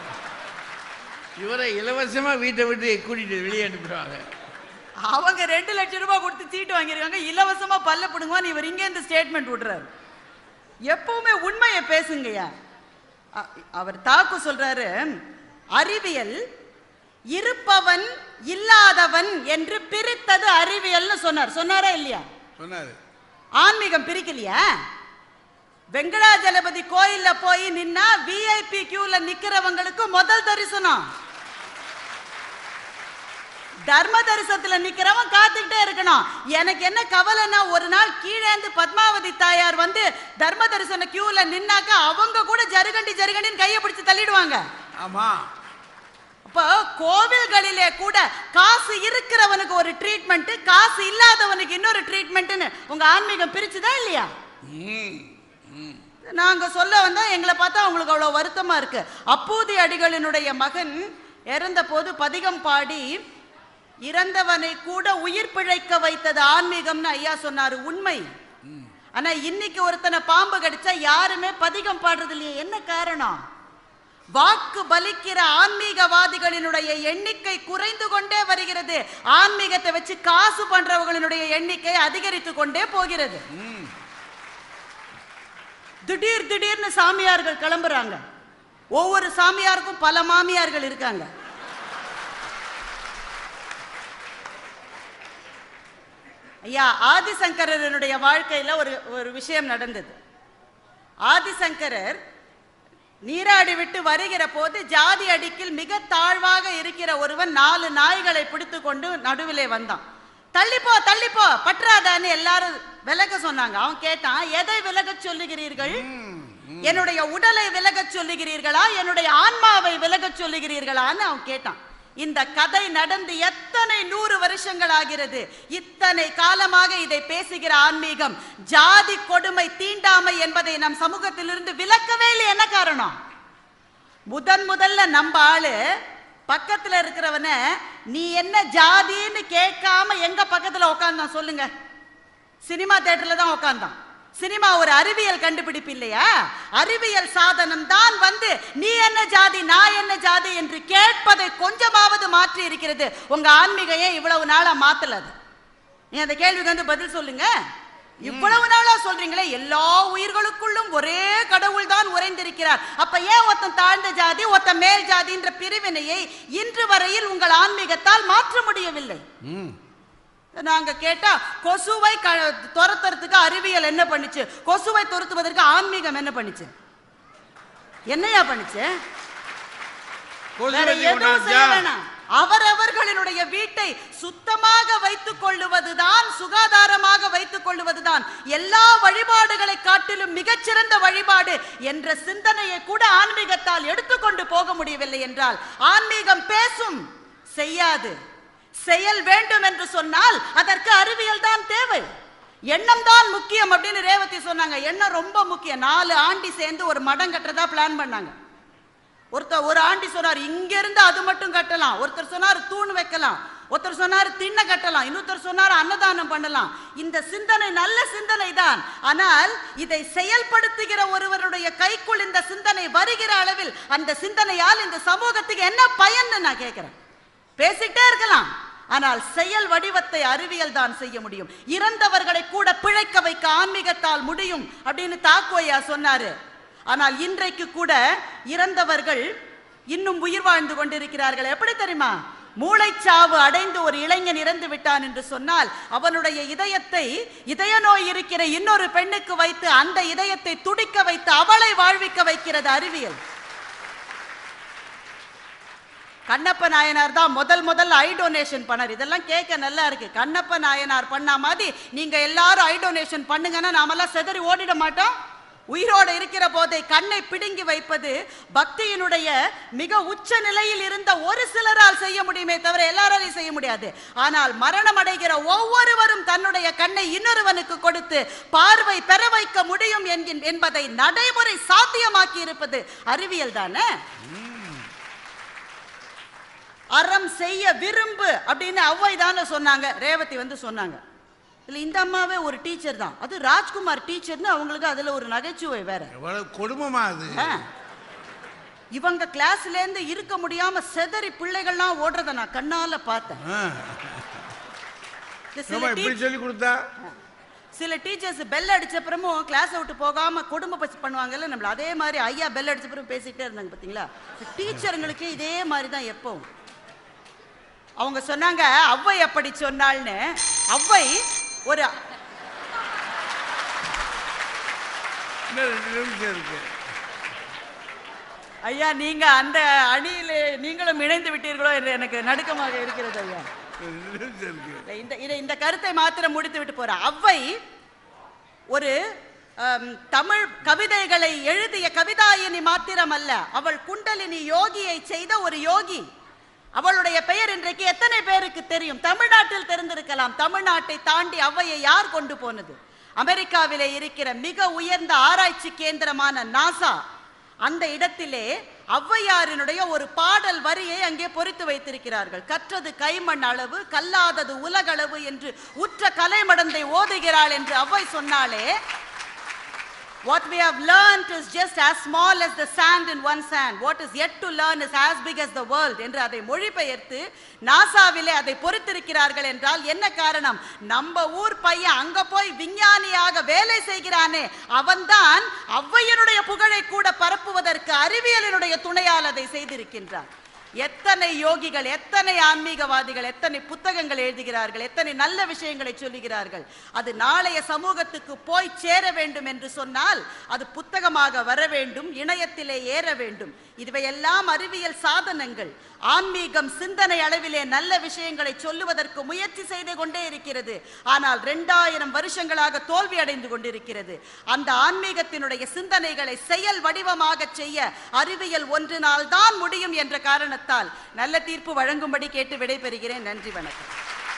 இவரை இலவசமா வீட்டை விட்டு கூட்டிட்டு வெளியே அனுப்பிடுவாங்க அவங்க ரெண்டு லட்சம் ரூபாய் கொடுத்து சீட்டு வாங்கியிருக்காங்க இலவசமா பல்ல பிடுங்குவான்னு இவர் இங்கே இந்த ஸ்டேட்மெண்ட் விடுறாரு எப்பவுமே உண்மையை பேசுங்கய்யா அ- அவர் தாக்கு சொல்றாரு அறிவியல் இருப்பவன் இல்லாதவன் என்று பிரித்தது அறிவியல்னு சொன்னார் சொன்னாரா இல்லையா சொன்னாரு ஆன்மீகம் பிரிக்கலையா வெங்கடாஜலபதி கோயில்ல போய் நின்னா விஐபி கியூல நிக்கிறவங்களுக்கு முதல் தரிசனம் தர்ம தரிசனத்துல நிக்கிறவன் காத்துக்கிட்டே இருக்கணும் எனக்கு என்ன கவலைன்னா ஒரு நாள் கீழேந்து பத்மாவதி தாயார் வந்து தர்ம தரிசன கியூல நின்னாக்க அவங்க கூட ஜருகண்டி ஜருகண்டின்னு கையை பிடிச்சு தள்ளிடுவாங்க ஆமா அப்போ கோவில்களிலே கூட காசு இருக்கிறவனுக்கு ஒரு ட்ரீட்மெண்ட் காசு இல்லாதவனுக்கு இன்னொரு ட்ரீட்மெண்ட்னு உங்க ஆன்மீகம் பிரிச்சுதா இல்லையா ம் நாங்க சொல்ல வந்தா எங்களை பார்த்தா அவங்களுக்கு அவ்வளவு வருத்தமா இருக்கு அப்பூதி அடிகளினுடைய மகன் இறந்த போது பதிகம் பாடி இறந்தவனை கூட உயிர் பிழைக்க வைத்தது ஆன்மீகம்னு ஐயா சொன்னாரு உண்மை ஆனா இன்னைக்கு ஒருத்தனை பாம்பு கடிச்சா யாருமே பதிகம் பாடுறது இல்லையே என்ன காரணம் வாக்கு பலிக்கிற ஆன்மீகவாதிகளினுடைய எண்ணிக்கை குறைந்து கொண்டே வருகிறது ஆன்மீகத்தை வச்சு காசு பண்றவங்களினுடைய எண்ணிக்கை அதிகரித்து கொண்டே போகிறது திடீர் திடீர்னு சாமியார்கள் கிளம்புறாங்க ஒவ்வொரு சாமியாருக்கும் பல மாமியார்கள் இருக்காங்க ஐயா ஆதிசங்கரனுடைய வாழ்க்கையில ஒரு ஒரு விஷயம் நடந்தது ஆதிசங்கரர் நீராடி விட்டு வருகிற போது ஜாதி அடிக்கில் மிக தாழ்வாக இருக்கிற ஒருவன் நாலு நாய்களை பிடித்து கொண்டு நடுவிலே வந்தான் தள்ளிப்போ தள்ளிப்போ பற்றாதான்னு எல்லாரும் விலக சொன்னாங்க அவன் கேட்டான் எதை விலகச் சொல்லுகிறீர்கள் என்னுடைய உடலை விலகச் சொல்லுகிறீர்களா என்னுடைய ஆன்மாவை விலகச் சொல்லுகிறீர்களான்னு அவன் கேட்டான் இந்த கதை நடந்து எத்தனை நூறு வருஷங்கள் ஆகிறது இத்தனை காலமாக இதை பேசுகிற ஆன்மீகம் ஜாதி கொடுமை தீண்டாமை என்பதை நம் சமூகத்திலிருந்து விலக்கவே இல்லை என்ன காரணம் முதன் முதல்ல நம்ம ஆளு பக்கத்துல இருக்கிறவன நீ என்ன ஜாதின்னு கேட்காம எங்க பக்கத்துல உட்கார்ந்தான் சொல்லுங்க சினிமா தியேட்டர்ல தான் உட்கார்ந்தான் சினிமா ஒரு அறிவியல் கண்டுபிடிப்பு இல்லையா அறிவியல் சாதனம் தான் வந்து நீ என்ன ஜாதி நான் என்ன ஜாதி என்று கேட்பதை கொஞ்சமாவது மாற்றி இருக்கிறது உங்க ஆன்மீகம் ஏன் இவ்வளவு நாளா மாத்தல அது நீ அந்த கேள்விக்கு வந்து பதில் சொல்லுங்க இவ்வளவு நாளா சொல்றீங்களே எல்லா உயிர்களுக்குள்ளும் ஒரே கடவுள் தான் உறைந்திருக்கிறார் அப்ப ஏன் ஒருத்தன் தாழ்ந்த ஜாதி ஒருத்தன் மேல் ஜாதின்ற பிரிவினையை இன்று வரையில் உங்கள் ஆன்மீகத்தால் மாற்ற முடியவில்லை ம் நாங்க கேட்டா கொசுவை க துரத்துறதுக்கு அறிவியல் என்ன பண்ணுச்சு கொசுவை துரத்துவதற்கு ஆன்மீகம் என்ன பண்ணுச்சு என்னையா பண்ணுச்சு கொசு வேற வத்தி எதுவும் செய்ய கொண்டாச்சா? வேணாம் அவரவர்களுடைய வீட்டை சுத்தமாக வைத்துக் கொள்ளுவதுதான் சுகாதாரமாக வைத்துக் கொள்ளுவதுதான் எல்லா வழிபாடுகளை காட்டிலும் மிகச்சிறந்த வழிபாடு என்ற சிந்தனையை கூட ஆன்மீகத்தால் எடுத்துக்கொண்டு போக முடியவில்லை என்றால் ஆன்மீகம் பேசும் செய்யாது செயல் வேண்டும் என்று சொன்னால் அதற்கு அறிவியல் தான் தேவை எண்ணம் தான் முக்கியம் அப்படின்னு ரேவதி சொன்னாங்க எண்ணம் ரொம்ப முக்கியம் நாலு ஆண்டி சேர்ந்து ஒரு மடம் கட்டுறதா பிளான் பண்ணாங்க ஒருத்தர் ஒரு ஆண்டி சொன்னார் இங்க இருந்து அது மட்டும் கட்டலாம் ஒருத்தர் சொன்னார் தூண் வைக்கலாம் ஒருத்தர் சொன்னார் திண்ணை கட்டலாம் இன்னொருத்தர் சொன்னார் அன்னதானம் பண்ணலாம் இந்த சிந்தனை நல்ல சிந்தனை தான் ஆனால் இதை செயல்படுத்துகிற ஒருவருடைய கைக்குள் இந்த சிந்தனை வருகிற அளவில் அந்த சிந்தனையால் இந்த சமூகத்துக்கு என்ன பயன்னு நான் கேட்கிறேன் பேசிட்டே இருக்கலாம் ஆனால் செயல் வடிவத்தை அறிவியல் தான் செய்ய முடியும் இறந்தவர்களை கூட பிழைக்க வைக்க ஆன்மீகத்தால் முடியும் அப்படின்னு தாக்கோயா சொன்னாரு ஆனால் இன்றைக்கு கூட இறந்தவர்கள் இன்னும் உயிர் வாழ்ந்து கொண்டிருக்கிறார்கள் எப்படி தெரியுமா மூளைச்சாவு அடைந்து ஒரு இளைஞன் இறந்து விட்டான் என்று சொன்னால் அவனுடைய இதயத்தை இதய நோய் இருக்கிற இன்னொரு பெண்ணுக்கு வைத்து அந்த இதயத்தை துடிக்க வைத்து அவளை வாழ்விக்க வைக்கிறது அறிவியல் கண்ணப்ப நாயனார் தான் முதல் முதல் ஐ டொனேஷன் பண்ணார் இதெல்லாம் கேட்க நல்லா இருக்கு கண்ணப்ப நாயனார் பண்ண மாதிரி நீங்க எல்லாரும் ஐ டொனேஷன் பண்ணுங்கன்னா நாமெல்லாம் செதறி ஓடிட மாட்டோம் உயிரோடு இருக்கிற போதே கண்ணை பிடுங்கி வைப்பது பக்தியினுடைய மிக உச்ச நிலையில் இருந்த ஒரு சிலரால் செய்ய முடியுமே தவிர எல்லாராலையும் செய்ய முடியாது ஆனால் மரணம் அடைகிற ஒவ்வொருவரும் தன்னுடைய கண்ணை இன்னொருவனுக்கு கொடுத்து பார்வை பெற வைக்க முடியும் என்கின் என்பதை நடைமுறை சாத்தியமாக்கி இருப்பது அறிவியல் தானே அறம் செய்ய விரும்பு அப்படின்னு அவ்வை தானே சொன்னாங்க ரேவதி வந்து சொன்னாங்க இல்ல இந்த அம்மாவே ஒரு டீச்சர் தான் அது ராஜ்குமார் டீச்சர்னு அவங்களுக்கு அதுல ஒரு நகைச்சுவை வேற எவ்வளவு கொடுமமா அது ஆ. இவங்க கிளாஸ்ல இருந்து இருக்க முடியாம செதறி பிள்ளைகள்லாம் ஓடுறத நான் கண்ணால பார்த்தேன் ஆ. இந்த சில ஏம்மா, இப்படி டீ- சொல்லி கொடுத்தா சில டீச்சர்ஸ் பெல் அடிச்ச அப்புறமும் கிளாஸை விட்டு போகாம குடும்ப பசி பண்ணுவாங்கல்ல நம்மள அதே மாதிரி ஐயா பெல் அடிச்ச அப்புறம் பேசிட்டே இருந்தாங்க பாத்தீங்களா டீச்சருங்களுக்கு இதே மாதிரி தான் எப்பவும் அவங்க சொன்னாங்க அவ்வை அப்படி சொன்னாள்னு அவ்வை ஒரு இன்னும் ரெண்டு நிமிஷம் இருக்கு ஐயா நீங்க அந்த அணியிலே நீங்களும் இணைந்து விட்டீர்களோ என்று எனக்கு நடுக்கமாக இருக்கிறது ஐயா ரெண்டு நிமிஷம் இருக்கு இல்ல, இந்த இதை இந்த கருத்தை மாத்திரம் முடித்து விட்டு போற அவ்வை ஒரு அம், தமிழ் கவிதைகளை எழுதிய கவிதாயினி மாத்திரம் அல்ல அவள் குண்டலினி யோகியை செய்த ஒரு யோகி அவளுடைய பெயர் இன்றைக்கு எத்தனை பேருக்கு தெரியும் தமிழ்நாட்டில் தெரிந்திருக்கலாம் தமிழ்நாட்டை தாண்டி அவ்வையை யார் கொண்டு போனது அமெரிக்காவிலே இருக்கிற மிக உயர்ந்த ஆராய்ச்சி கேந்திரமான நாசா அந்த இடத்திலே ஔவையாரினுடைய ஒரு பாடல் வரியை அங்கே பொறித்து வைத்திருக்கிறார்கள் கற்றது கைமண் அளவு கல்லாதது உலகளவு என்று உற்ற கலைமடந்தை ஓதுகிறாள் என்று ஔவை சொன்னாலே What we have learnt is just as small as the sand in one sand. What is yet to learn is as big as the world. என்று அதை மொழிபெயர்த்து நாசாவிலே அதை பொறித்திருக்கிறார்கள் என்றால் என்ன காரணம் நம்ம ஊர் பையன் அங்க போய் விஞ்ஞானியாக வேலை செய்கிறானே அவன்தான் ஔவையனுடைய புகழை கூட பரப்புவதற்கு அறிவியலினுடைய துணையால் அதை செய்திருக்கின்றான் எத்தனை யோகிகள் எத்தனை ஆன்மீகவாதிகள் எத்தனை புத்தகங்கள் எழுதுகிறார்கள் எத்தனை நல்ல விஷயங்களை சொல்லுகிறார்கள் அது நாளைய சமூகத்துக்கு போய் சேர வேண்டும் என்று சொன்னால் அது புத்தகமாக வர வேண்டும் இணையத்திலே ஏற வேண்டும் இதுவையெல்லாம் அறிவியல் சாதனங்கள் ஆன்மீகம் சிந்தனை அளவிலே நல்ல விஷயங்களை சொல்லுவதற்கு முயற்சி செய்து கொண்டே இருக்கிறது ஆனால் ரெண்டாயிரம் வருஷங்களாக தோல்வி அடைந்து கொண்டிருக்கிறது அந்த ஆன்மீகத்தினுடைய சிந்தனைகளை செயல் வடிவமாக செய்ய அறிவியல் ஒன்றினால் தான் முடியும் என்ற காரணத்தால் நல்ல தீர்ப்பு வழங்கும்படி கேட்டு விடைபெறுகிறேன் நன்றி வணக்கம்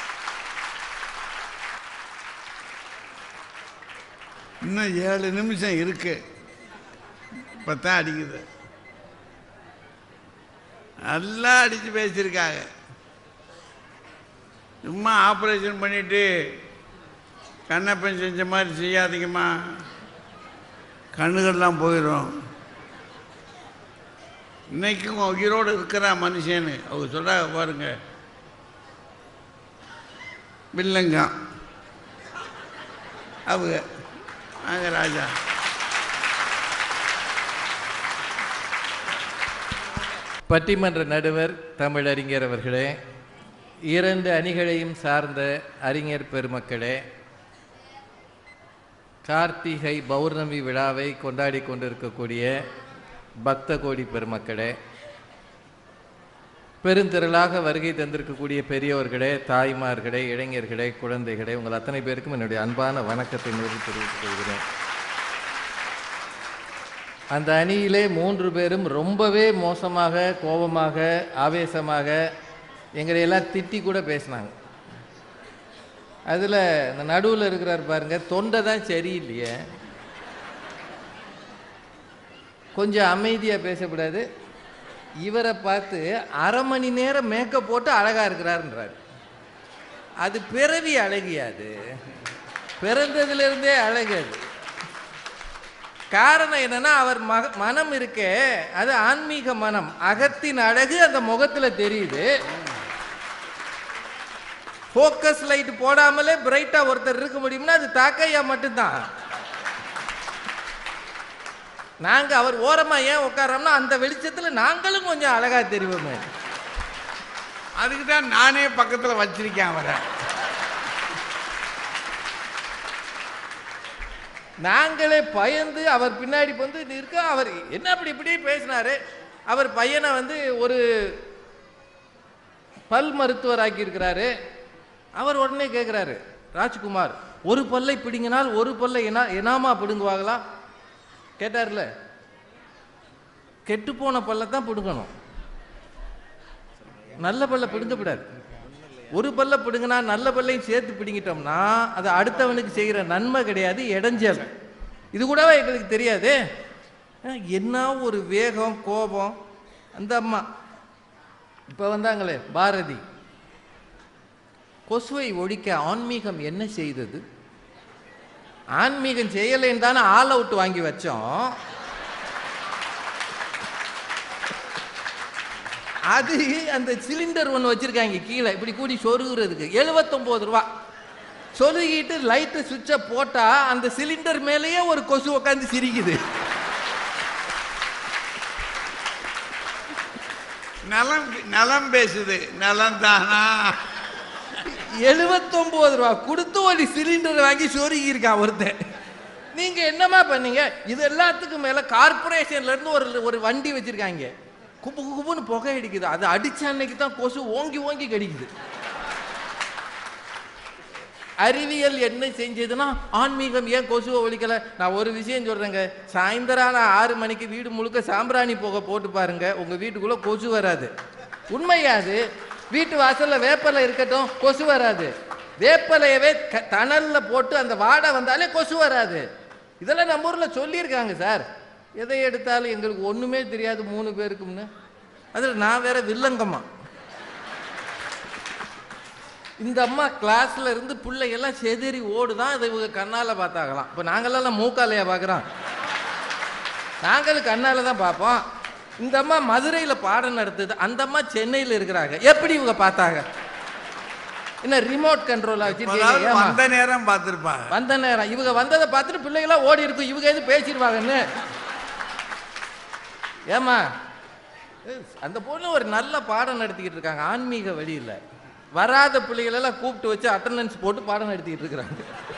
இன்னும் ஏழு நிமிஷம் இருக்கு இப்போ தான் அடிக்குது நல்லா அடித்து பேசியிருக்காங்க சும்மா ஆப்ரேஷன் பண்ணிட்டு கண்ணப்பன் செஞ்ச மாதிரி செய்யாதீங்கம்மா கண்ணுகள்லாம் போயிடும் இன்னைக்கும் உயிரோடு இருக்கிறா மனுஷன்னு அவங்க சொல்கிறாங்க பாருங்க வில்லங்கம் அவங்க வாங்க ராஜா பட்டிமன்ற நடுவர் தமிழறிஞர் அவர்களே இரண்டு அணிகளையும் சார்ந்த அறிஞர் பெருமக்களே கார்த்திகை பௌர்ணமி விழாவை கொண்டாடி கொண்டிருக்கக்கூடிய பக்த கோடி பெருமக்களே பெருந்திரளாக வருகை தந்திருக்கக்கூடிய பெரியவர்களே தாய்மார்களே இளைஞர்களே குழந்தைகளே உங்கள் அத்தனை பேருக்கும் என்னுடைய அன்பான வணக்கத்தை நிறுத்தி தெரிவித்துக் கொள்கிறேன் அந்த அணியிலே மூன்று பேரும் ரொம்பவே மோசமாக கோபமாக ஆவேசமாக எங்களை எல்லாம் திட்டி கூட பேசினாங்க அதில் இந்த நடுவில் இருக்கிறார் பாருங்க தொண்டை தான் சரியில்லையே கொஞ்சம் அமைதியாக பேசக்கூடாது இவரை பார்த்து அரை மணி நேரம் மேக்கப் போட்டு அழகாக இருக்கிறாருன்றார் அது பிறவி அழகியா அது பிறந்ததுலேருந்தே அழகு அது காரணம் என்னன்னா அவர் மக மனம் இருக்கே அது ஆன்மீக மனம் அகத்தின் அழகு அந்த முகத்துல தெரியுது ஃபோக்கஸ் லைட் போடாமலே பிரைட்டா ஒருத்தர் இருக்க முடியும்னா அது தாக்கையா மட்டும்தான் நாங்க அவர் ஓரமா ஏன் உட்காரோம்னா அந்த வெளிச்சத்துல நாங்களும் கொஞ்சம் அழகா தெரிவோமே அதுக்கு தான் நானே பக்கத்தில் வச்சிருக்கேன் அவரை நாங்களே பயந்து அவர் பின்னாடி வந்து நிற்க அவர் என்ன அப்படி இப்படி பேசினாரு அவர் பையனை வந்து ஒரு பல் மருத்துவர் ஆக்கியிருக்கிறாரு அவர் உடனே கேட்குறாரு ராஜ்குமார் ஒரு பல்லை பிடுங்கினால் ஒரு பல்லை என்ன எனாமா பிடுங்குவாங்களா கேட்டார்ல கெட்டு போன பல்ல தான் பிடுங்கணும் நல்ல பல்ல பிடுங்கக்கூடாது ஒரு பல்ல பிடுங்கினா நல்ல பல்லையும் சேர்த்து பிடுங்கிட்டோம்னா அது அடுத்தவனுக்கு செய்கிற நன்மை கிடையாது இடைஞ்சல் இது கூடவா எங்களுக்கு தெரியாது அஹ், என்ன ஒரு வேகம் கோபம் அந்த அம்மா இப்போ வந்தாங்களே பாரதி கொசுவை ஒழிக்க ஆன்மீகம் என்ன செய்தது ஆன்மீகம் செய்யலைன்னு தானே ஆல் அவுட் வாங்கி வச்சோம் அது அந்த சிலிண்டர் ஒன்று வச்சிருக்காங்க கீழே இப்படி கூடி சொருகிறதுக்கு எழுபத்தொம்போது ரூபா சொருகிட்டு லைட்டு சுவிட்சை போட்டா அந்த சிலிண்டர் மேலேயே ஒரு கொசு உட்காந்து சிரிக்குது நலம் நலம் பேசுது நலம் தானா எழுபத்தொம்போது ரூபா கொடுத்து ஒரு சிலிண்டர் வாங்கி சொருகி இருக்கான் ஒருத்தன் நீங்க என்னமா பண்ணீங்க இது எல்லாத்துக்கும் மேல கார்பரேஷன்ல இருந்து ஒரு ஒரு வண்டி வச்சிருக்காங்க குப்பு குப்புன்னு புகை அடிக்குது அது அடிச்ச அன்னைக்கு தான் கொசு ஓங்கி ஓங்கி கடிக்குது அறிவியல் என்ன செஞ்சதுன்னா ஆன்மீகம் ஏன் கொசுவை ஒழிக்கல நான் ஒரு விஷயம் சொல்றேங்க சாயந்தரம் ஆனா ஆறு மணிக்கு வீடு முழுக்க சாம்பிராணி புகை போட்டு பாருங்க உங்க வீட்டுக்குள்ள கொசு வராது உண்மையாது வீட்டு வாசல்ல வேப்பலை இருக்கட்டும் கொசு வராது வேப்பலையவே க- தணல்ல போட்டு அந்த வாடை வந்தாலே கொசு வராது இதெல்லாம் நம்ம ஊர்ல சொல்லியிருக்காங்க சார் எதை எடுத்தாலும் எங்களுக்கு ஒண்ணுமே தெரியாது மூணு பேருக்கும்னு அதில் நான் வேற வில்லங்கம்மா இந்த அம்மா கிளாஸ்ல இருந்து பிள்ளைகள்லாம் செதறி ஓடுதான் இதை இவங்க கண்ணால பார்த்தாங்களாம் இப்போ நாங்கெல்லாம் மூக்காலையா பார்க்குறோம் நாங்களும் கண்ணால தான் பார்ப்போம் இந்த அம்மா மதுரையில பாடம் நடத்துது அந்த அம்மா சென்னையில இருக்கிறாங்க எப்படி இவங்க பார்த்தாங்க என்ன ரிமோட் கண்ட்ரோலா அதாவது வச்சிருக்கீங்க ஏம்மா? வந்த நேரம் பார்த்துருப்பாங்க வந்த நேரம் இவங்க வந்ததை பார்த்துட்டு பிள்ளைகளாம் ஓடி இருக்கும் இவங்க எது பேசிடுவாங்கன்னு ஏமா அந்த பொண்ணு ஒரு நல்ல பாடம் நடத்திக்கிட்டு இருக்காங்க ஆன்மீக வழியில் வராத பிள்ளைகளெல்லாம் கூப்பிட்டு வச்சு அட்டண்டன்ஸ் போட்டு பாடம் நடத்திக்கிட்டு இருக்கிறாங்க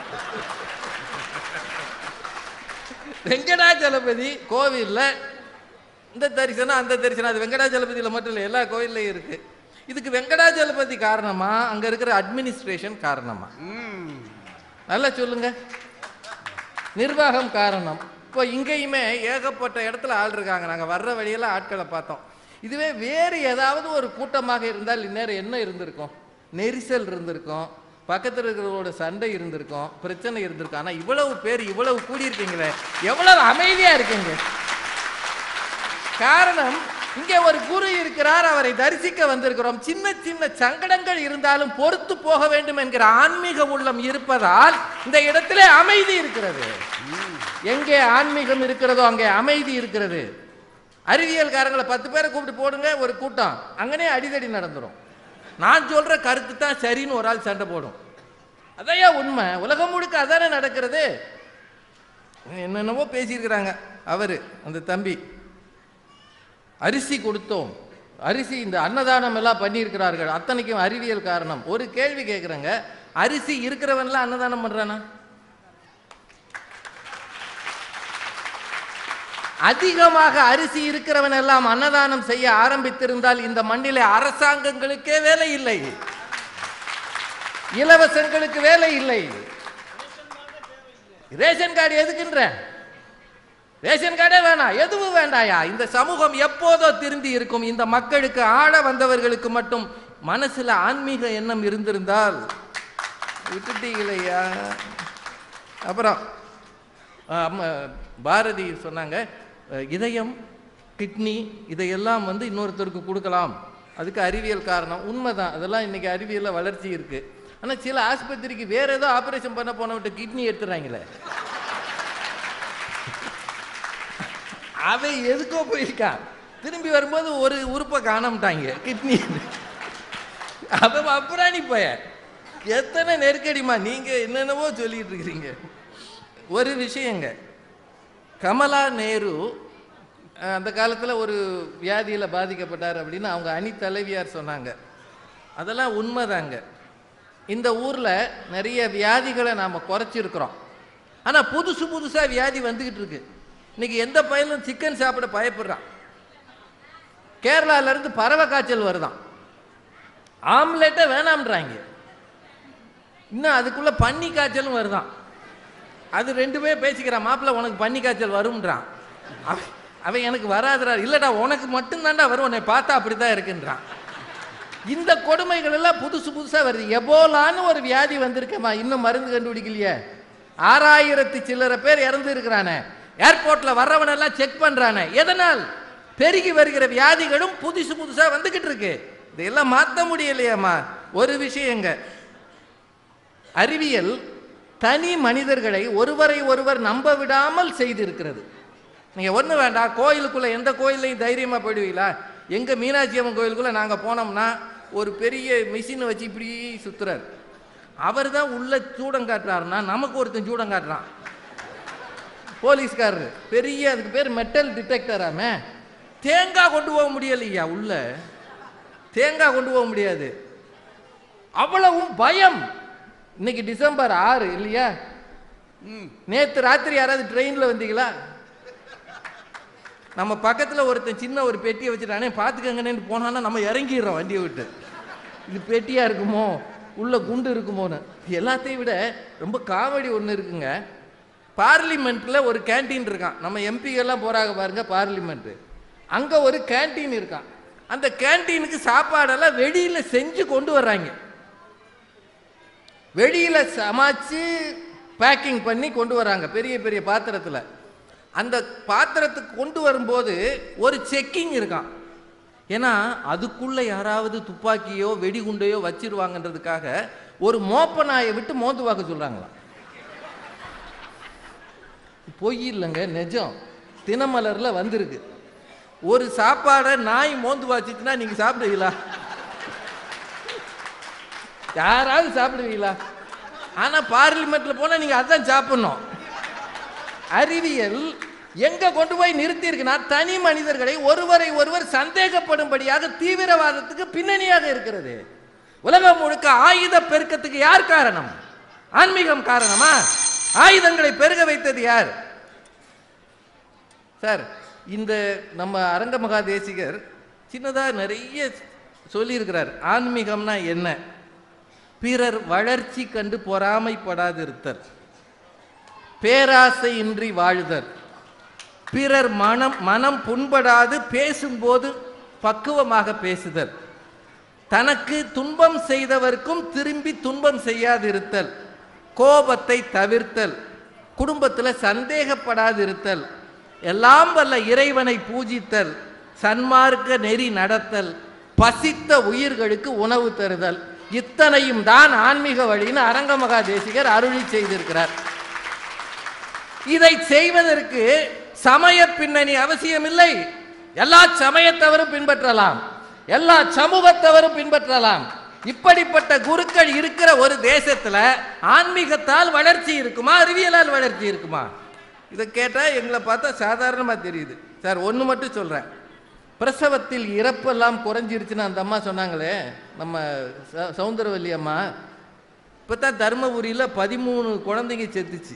வெங்கடாச்சலபதி கோவில்ல இந்த தரிசனம் அந்த தரிசனம் அது வெங்கடாச்சலபதியில் மட்டும் இல்லை எல்லா கோயில்லையும் இருக்கு இதுக்கு வெங்கடாச்சலபதி காரணமா அங்க இருக்கிற அட்மினிஸ்ட்ரேஷன் காரணமா நல்லா சொல்லுங்க நிர்வாகம் காரணம் இப்போ இங்கேயுமே ஏகப்பட்ட இடத்துல ஆள் இருக்காங்க நாங்கள் வர்ற வழியெல்லாம் ஆட்களை பார்த்தோம் இதுவே வேறு ஏதாவது ஒரு கூட்டமாக இருந்தால் இந்நேரம் என்ன இருந்திருக்கும் நெரிசல் இருந்திருக்கும் பக்கத்தில் இருக்கிறவங்களோட சண்டை இருந்திருக்கும் பிரச்சனை இருந்திருக்கும் ஆனால் இவ்வளவு பேர் இவ்வளவு கூடியிருக்கீங்களே எவ்வளவு அமைதியாக இருக்கீங்க காரணம் இங்கே ஒரு குரு இருக்கிறார் அவரை தரிசிக்க வந்திருக்கிறோம் சின்ன சின்ன சங்கடங்கள் இருந்தாலும் பொறுத்து போக வேண்டும் என்கிற ஆன்மீக உள்ளம் இருப்பதால் இந்த இடத்திலே அமைதி இருக்கிறது எங்கே ஆன்மீகம் இருக்கிறதோ அங்கே அமைதி இருக்கிறது அறிவியல்காரங்களை பத்து பேரை கூப்பிட்டு போடுங்க ஒரு கூட்டம் அங்கனே அடிதடி நடந்துரும் நான் சொல்ற கருத்து தான் சரின்னு ஒரு ஆள் சண்டை போடும் அதையா உண்மை உலகம் முழுக்க அதானே நடக்கிறது என்னென்னவோ பேசியிருக்கிறாங்க அவரு அந்த தம்பி அரிசி கொடுத்தோம் அரிசி இந்த அன்னதானம் எல்லாம் பண்ணியிருக்கிறார்கள் அத்தனைக்கும் அறிவியல் காரணம் ஒரு கேள்வி கேட்குறேங்க அரிசி இருக்கிறவன்லாம் அன்னதானம் பண்றானா அதிகமாக அரிசி இருக்கிறவன் எல்லாம் அன்னதானம் செய்ய ஆரம்பித்திருந்தால் இந்த மண்ணிலே அரசாங்கங்களுக்கே வேலை இல்லை இலவசங்களுக்கு வேலை இல்லை ரேஷன் கார்டு எதுக்குன்ற ரேஷன் கார்டே வேணாம் எதுவும் வேண்டாயா இந்த சமூகம் எப்போதோ திருந்தி இருக்கும் இந்த மக்களுக்கு ஆள வந்தவர்களுக்கு மட்டும் மனசுல ஆன்மீக எண்ணம் இருந்திருந்தால் விட்டுட்டீங்களையா அப்புறம் அஹ், அம்மா, பாரதி சொன்னாங்க அஹ், இதயம் கிட்னி இதையெல்லாம் வந்து இன்னொருத்தருக்கு கொடுக்கலாம் அதுக்கு அறிவியல் காரணம் உண்மைதான் அதெல்லாம் இன்னைக்கு அறிவியல்ல வளர்ச்சி இருக்கு ஆனா சில ஆஸ்பத்திரிக்கு வேற ஏதோ ஆபரேஷன் பண்ண போனவிட்ட கிட்னி எடுத்துறாங்களே அவன் எதுக்கோ போயிருக்கான் திரும்பி வரும்போது ஒரு உறுப்பை காணாமட்டாங்க கிட்னி அவன் அப்புறாணி பைய எத்தனை நெருக்கடிமா நீங்க என்னென்னவோ சொல்லிட்டு இருக்கிறீங்க ஒரு விஷயங்க கமலா நேரு அஹ், அந்த காலத்தில் ஒரு வியாதியில் பாதிக்கப்பட்டார் அப்படின்னு அவங்க அணி தலைவியார் சொன்னாங்க அதெல்லாம் உண்மைதாங்க இந்த ஊரில் நிறைய வியாதிகளை நாம் குறைச்சிருக்கிறோம் ஆனால் புதுசு புதுசாக வியாதி வந்துக்கிட்டு இருக்கு இன்னைக்கு எந்த பையனும் சிக்கன் சாப்பிட பயப்படுறான் கேரளால இருந்து பறவை காய்ச்சல் வருதாம் ஆம்லெட்டை வேணாம்ன்றாங்க இன்னும் அதுக்குள்ள பன்னி காய்ச்சலும் வருதாம் அது ரெண்டுமே பேசிக்கிறான் மாப்பிள்ளை உனக்கு பன்னி காய்ச்சல் வரும்ன்றான் அவன் அவன் எனக்கு வராதுடா இல்லடா உனக்கு மட்டும்தான்டா வரும் உன்னை பார்த்தா அப்படிதான் இருக்குன்றான் இந்த கொடுமைகள் எல்லாம் புதுசு புதுசா வருது எபோலான்னு ஒரு வியாதி வந்திருக்கேம்மா இன்னும் மருந்து கண்டுபிடிக்கலையே ஆறாயிரத்து சில்லறை பேர் இறந்து இருக்கிறானே ஏர்போர்ட்ல வர்றவனெல்லாம் செக் பண்றானே எதனால் பெருகி வருகிற வியாதிகளும் புதுசு புதுசா வந்துகிட்டு இருக்கு இதெல்லாம் மாத்த முடியலையாம்மா ஒரு விஷயங்க அறிவியல் தனி மனிதர்களை ஒருவரை ஒருவர் நம்ப விடாமல் செய்திருக்கிறது நீங்க ஒண்ணு வேண்டாம் கோயிலுக்குள்ள எந்த கோயிலையும் தைரியமா போயிடுவீங்களா எங்க மீனாட்சி அம்மன் கோயிலுக்குள்ள நாங்க போனோம்னா ஒரு பெரிய மிஷினை வச்சு இப்படி சுத்துறாரு அவர் தான் உள்ள சூடம் காட்டுறாருன்னா நமக்கு ஒருத்தன் சூடம் காட்டுறான் போலீஸ்காரரு பெரிய அதுக்கு பேர் மெட்டல் டிடெக்டராமே தேங்காய் கொண்டு போக முடியலையா உள்ள தேங்காய் கொண்டு போக முடியாது அவ்வளவும் பயம் இன்னைக்கு டிசம்பர் ஆறு இல்லையா நேத்து ராத்திரி யாராவது ட்ரெயின்ல வந்தீங்களா நம்ம பக்கத்துல ஒருத்தன் சின்ன ஒரு பெட்டியை வச்சுட்டானே பார்த்துக்கங்கன்னு போனான்னா நம்ம இறங்கிடுறோம் வண்டியை விட்டு இது பெட்டியா இருக்குமோ உள்ள குண்டு இருக்குமோன்னு எல்லாத்தையும் விட ரொம்ப காமெடி ஒன்று இருக்குங்க பார்லிமெண்ட்ல ஒரு கேண்டீன் இருக்கான் நம்ம எம்பிகள்லாம் போறாங்க பாருங்க பார்லிமெண்ட் அங்க ஒரு கேண்டீன் இருக்கான் அந்த கேண்டீனுக்கு சாப்பாடெல்லாம் வெளியில செஞ்சு கொண்டு வர்றாங்க வெளியில சமைச்சு பேக்கிங் பண்ணி கொண்டு வராங்க பெரிய பெரிய பாத்திரத்துல அந்த பாத்திரத்துக்கு கொண்டு வரும்போது ஒரு செக்கிங் இருக்கான் ஏன்னா அதுக்குள்ள யாராவது துப்பாக்கியோ வெடிகுண்டையோ வச்சிருவாங்கன்றதுக்காக ஒரு மோப்ப நாயை விட்டு மோந்து பார்க்க சொல்றாங்களாம் பொய் இல்லைங்க நிஜம் தினமலர்ல வந்திருக்கு ஒரு சாப்பாடை நாய் மோந்து வாச்சுச்சுன்னா நீங்க சாப்பிடுவீங்களா யாராவது சாப்பிடுவீங்களா ஆனா பார்லிமெண்ட்ல போனா நீங்க அதான் சாப்பிடணும் அறிவியல் எங்க கொண்டு போய் நிறுத்தி இருக்குன்னா தனி மனிதர்களை ஒருவரை ஒருவர் சந்தேகப்படும்படியாக தீவிரவாதத்துக்கு பின்னணியாக இருக்கிறது உலகம் முழுக்க ஆயுத பெருக்கத்துக்கு யார் காரணம் ஆன்மீகம் காரணமா ஆயுதங்களை பெருக வைத்தது யார் சார் இந்த நம்ம அரங்க மகா தேசிகர் சின்னதா நிறைய சொல்லியிருக்கிறார் ஆன்மீகம்னா என்ன பிறர் வளர்ச்சி கண்டு பொறாமைப்படாதிருத்தல் பேராசையின்றி வாழுதல் பிறர் மனம் மனம் புண்படாது பேசும்போது பக்குவமாக பேசுதல் தனக்கு துன்பம் செய்தவர்க்கும் திரும்பி துன்பம் செய்யாதிருத்தல் கோபத்தை தவிர்த்தல் குடும்பத்தில் சந்தேகப்படாதிருத்தல் எல்லாம் வல்ல இறைவனை பூஜித்தல் சன்மார்க்க நெறி நடத்தல் பசித்த உயிர்களுக்கு உணவு தருதல் இத்தனையும் தான் ஆன்மீக வழின்னு அரங்கமகா தேசிகர் அருளி செய்திருக்கிறார் இதை செய்வதற்கு சமய பின்னணி அவசியமில்லை எல்லா சமயத்தவரும் பின்பற்றலாம் எல்லா சமூகத்தவரும் பின்பற்றலாம் இப்படிப்பட்ட குருக்கள் இருக்கிற ஒரு தேசத்துல ஆன்மீகத்தால் வளர்ச்சி இருக்குமா அறிவியலால் வளர்ச்சி இருக்குமா இதை கேட்டா எங்களை பார்த்தா சாதாரணமா தெரியுது சார் ஒண்ணு மட்டும் சொல்றேன் பிரசவத்தில் இறப்பெல்லாம் குறைஞ்சிருச்சுன்னு அந்த அம்மா சொன்னாங்களே நம்ம ச- சௌந்தரவல்லி அம்மா இப்பதான் தருமபுரியில பதிமூணு குழந்தைங்க செத்துச்சு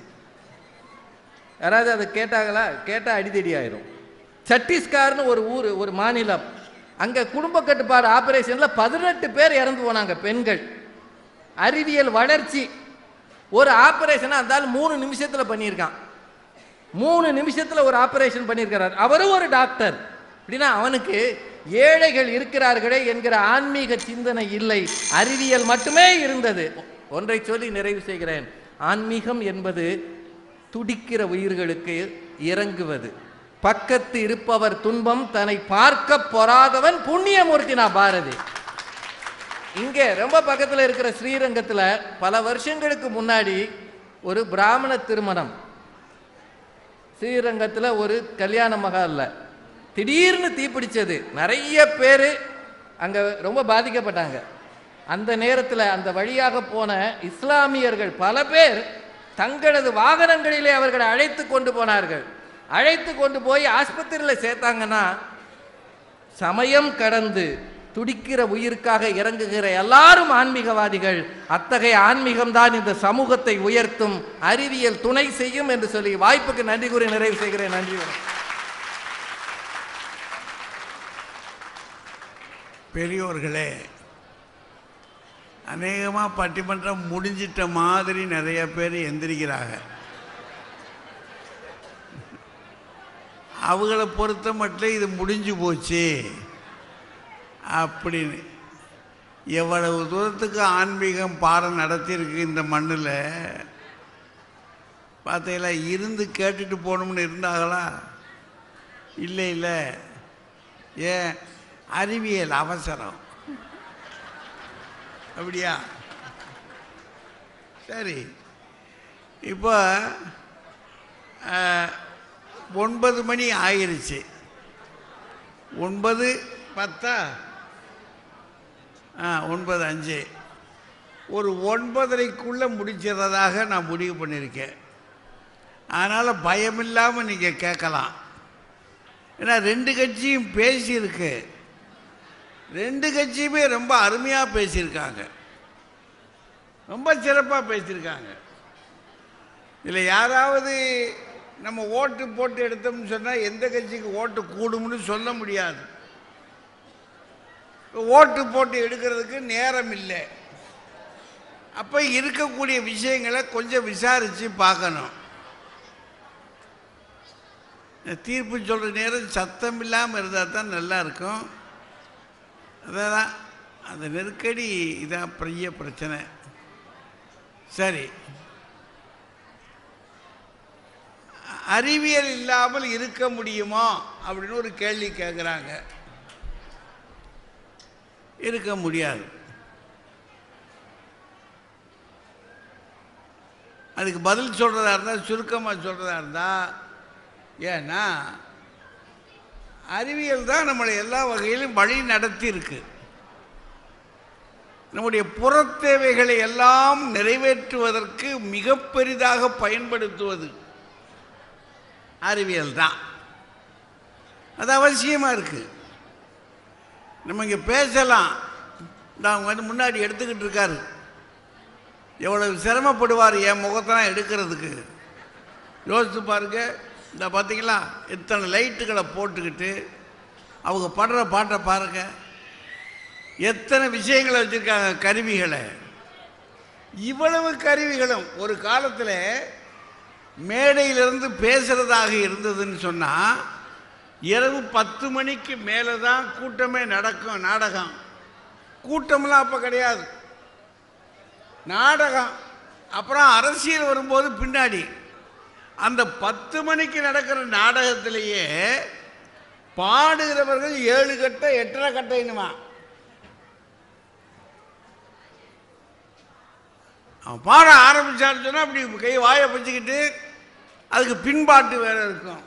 யாராவது அதை கேட்டாங்களா கேட்டால் அடிதடி ஆயிரும் சத்தீஸ்கர்னு ஒரு ஊர் ஒரு மாநிலம் அங்கே குடும்ப கட்டுப்பாடு ஆபரேஷனில் பதினெட்டு பேர் இறந்து போனாங்க பெண்கள் அறிவியல் வளர்ச்சி ஒரு ஆபரேஷனை அந்த ஆள் மூணு நிமிஷத்தில் பண்ணியிருக்கான் மூணு நிமிஷத்தில் ஒரு ஆபரேஷன் பண்ணியிருக்கிறார் அவரும் ஒரு டாக்டர் அப்படின்னா அவனுக்கு ஏழைகள் இருக்கிறார்களே என்கிற ஆன்மீக சிந்தனை இல்லை அறிவியல் மட்டுமே இருந்தது ஒன்றை சொல்லி நிறைவு செய்கிறேன் ஆன்மீகம் என்பது துடிக்கிற உயிர்களுக்கு இறங்குவது பக்கத்து இருப்பவர் துன்பம் தன்னை பார்க்க பொறாதவன் புண்ணியமூர்த்தினா பாரதி இங்கே ரொம்ப பக்கத்தில் இருக்கிற ஸ்ரீரங்கத்தில் பல வருஷங்களுக்கு முன்னாடி ஒரு பிராமண திருமணம் ஸ்ரீரங்கத்தில் ஒரு கல்யாண மகால்ல திடீர்னு தீப்பிடிச்சது நிறைய பேர் அங்கே ரொம்ப பாதிக்கப்பட்டாங்க அந்த நேரத்தில் அந்த வழியாக போன இஸ்லாமியர்கள் பல பேர் தங்களது வாகனங்களிலே அவர்களை அழைத்து கொண்டு போனார்கள் அழைத்து கொண்டு போய் ஆஸ்பத்திரியில் சேர்த்தாங்கன்னா சமயம் கடந்து துடிக்கிற உயிருக்காக இறங்குகிற எல்லாரும் ஆன்மீகவாதிகள் அத்தகைய ஆன்மீகம்தான் இந்த சமூகத்தை உயர்த்தும் அறிவியல் துணை செய்யும் என்று சொல்லி வாய்ப்புக்கு நன்றி கூறி நிறைவு செய்கிறேன் நன்றி வணக்கம். பெரியோர்களே அநேகமாக பட்டிமன்றம் முடிஞ்சிட்ட மாதிரி நிறைய பேர் எந்திரிக்கிறாங்க அவங்கள பொறுத்த மட்டும் இது முடிஞ்சு போச்சு அப்படின்னு எவ்வளவு தூரத்துக்கு ஆன்மீகம் பாடம் நடத்தியிருக்கு இந்த மண்ணில் பார்த்தீங்களா இருந்து கேட்டுட்டு போகணும்னு இருந்தாங்களா இல்லை இல்லை ஏன் அறிவியல் அவசரம் அப்படியா சரி இப்போ அஹ், ஒன்பது மணி ஆயிருச்சு ஒன்பது பத்தா ஆ ஒன்பது அஞ்சு ஒரு ஒன்பதரைக்குள்ளே முடிச்சிடுறதாக நான் முடிவு பண்ணியிருக்கேன் அதனால் பயமில்லாமல் நீங்கள் கேட்கலாம் ஏன்னா ரெண்டு கட்சியும் பேசியிருக்கு ரெண்டு கட்சியுமே ரொம்ப அருமையாக பேசியிருக்காங்க ரொம்ப சிறப்பாக பேசியிருக்காங்க இதில் யாராவது நம்ம ஓட்டு போட்டு எடுத்தோம்னு சொன்னால் எந்த கட்சிக்கு ஓட்டு கூடும்னு சொல்ல முடியாது இப்ப ஓட்டு போட்டு எடுக்கிறதுக்கு நேரம் இல்லை அப்போ இருக்கக்கூடிய விஷயங்களை கொஞ்சம் விசாரித்து பார்க்கணும் இந்த தீர்ப்பு சொல்கிற நேரம் சத்தம் இல்லாமல் இருந்தால் தான் நல்லா இருக்கும் அதான் அந்த நெருக்கடி இதான் பெரிய பிரச்சனை சரி அறிவியல் இல்லாமல் இருக்க முடியுமா அப்படின்னு ஒரு கேள்வி கேட்குறாங்க இருக்க முடியாது அதுக்கு பதில் சொல்கிறதா இருந்தால் சுருக்கமாக சொல்கிறதா இருந்தால் ஏன்னா அறிவியல் தான் நம்மளை எல்லா வகையிலும் வழி நடத்தி இருக்கு நம்முடைய புறத் தேவைகளை எல்லாம் நிறைவேற்றுவதற்கு மிக பெரிதாக பயன்படுத்துவது அறிவியல் தான் அது அவசியமாக இருக்குது நம்ம இங்கே பேசலாம் நான் வந்து முன்னாடி எடுத்துக்கிட்டு இருக்காரு எவ்வளவு சிரமப்படுவார் என் முகத்தெல்லாம் எடுக்கிறதுக்கு யோசித்து பாருங்க இந்த பார்த்தீங்களா இத்தனை லைட்டுகளை போட்டுக்கிட்டு அவங்க படுற பாட்டை பாருங்க எத்தனை விஷயங்களை வச்சுருக்காங்க கருவிகளை இவ்வளவு கருவிகளும் ஒரு காலத்தில் மேடையிலிருந்து பேசுகிறதாக இருந்ததுன்னு சொன்னால் இரவு பத்து மணிக்கு மேலே தான் கூட்டமே நடக்கும் நாடகம் கூட்டம்லாம் அப்போ கிடையாது நாடகம் அப்புறம் அரசியல் வரும்போது பின்னாடி அந்த பத்து மணிக்கு நடக்கிற நாடகத்திலேயே பாடுகிறவர்கள் ஏழு கட்டை எட்டரை கட்டைனுமா அவன் பாட ஆரம்பிச்சான்னு சொன்னால் அப்படி கை வாயை வச்சுக்கிட்டு அதுக்கு பின்பாட்டு வேற இருக்கும்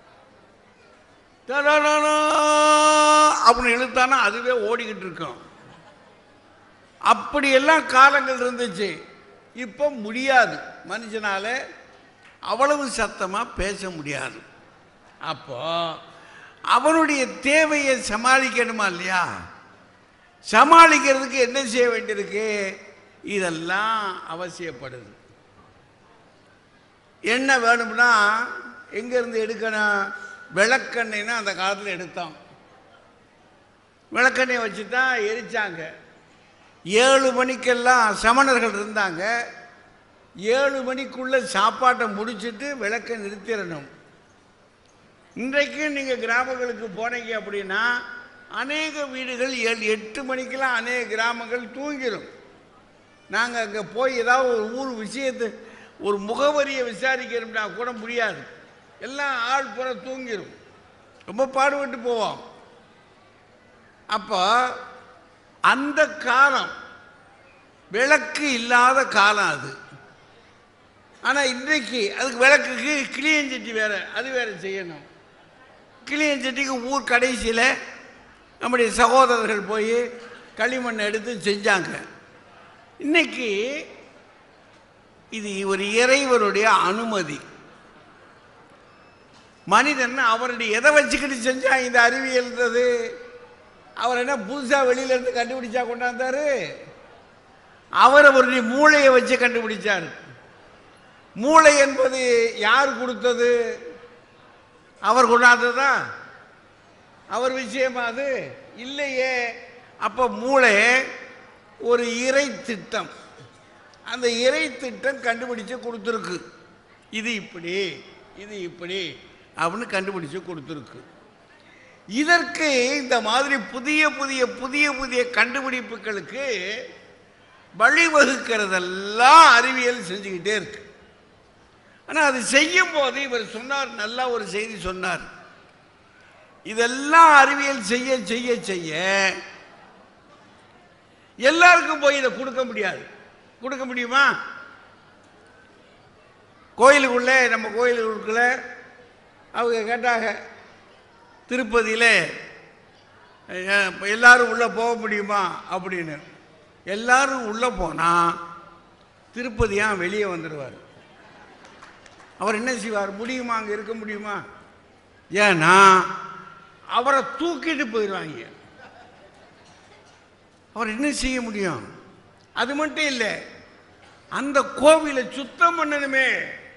டடடடா அப்படின்னு இழுத்தானா அதுவே ஓடிக்கிட்டு இருக்கும் அப்படியெல்லாம் காலங்கள் இருந்துச்சு இப்போ முடியாது மனுஷனால அவ்வளவு சத்தமாக பேச முடியாது அப்போ அவனுடைய தேவையை சமாளிக்கணுமா இல்லையா சமாளிக்கிறதுக்கு என்ன செய்ய வேண்டியிருக்கு இதெல்லாம் அவசியப்படுது என்ன வேணும்னா எங்கேருந்து எடுக்கணும் விளக்கெண்ணெய்னா அந்த காலத்தில் எடுத்தோம் விளக்கெண்ணெய் வச்சு தான் எரிச்சாங்க ஏழு மணிக்கெல்லாம் சமணர்கள் இருந்தாங்க ஏழு மணிக்குள்ளே சாப்பாட்டை முடிச்சிட்டு விளக்கை நிறுத்திடணும் இன்றைக்கு நீங்கள் கிராமங்களுக்கு போனீங்க அப்படின்னா அநேக வீடுகள் ஏழு எட்டு மணிக்கெல்லாம் அநேக கிராமங்கள் தூங்கிடும் நாங்கள் அங்கே போய் ஏதாவது ஒரு ஊர் விஷயத்தை ஒரு முகவரியை விசாரிக்கணும்னா கூட முடியாது எல்லாம் ஆள் புற தூங்கிடும் ரொம்ப பாடுபட்டு போவோம் அப்போ அந்த காலம் விளக்கு இல்லாத காலம் அது ஆனால் இன்றைக்கு அதுக்கு விளக்குக்கு கிளியஞ்சட்டி வேற அது வேற செய்யணும் கிளியஞ்சட்டிக்கு ஊர் கடைசியில் நம்முடைய சகோதரர்கள் போய் களிமண் எடுத்து செஞ்சாங்க இன்னைக்கு இது ஒரு இறைவனுடைய அனுமதி மனிதன் அவருடைய எதை வச்சுக்கிட்டு செஞ்சான் இந்த அறிவியல்ன்றது அவர் என்ன புதுசாக வெளியிலேருந்து கண்டுபிடிச்சா கொண்டாந்தாரு அவர் அவருடைய மூளையை வச்சு கண்டுபிடிச்சார் மூளை என்பது யார் கொடுத்தது அவர் கொண்டாந்ததா அவர் விஷயமா அது இல்லையே அப்போ மூளை ஒரு இறை திட்டம் அந்த இறை திட்டம் கண்டுபிடிச்சு கொடுத்துருக்கு இது இப்படி இது இப்படி அப்படின்னு கண்டுபிடிச்சு கொடுத்துருக்கு இதற்கு இந்த மாதிரி புதிய புதிய புதிய புதிய கண்டுபிடிப்புகளுக்கு வழிவகுக்கிறதெல்லாம் அறிவியல் செஞ்சுக்கிட்டே இருக்கு ஆனால் அது செய்யும் போது இவர் சொன்னார் நல்லா ஒரு செய்தி சொன்னார் இதெல்லாம் அறிவியல் செய்ய செய்ய செய்ய எல்லாருக்கும் போய் இதை கொடுக்க முடியாது கொடுக்க முடியுமா கோயிலுக்குள்ளே நம்ம கோயிலுக்குள்ள அவங்க கேட்டாங்க திருப்பதியில் அஹ், இப்ப எல்லாரும் உள்ளே போக முடியுமா அப்படின்னு எல்லாரும் உள்ளே போனால் திருப்பதியா வெளியே வந்துடுவார் அவர் என்ன செய்வார் முடியுமா அங்கே இருக்க முடியுமா ஏன்னா அவரை தூக்கிட்டு போயிடுவாங்க அவர் என்ன செய்ய முடியும் அது மட்டும் இல்லை அந்த கோவிலை சுத்தம் பண்ணணுமே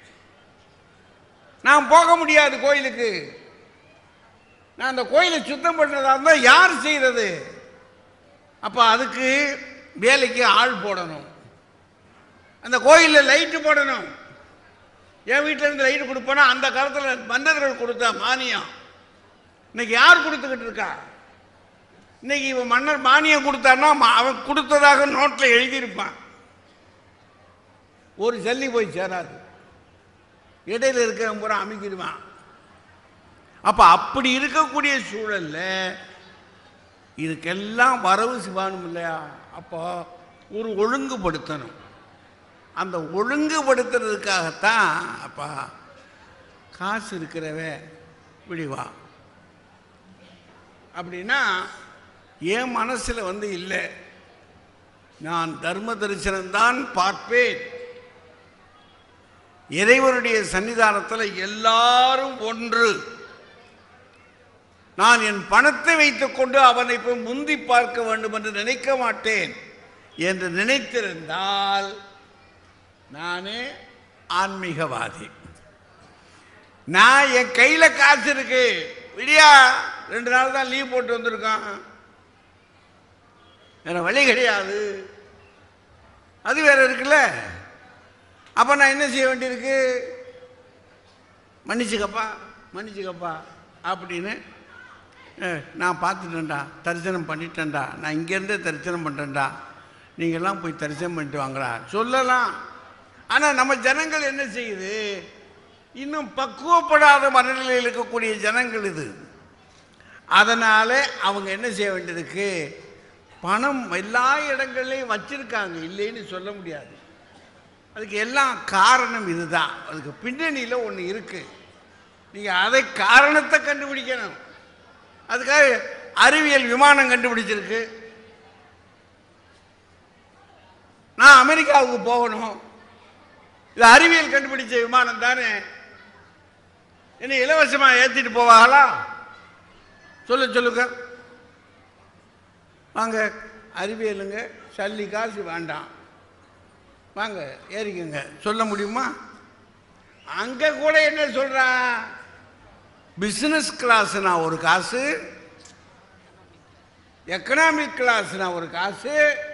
நான் போக முடியாது கோயிலுக்கு நான் அந்த கோயிலை சுத்தம் பண்ணுறதா இருந்தால் யார் செய்கிறது அப்போ அதுக்கு வேலைக்கு ஆள் போடணும் அந்த கோயிலில் லைட்டு போடணும் என் வீட்டில் இருந்து லைட்டு கொடுப்போனா அந்த காலத்தில் மன்னர்கள் கொடுத்த மானியம் இன்னைக்கு யார் கொடுத்துக்கிட்டு இருக்கா இன்னைக்கு இவன் மன்னர் மானியம் கொடுத்தான்னா மா- அவன் கொடுத்ததாக நோட்டில் எழுதியிருப்பான் ஒரு ஜல்லி போய் சேராது இடையில இருக்கிறவன் பூரா அமைக்கிடுவான் அப்ப அப்படி இருக்கக்கூடிய சூழல்ல இதுக்கெல்லாம் வரவு சிவானும் இல்லையா அப்போ ஒரு ஒழுங்குபடுத்தணும் அந்த ஒழுங்குபடுத்துறதுக்காகத்தான் அப்பா காசு இருக்கிறவன் விடிவா அப்படின்னா என் மனசுல வந்து இல்லை நான் தர்ம தரிசனம்தான் பார்ப்பேன் இறைவனுடைய சன்னிதானத்தில் எல்லாரும் ஒன்று நான் என் பணத்தை வைத்துக்கொண்டு அவனை போய் முந்தி பார்க்க வேண்டும் என்று நினைக்க மாட்டேன் என்று நினைத்திருந்தால் நானே ஆன்மீகவாதி நான் என் கையில காசு இருக்கு விடியா ரெண்டு நாள் தான் லீவ் போட்டு வந்திருக்கான் வேற வழி கிடையாது அது வேற இருக்குல்ல அப்ப நான் என்ன செய்ய வேண்டியிருக்கு மன்னிச்சுக்கப்பா மன்னிச்சுக்கப்பா அப்படின்னு அஹ், நான் பார்த்துட்டேன்டா தரிசனம் பண்ணிட்டேன்டா நான் இங்கேருந்தே தரிசனம் பண்ணுறேன்டா நீங்கள்லாம் போய் தரிசனம் பண்ணிட்டு வாங்கடா சொல்லலாம் ஆனால் நம்ம ஜனங்கள் என்ன செய்யுது இன்னும் பக்குவப்படாத மனநிலையில் இருக்கக்கூடிய ஜனங்கள் இது அதனால் அவங்க என்ன செய்ய வேண்டியிருக்கு பணம் எல்லா இடங்கள்லையும் வச்சிருக்காங்க இல்லைன்னு சொல்ல முடியாது அதுக்கு எல்லாம் காரணம் இதுதான் அதுக்கு பின்னணியில் ஒன்று இருக்கு நீங்கள் அதை காரணத்தை கண்டுபிடிக்கணும் அதுக்காக அறிவியல் விமானம் கண்டுபிடிச்சிருக்கு நான் அமெரிக்காவுக்கு போகணும் இது அறிவியல் கண்டுபிடிச்ச விமானம் தானே என்ன இலவசமாக ஏற்றிட்டு போவாங்களா சொல்ல சொல்லுங்க வாங்க அறிவியலுங்க சல்லி காசு வேண்டாம் வாங்க ஏறிக்கங்க சொல்ல முடியுமா அங்க கூட என்ன சொல்றான் பிசினஸ் கிளாஸ்னா ஒரு காசு எக்கனாமிக் கிளாஸ்னா ஒரு காசு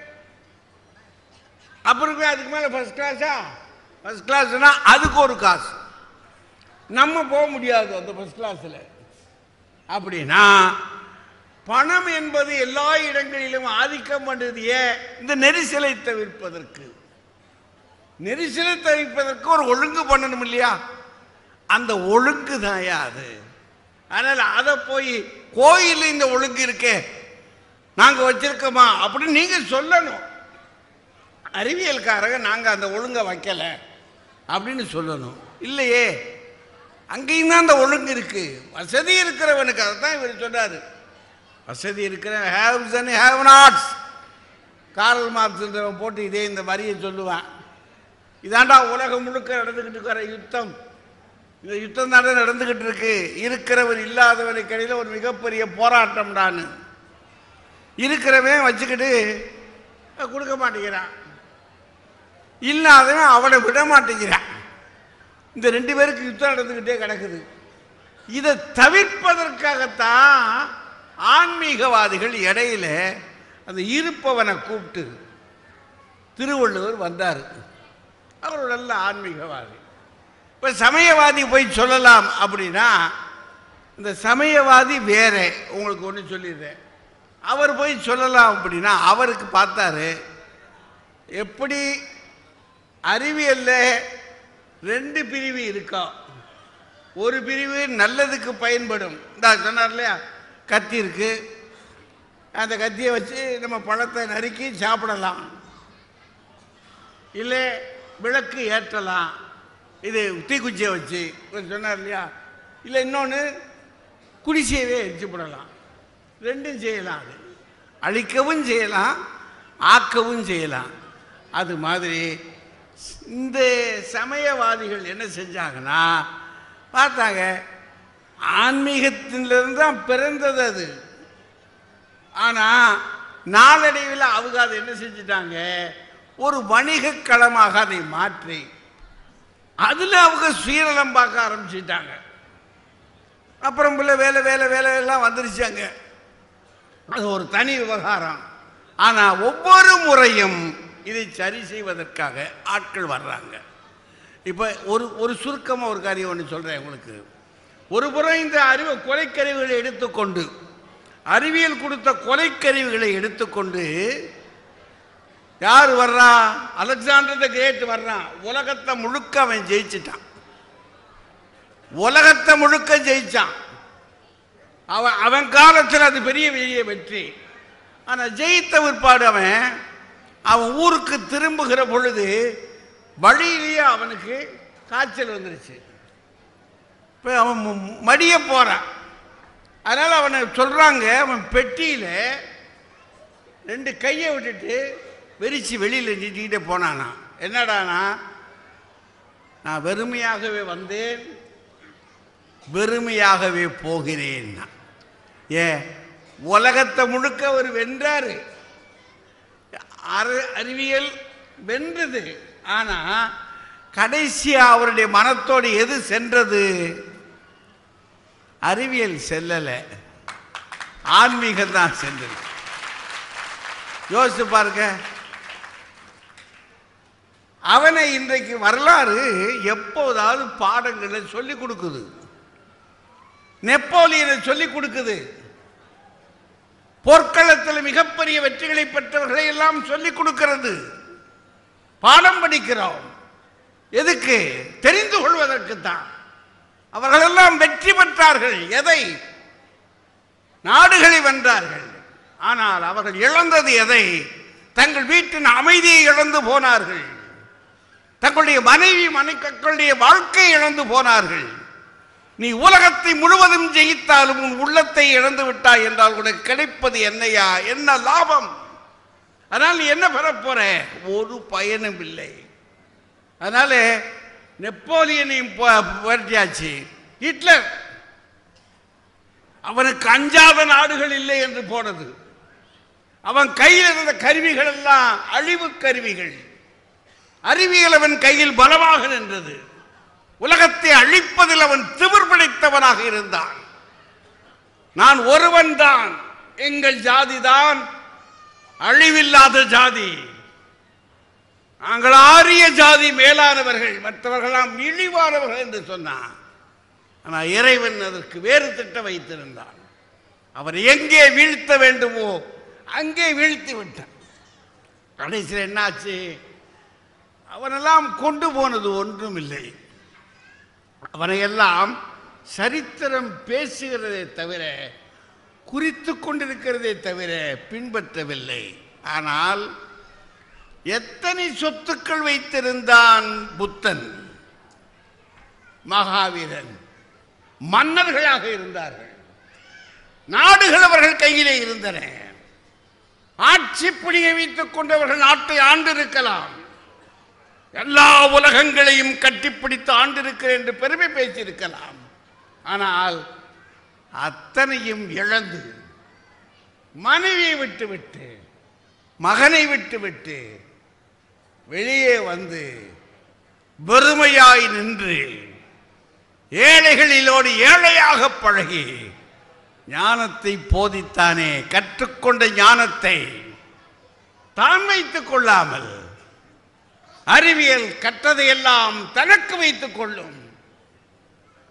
அப்புறம் போய் அதுக்கு மேலே ஃபர்ஸ்ட் கிளாஸா ஃபர்ஸ்ட் கிளாஸ்னா அதுக்கு ஒரு காசு நம்ம போக முடியாது அந்த ஃபர்ஸ்ட் கிளாஸில் அப்படின்னா பணம் என்பது எல்லா இடங்களிலும் ஆதிக்கம் பண்ணுறது ஏன் இந்த நெரிசலை தவிர்ப்பதற்கு நெரிசலை தவிர்ப்பதற்கு ஒரு ஒழுங்கு பண்ணணும் இல்லையா அந்த ஒழுங்கு தாயா அது அதனால் அதை போய் கோயிலில் இந்த ஒழுங்கு இருக்கே நாங்கள் வச்சிருக்கோமா அப்படின்னு நீங்கள் சொல்லணும் அறிவியல்காரங்க நாங்கள் அந்த ஒழுங்கை வைக்கல அப்படின்னு சொல்லணும் இல்லையே அங்கேயும் தான் அந்த ஒழுங்கு இருக்கு வசதி இருக்கிறவனுக்கு அதை தான் இவர் சொன்னார் வசதி இருக்கிற haves and have nots Karl மார்க்ஸ்ன்றவன் போட்டு இதே இந்த வரியை சொல்லுவான் இதாண்டா உலகம் முழுக்க நடந்துக்கிட்டு இருக்கிற யுத்தம் இந்த யுத்தம் தானே நடந்துக்கிட்டு இருக்கு இருக்கிறவன் இல்லாதவனுக்கு இடையில ஒரு மிகப்பெரிய போராட்டம்டான்னு இருக்கிறவன் வச்சுக்கிட்டு அஹ், கொடுக்க மாட்டேங்கிறான் இல்லாதவன் அவனை விட மாட்டேங்கிறான் இந்த ரெண்டு பேருக்கு யுத்தம் நடந்துக்கிட்டே கிடக்குது இதை தவிர்ப்பதற்காகத்தான் ஆன்மீகவாதிகள் இடையில அந்த இருப்பவனை கூப்பிட்டு திருவள்ளுவர் வந்தார் அவர் ஒரு நல்ல ஆன்மீகவாதி இப்போ இப்போ சமயவாதி போய் சொல்லலாம் அப்படின்னா இந்த சமயவாதி வேற உங்களுக்கு ஒன்று சொல்லிடுறேன் அவர் போய் சொல்லலாம் அப்படின்னா அவருக்கு பார்த்தாரு எப்படி அறிவியல்ல ரெண்டு பிரிவு இருக்கா ஒரு பிரிவு நல்லதுக்கு பயன்படும் இந்த சொன்னார் இல்லையா கத்தி இருக்கு அந்த கத்தியை வச்சு நம்ம பழத்தை நறுக்கி சாப்பிடலாம் இல்லை விளக்கு ஏற்றலாம் இது தீக்குச்சியை வச்சு இவர் சொன்னார் இல்லையா இல்லை இன்னொன்று குடிசையவே எரிச்சு போடலாம் ரெண்டும் செய்யலாம் அது அழிக்கவும் செய்யலாம் ஆக்கவும் செய்யலாம் அது மாதிரி இந்த சமயவாதிகள் என்ன செஞ்சாங்கன்னா பார்த்தாங்க ஆன்மீகத்திலிருந்து தான் பிறந்தது அது ஆனால் நாளடைவில் அவங்க அதை என்ன செஞ்சிட்டாங்க ஒரு வணிக களமாக அதை மாற்றி அதில் அவங்க சுயநலம் பார்க்க ஆரம்பிச்சிட்டாங்க அப்புறம் பிள்ளை வேலை வேலை வேலை எல்லாம் வந்துருச்சு அங்கே அது ஒரு தனி விவகாரம் ஆனால் ஒவ்வொரு முறையும் இதை சரி செய்வதற்காக ஆட்கள் வர்றாங்க இப்போ ஒரு ஒரு சுருக்கமாக ஒரு காரியம் ஒன்று சொல்கிறேன் உங்களுக்கு ஒரு புறம் இந்த அறிவு கொலைக்கருவிகளை எடுத்துக்கொண்டு அறிவியல் கொடுத்த கொலைக்கருவிகளை எடுத்துக்கொண்டு யார் வர்றா அலெக்சாண்டர் த கிரேட் வர்றான் உலகத்தை முழுக்க அவன் ஜெயிச்சிட்டான் உலகத்தை முழுக்க ஜெயிச்சான் அவன் அவன் காலத்தில் அது பெரிய பெரிய வெற்றி ஆனால் ஜெயித்த பிற்பாடு அவன் அவன் ஊருக்கு திரும்புகிற பொழுது வழியிலேயே அவனுக்கு காய்ச்சல் வந்துருச்சு இப்போ அவன் மு- மடிய போகிறான் அதனால் அவனை சொல்கிறாங்க அவன் பெட்டியில் ரெண்டு கையை விட்டுட்டு வெறிச்சு வெளியில் நீட்டிக்கிட்டே போனானா என்னடானா நான் வெறுமையாகவே வந்தேன் வெறுமையாகவே போகிறேன் ஏ உலகத்தை முழுக்க அவர் வென்றாரு அறி- அறிவியல் வென்றது ஆனா கடைசியா அவருடைய மனத்தோடு எது சென்றது அறிவியல் செல்லல ஆன்மீகம் தான் சென்றது யோசிச்சு பாருங்க அவனை இன்றைக்கு வரலாறு எப்போதாவது பாடங்களை சொல்லி கொடுக்குது நெப்போலியனை சொல்லி கொடுக்குது போர்க்களத்தில் மிகப்பெரிய வெற்றிகளை பெற்றவர்களை எல்லாம் சொல்லிக் கொடுக்கிறது பாடம் படிக்கிறோம் எதுக்கு தெரிந்து கொள்வதற்கு தான் அவர்களெல்லாம் வெற்றி பெற்றார்கள் எதை நாடுகளை வென்றார்கள் ஆனால் அவர்கள் இழந்தது எதை தங்கள் வீட்டின் அமைதியை இழந்து போனார்கள் தங்களுடைய மனைவி மனைக்களுடைய வாழ்க்கையை இழந்து போனார்கள் நீ உலகத்தை முழுவதும் ஜெயித்தாலும் உன் உள்ளத்தை இழந்து விட்டாய் என்றால் உனக்கு கிடைப்பது என்னையா என்ன லாபம் அதனால் நீ என்ன பெறப் போற ஒரு பயனும் இல்லை அதனால நெப்போலியனையும் புரட்டியாச்சு ஹிட்லர் அவனுக்கு அஞ்சாத நாடுகள் இல்லை என்று போனது அவன் கையில் இருந்த கருவிகள் எல்லாம் அழிவு கருவிகள் அறிவியல் அவன் கையில் பலமாக நின்றது உலகத்தை அழிப்பதில் அவன் திமிர் பிடித்தவனாக இருந்தான் நான் ஒருவன் தான் எங்கள் ஜாதிதான் அழிவில்லாத ஜாதி நாங்கள் ஆரிய ஜாதி மேலானவர்கள் மற்றவர்களாம் இழிவானவர்கள் என்று சொன்னான் ஆனால் இறைவன் அதற்கு வேறு திட்டம் வைத்திருந்தான் அவர் எங்கே வீழ்த்த வேண்டுமோ அங்கே வீழ்த்தி விட்டான் கடைசியில் என்னாச்சு அவனெல்லாம் கொண்டு போனது ஒன்றும் இல்லை அவனையெல்லாம் சரித்திரம் பேசுகிறதே தவிர குறித்து கொண்டிருக்கிறதே தவிர பின்பற்றவில்லை ஆனால் எத்தனை சொத்துக்கள் வைத்திருந்தான் புத்தன் மகாவீரன் மன்னர்களாக இருந்தார்கள் நாடுகள் அவர்கள் கையிலே இருந்தன ஆட்சி பிடியை வைத்துக் கொண்டவர்கள் நாட்டை ஆண்டிருக்கலாம் எல்லா உலகங்களையும் கட்டிப்பிடித்து ஆண்டிருக்கிறேன் என்று பெருமை பேசியிருக்கலாம் ஆனால் அத்தனையும் இழந்து மனைவியை விட்டுவிட்டு மகனை விட்டுவிட்டு வெளியே வந்து வெறுமையாய் நின்று ஏழைகளிலோடு ஏழையாக பழகி ஞானத்தை போதித்தானே கற்றுக்கொண்ட ஞானத்தை தான் வைத்துக் கொள்ளாமல் அறிவியல் கற்றதையெல்லாம் தனக்கு வைத்துக் கொள்ளும்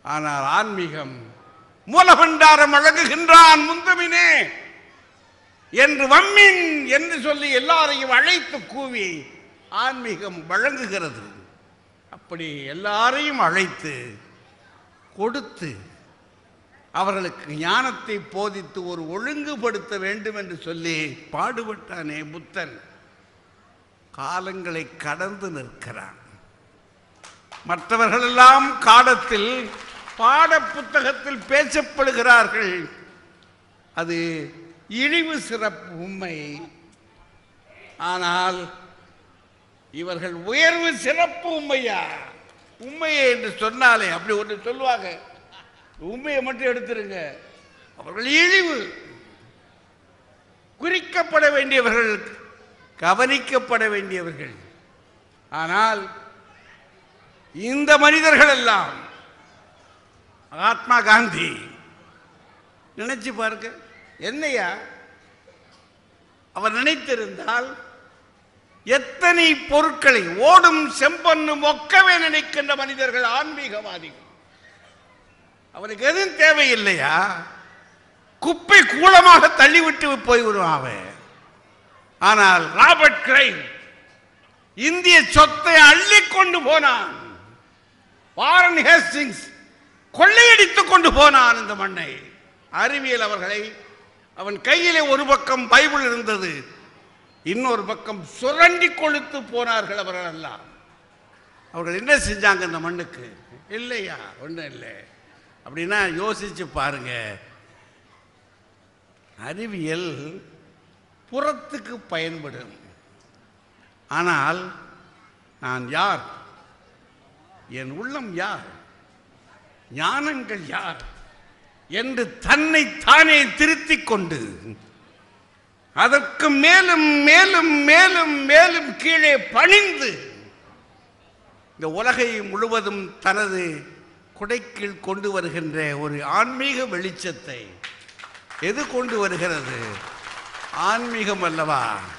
ஆனால் ஆன்மீகம் மூலபண்டாரம் வழங்குகின்றான் முந்தமினே என்று வம்மின் என்று சொல்லி எல்லாரையும் அழைத்து கூவி ஆன்மீகம் வழங்குகிறது அப்படி எல்லாரையும் அழைத்து கொடுத்து அவர்களுக்கு ஞானத்தை போதித்து ஒரு ஒழுங்குபடுத்த வேண்டும் என்று சொல்லி பாடுபட்டானே புத்தன் காலங்களை கடந்து நிற்கிறான் மற்றவர்களெல்லாம் காலத்தில் பாட புத்தகத்தில் பேசப்படுகிறார்கள் அது இழிவு சிறப்பு உண்மை ஆனால் இவர்கள் உயர்வு சிறப்பு உண்மையா உண்மையை என்று சொன்னாலே அப்படி ஒன்று சொல்லுவாங்க உண்மையை மட்டும் எடுத்துருங்க அவர்கள் இழிவு குறிக்கப்பட வேண்டியவர்கள் கவனிக்கப்பட வேண்டியவர்கள் ஆனால் இந்த மனிதர்கள் எல்லாம் மகாத்மா காந்தி நினைச்சு பாருங்க என்னையா அவர் நினைத்திருந்தால் எத்தனை பொருட்களை ஓடும் செம்பொன்னு மொக்கவே நினைக்கின்ற மனிதர்கள் ஆன்மீகவாதிகள் அவனுக்கு எதுவும் தேவையில்லையா குப்பை கூலமாக தள்ளிவிட்டு போய் விடுவான் அவன் ஆனால் ராபர்ட் கிரைம் இந்திய சொத்தை அள்ளி கொண்டு போனான் வாரன் ஹேஸ்டிங்ஸ் கொள்ளையடித்துக் கொண்டு போனான் இந்த மண்ணை அறிவியல் அவர்களை அவன் கையிலே ஒரு பக்கம் பைபிள் இருந்தது இன்னொரு பக்கம் சுரண்டி கொளுத்து போனார்கள் அவர்கள் எல்லாம் அவர்கள் என்ன செஞ்சாங்க இந்த மண்ணுக்கு இல்லையா ஒன்றும் இல்லை அப்படின்னா யோசிச்சு பாருங்க அறிவியல் புறத்துக்கு பயன்படும் ஆனால் நான் யார் என் உள்ளம் யார் ஞானங்கள் யார் என்று தன்னை தானே திருத்திக் கொண்டு அதற்கு மேலும் மேலும் மேலும் மேலும் கீழே பணிந்து இந்த உலகை முழுவதும் தனது குடைக்கீழ் கொண்டு வருகின்ற ஒரு ஆன்மீக வெளிச்சத்தை எது கொண்டு வருகிறது ஆன்மீகம் அல்லவா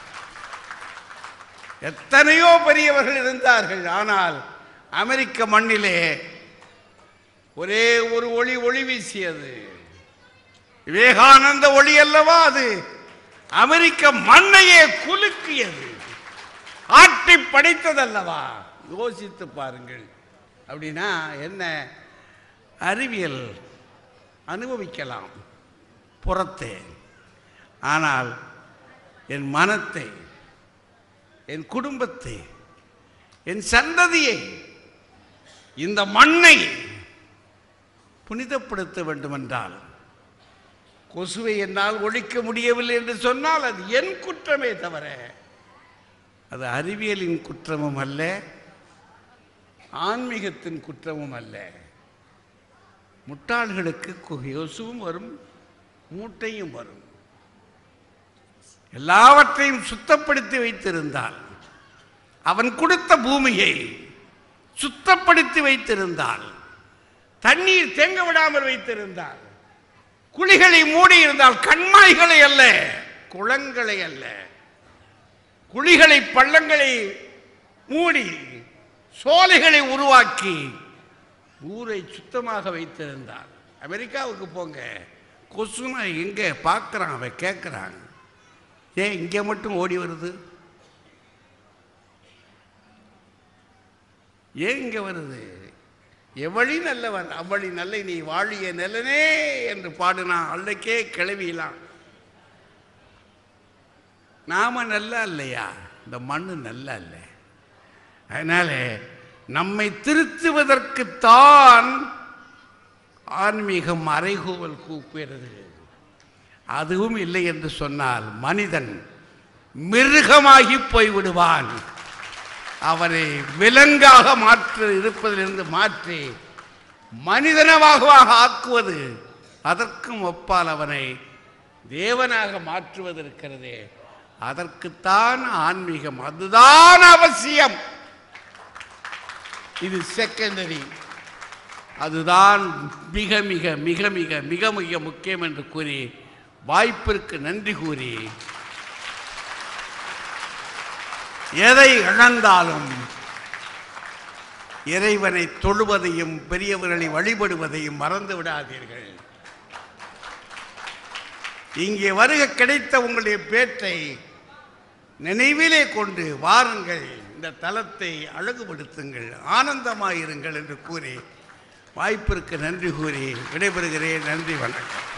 எத்தனையோ பெரியவர்கள் இருந்தார்கள் ஆனால் அமெரிக்க மண்ணிலே ஒரே ஒரு ஒளி ஒளி வீசியது விவேகானந்த ஒளி அல்லவா அது அமெரிக்க மண்ணையே குலுக்கியது ஆட்டி படைத்ததல்லவா யோசித்து பாருங்கள் அப்படின்னா என்ன அறிவியல் அனுபவிக்கலாம் புறத்தே ஆனால் என் மனத்தை என் குடும்பத்தை என் சந்ததியை இந்த மண்ணை புனிதப்படுத்த வேண்டுமென்றால் கொசுவை என்னால் ஒழிக்க முடியவில்லை என்று சொன்னால் அது என் குற்றமே தவிர அது அறிவியலின் குற்றமும் அல்ல ஆன்மீகத்தின் குற்றமும் அல்ல முட்டாள்களுக்கு கு- கொசுவும் வரும் மூட்டையும் வரும் எல்லாவற்றையும் சுத்தப்படுத்தி வைத்திருந்தால் அவன் கொடுத்த பூமியை சுத்தப்படுத்தி வைத்திருந்தால் தண்ணீர் தேங்க விடாமல் வைத்திருந்தால் குழிகளை மூடி இருந்தால் கண்மாய்களை அல்ல குளங்களை அல்ல குழிகளை பள்ளங்களை மூடி சோலைகளை உருவாக்கி ஊரை சுத்தமாக வைத்திருந்தார் அமெரிக்காவுக்கு போங்க கொசுனா எங்க பார்க்கறான் அவன் கேட்குறான் ஏன் இங்கே மட்டும் ஓடி வருது ஏன் இங்கே வருது எவழி நல்லவன் அவ்வழி நல்லை நீ வாழிய நிலனே என்று பாடினான் அன்னைக்கே கிளவிலாம் நாம நல்லா இல்லையா இந்த மண்ணு நல்லா இல்லை அதனால நம்மை திருத்துவதற்குத்தான் ஆன்மீகம் அறைகூவல் கூப்புகிறது அதுவும் இல்லை என்று சொன்னால் மனிதன் மிருகமாகி போய்விடுவான் அவனை விலங்காக மாற்ற இருப்பதிலிருந்து மாற்றி மனிதனமாக ஆக்குவது அதற்கும் ஒப்பால் அவனை தேவனாக மாற்றுவது இருக்கிறதே அதற்குத்தான் ஆன்மீகம் அதுதான் அவசியம் இது செகண்டரி அதுதான் மிக மிக மிக மிக மிக மிக முக்கியம் என்று கூறி வாய்ப்பிற்கு நன்றி கூறி எதை இழந்தாலும் இறைவனை தொழுவதையும் பெரியவர்களை வழிபடுவதையும் மறந்து விடாதீர்கள் இங்கே வருக கிடைத்த உங்களுடைய பேற்றை நினைவிலே கொண்டு வாருங்கள் இந்த தலத்தை அழகுபடுத்துங்கள் ஆனந்தமாயிருங்கள் என்று கூறி வாய்ப்பிற்கு நன்றி கூறி விடைபெறுகிறேன் நன்றி வணக்கம்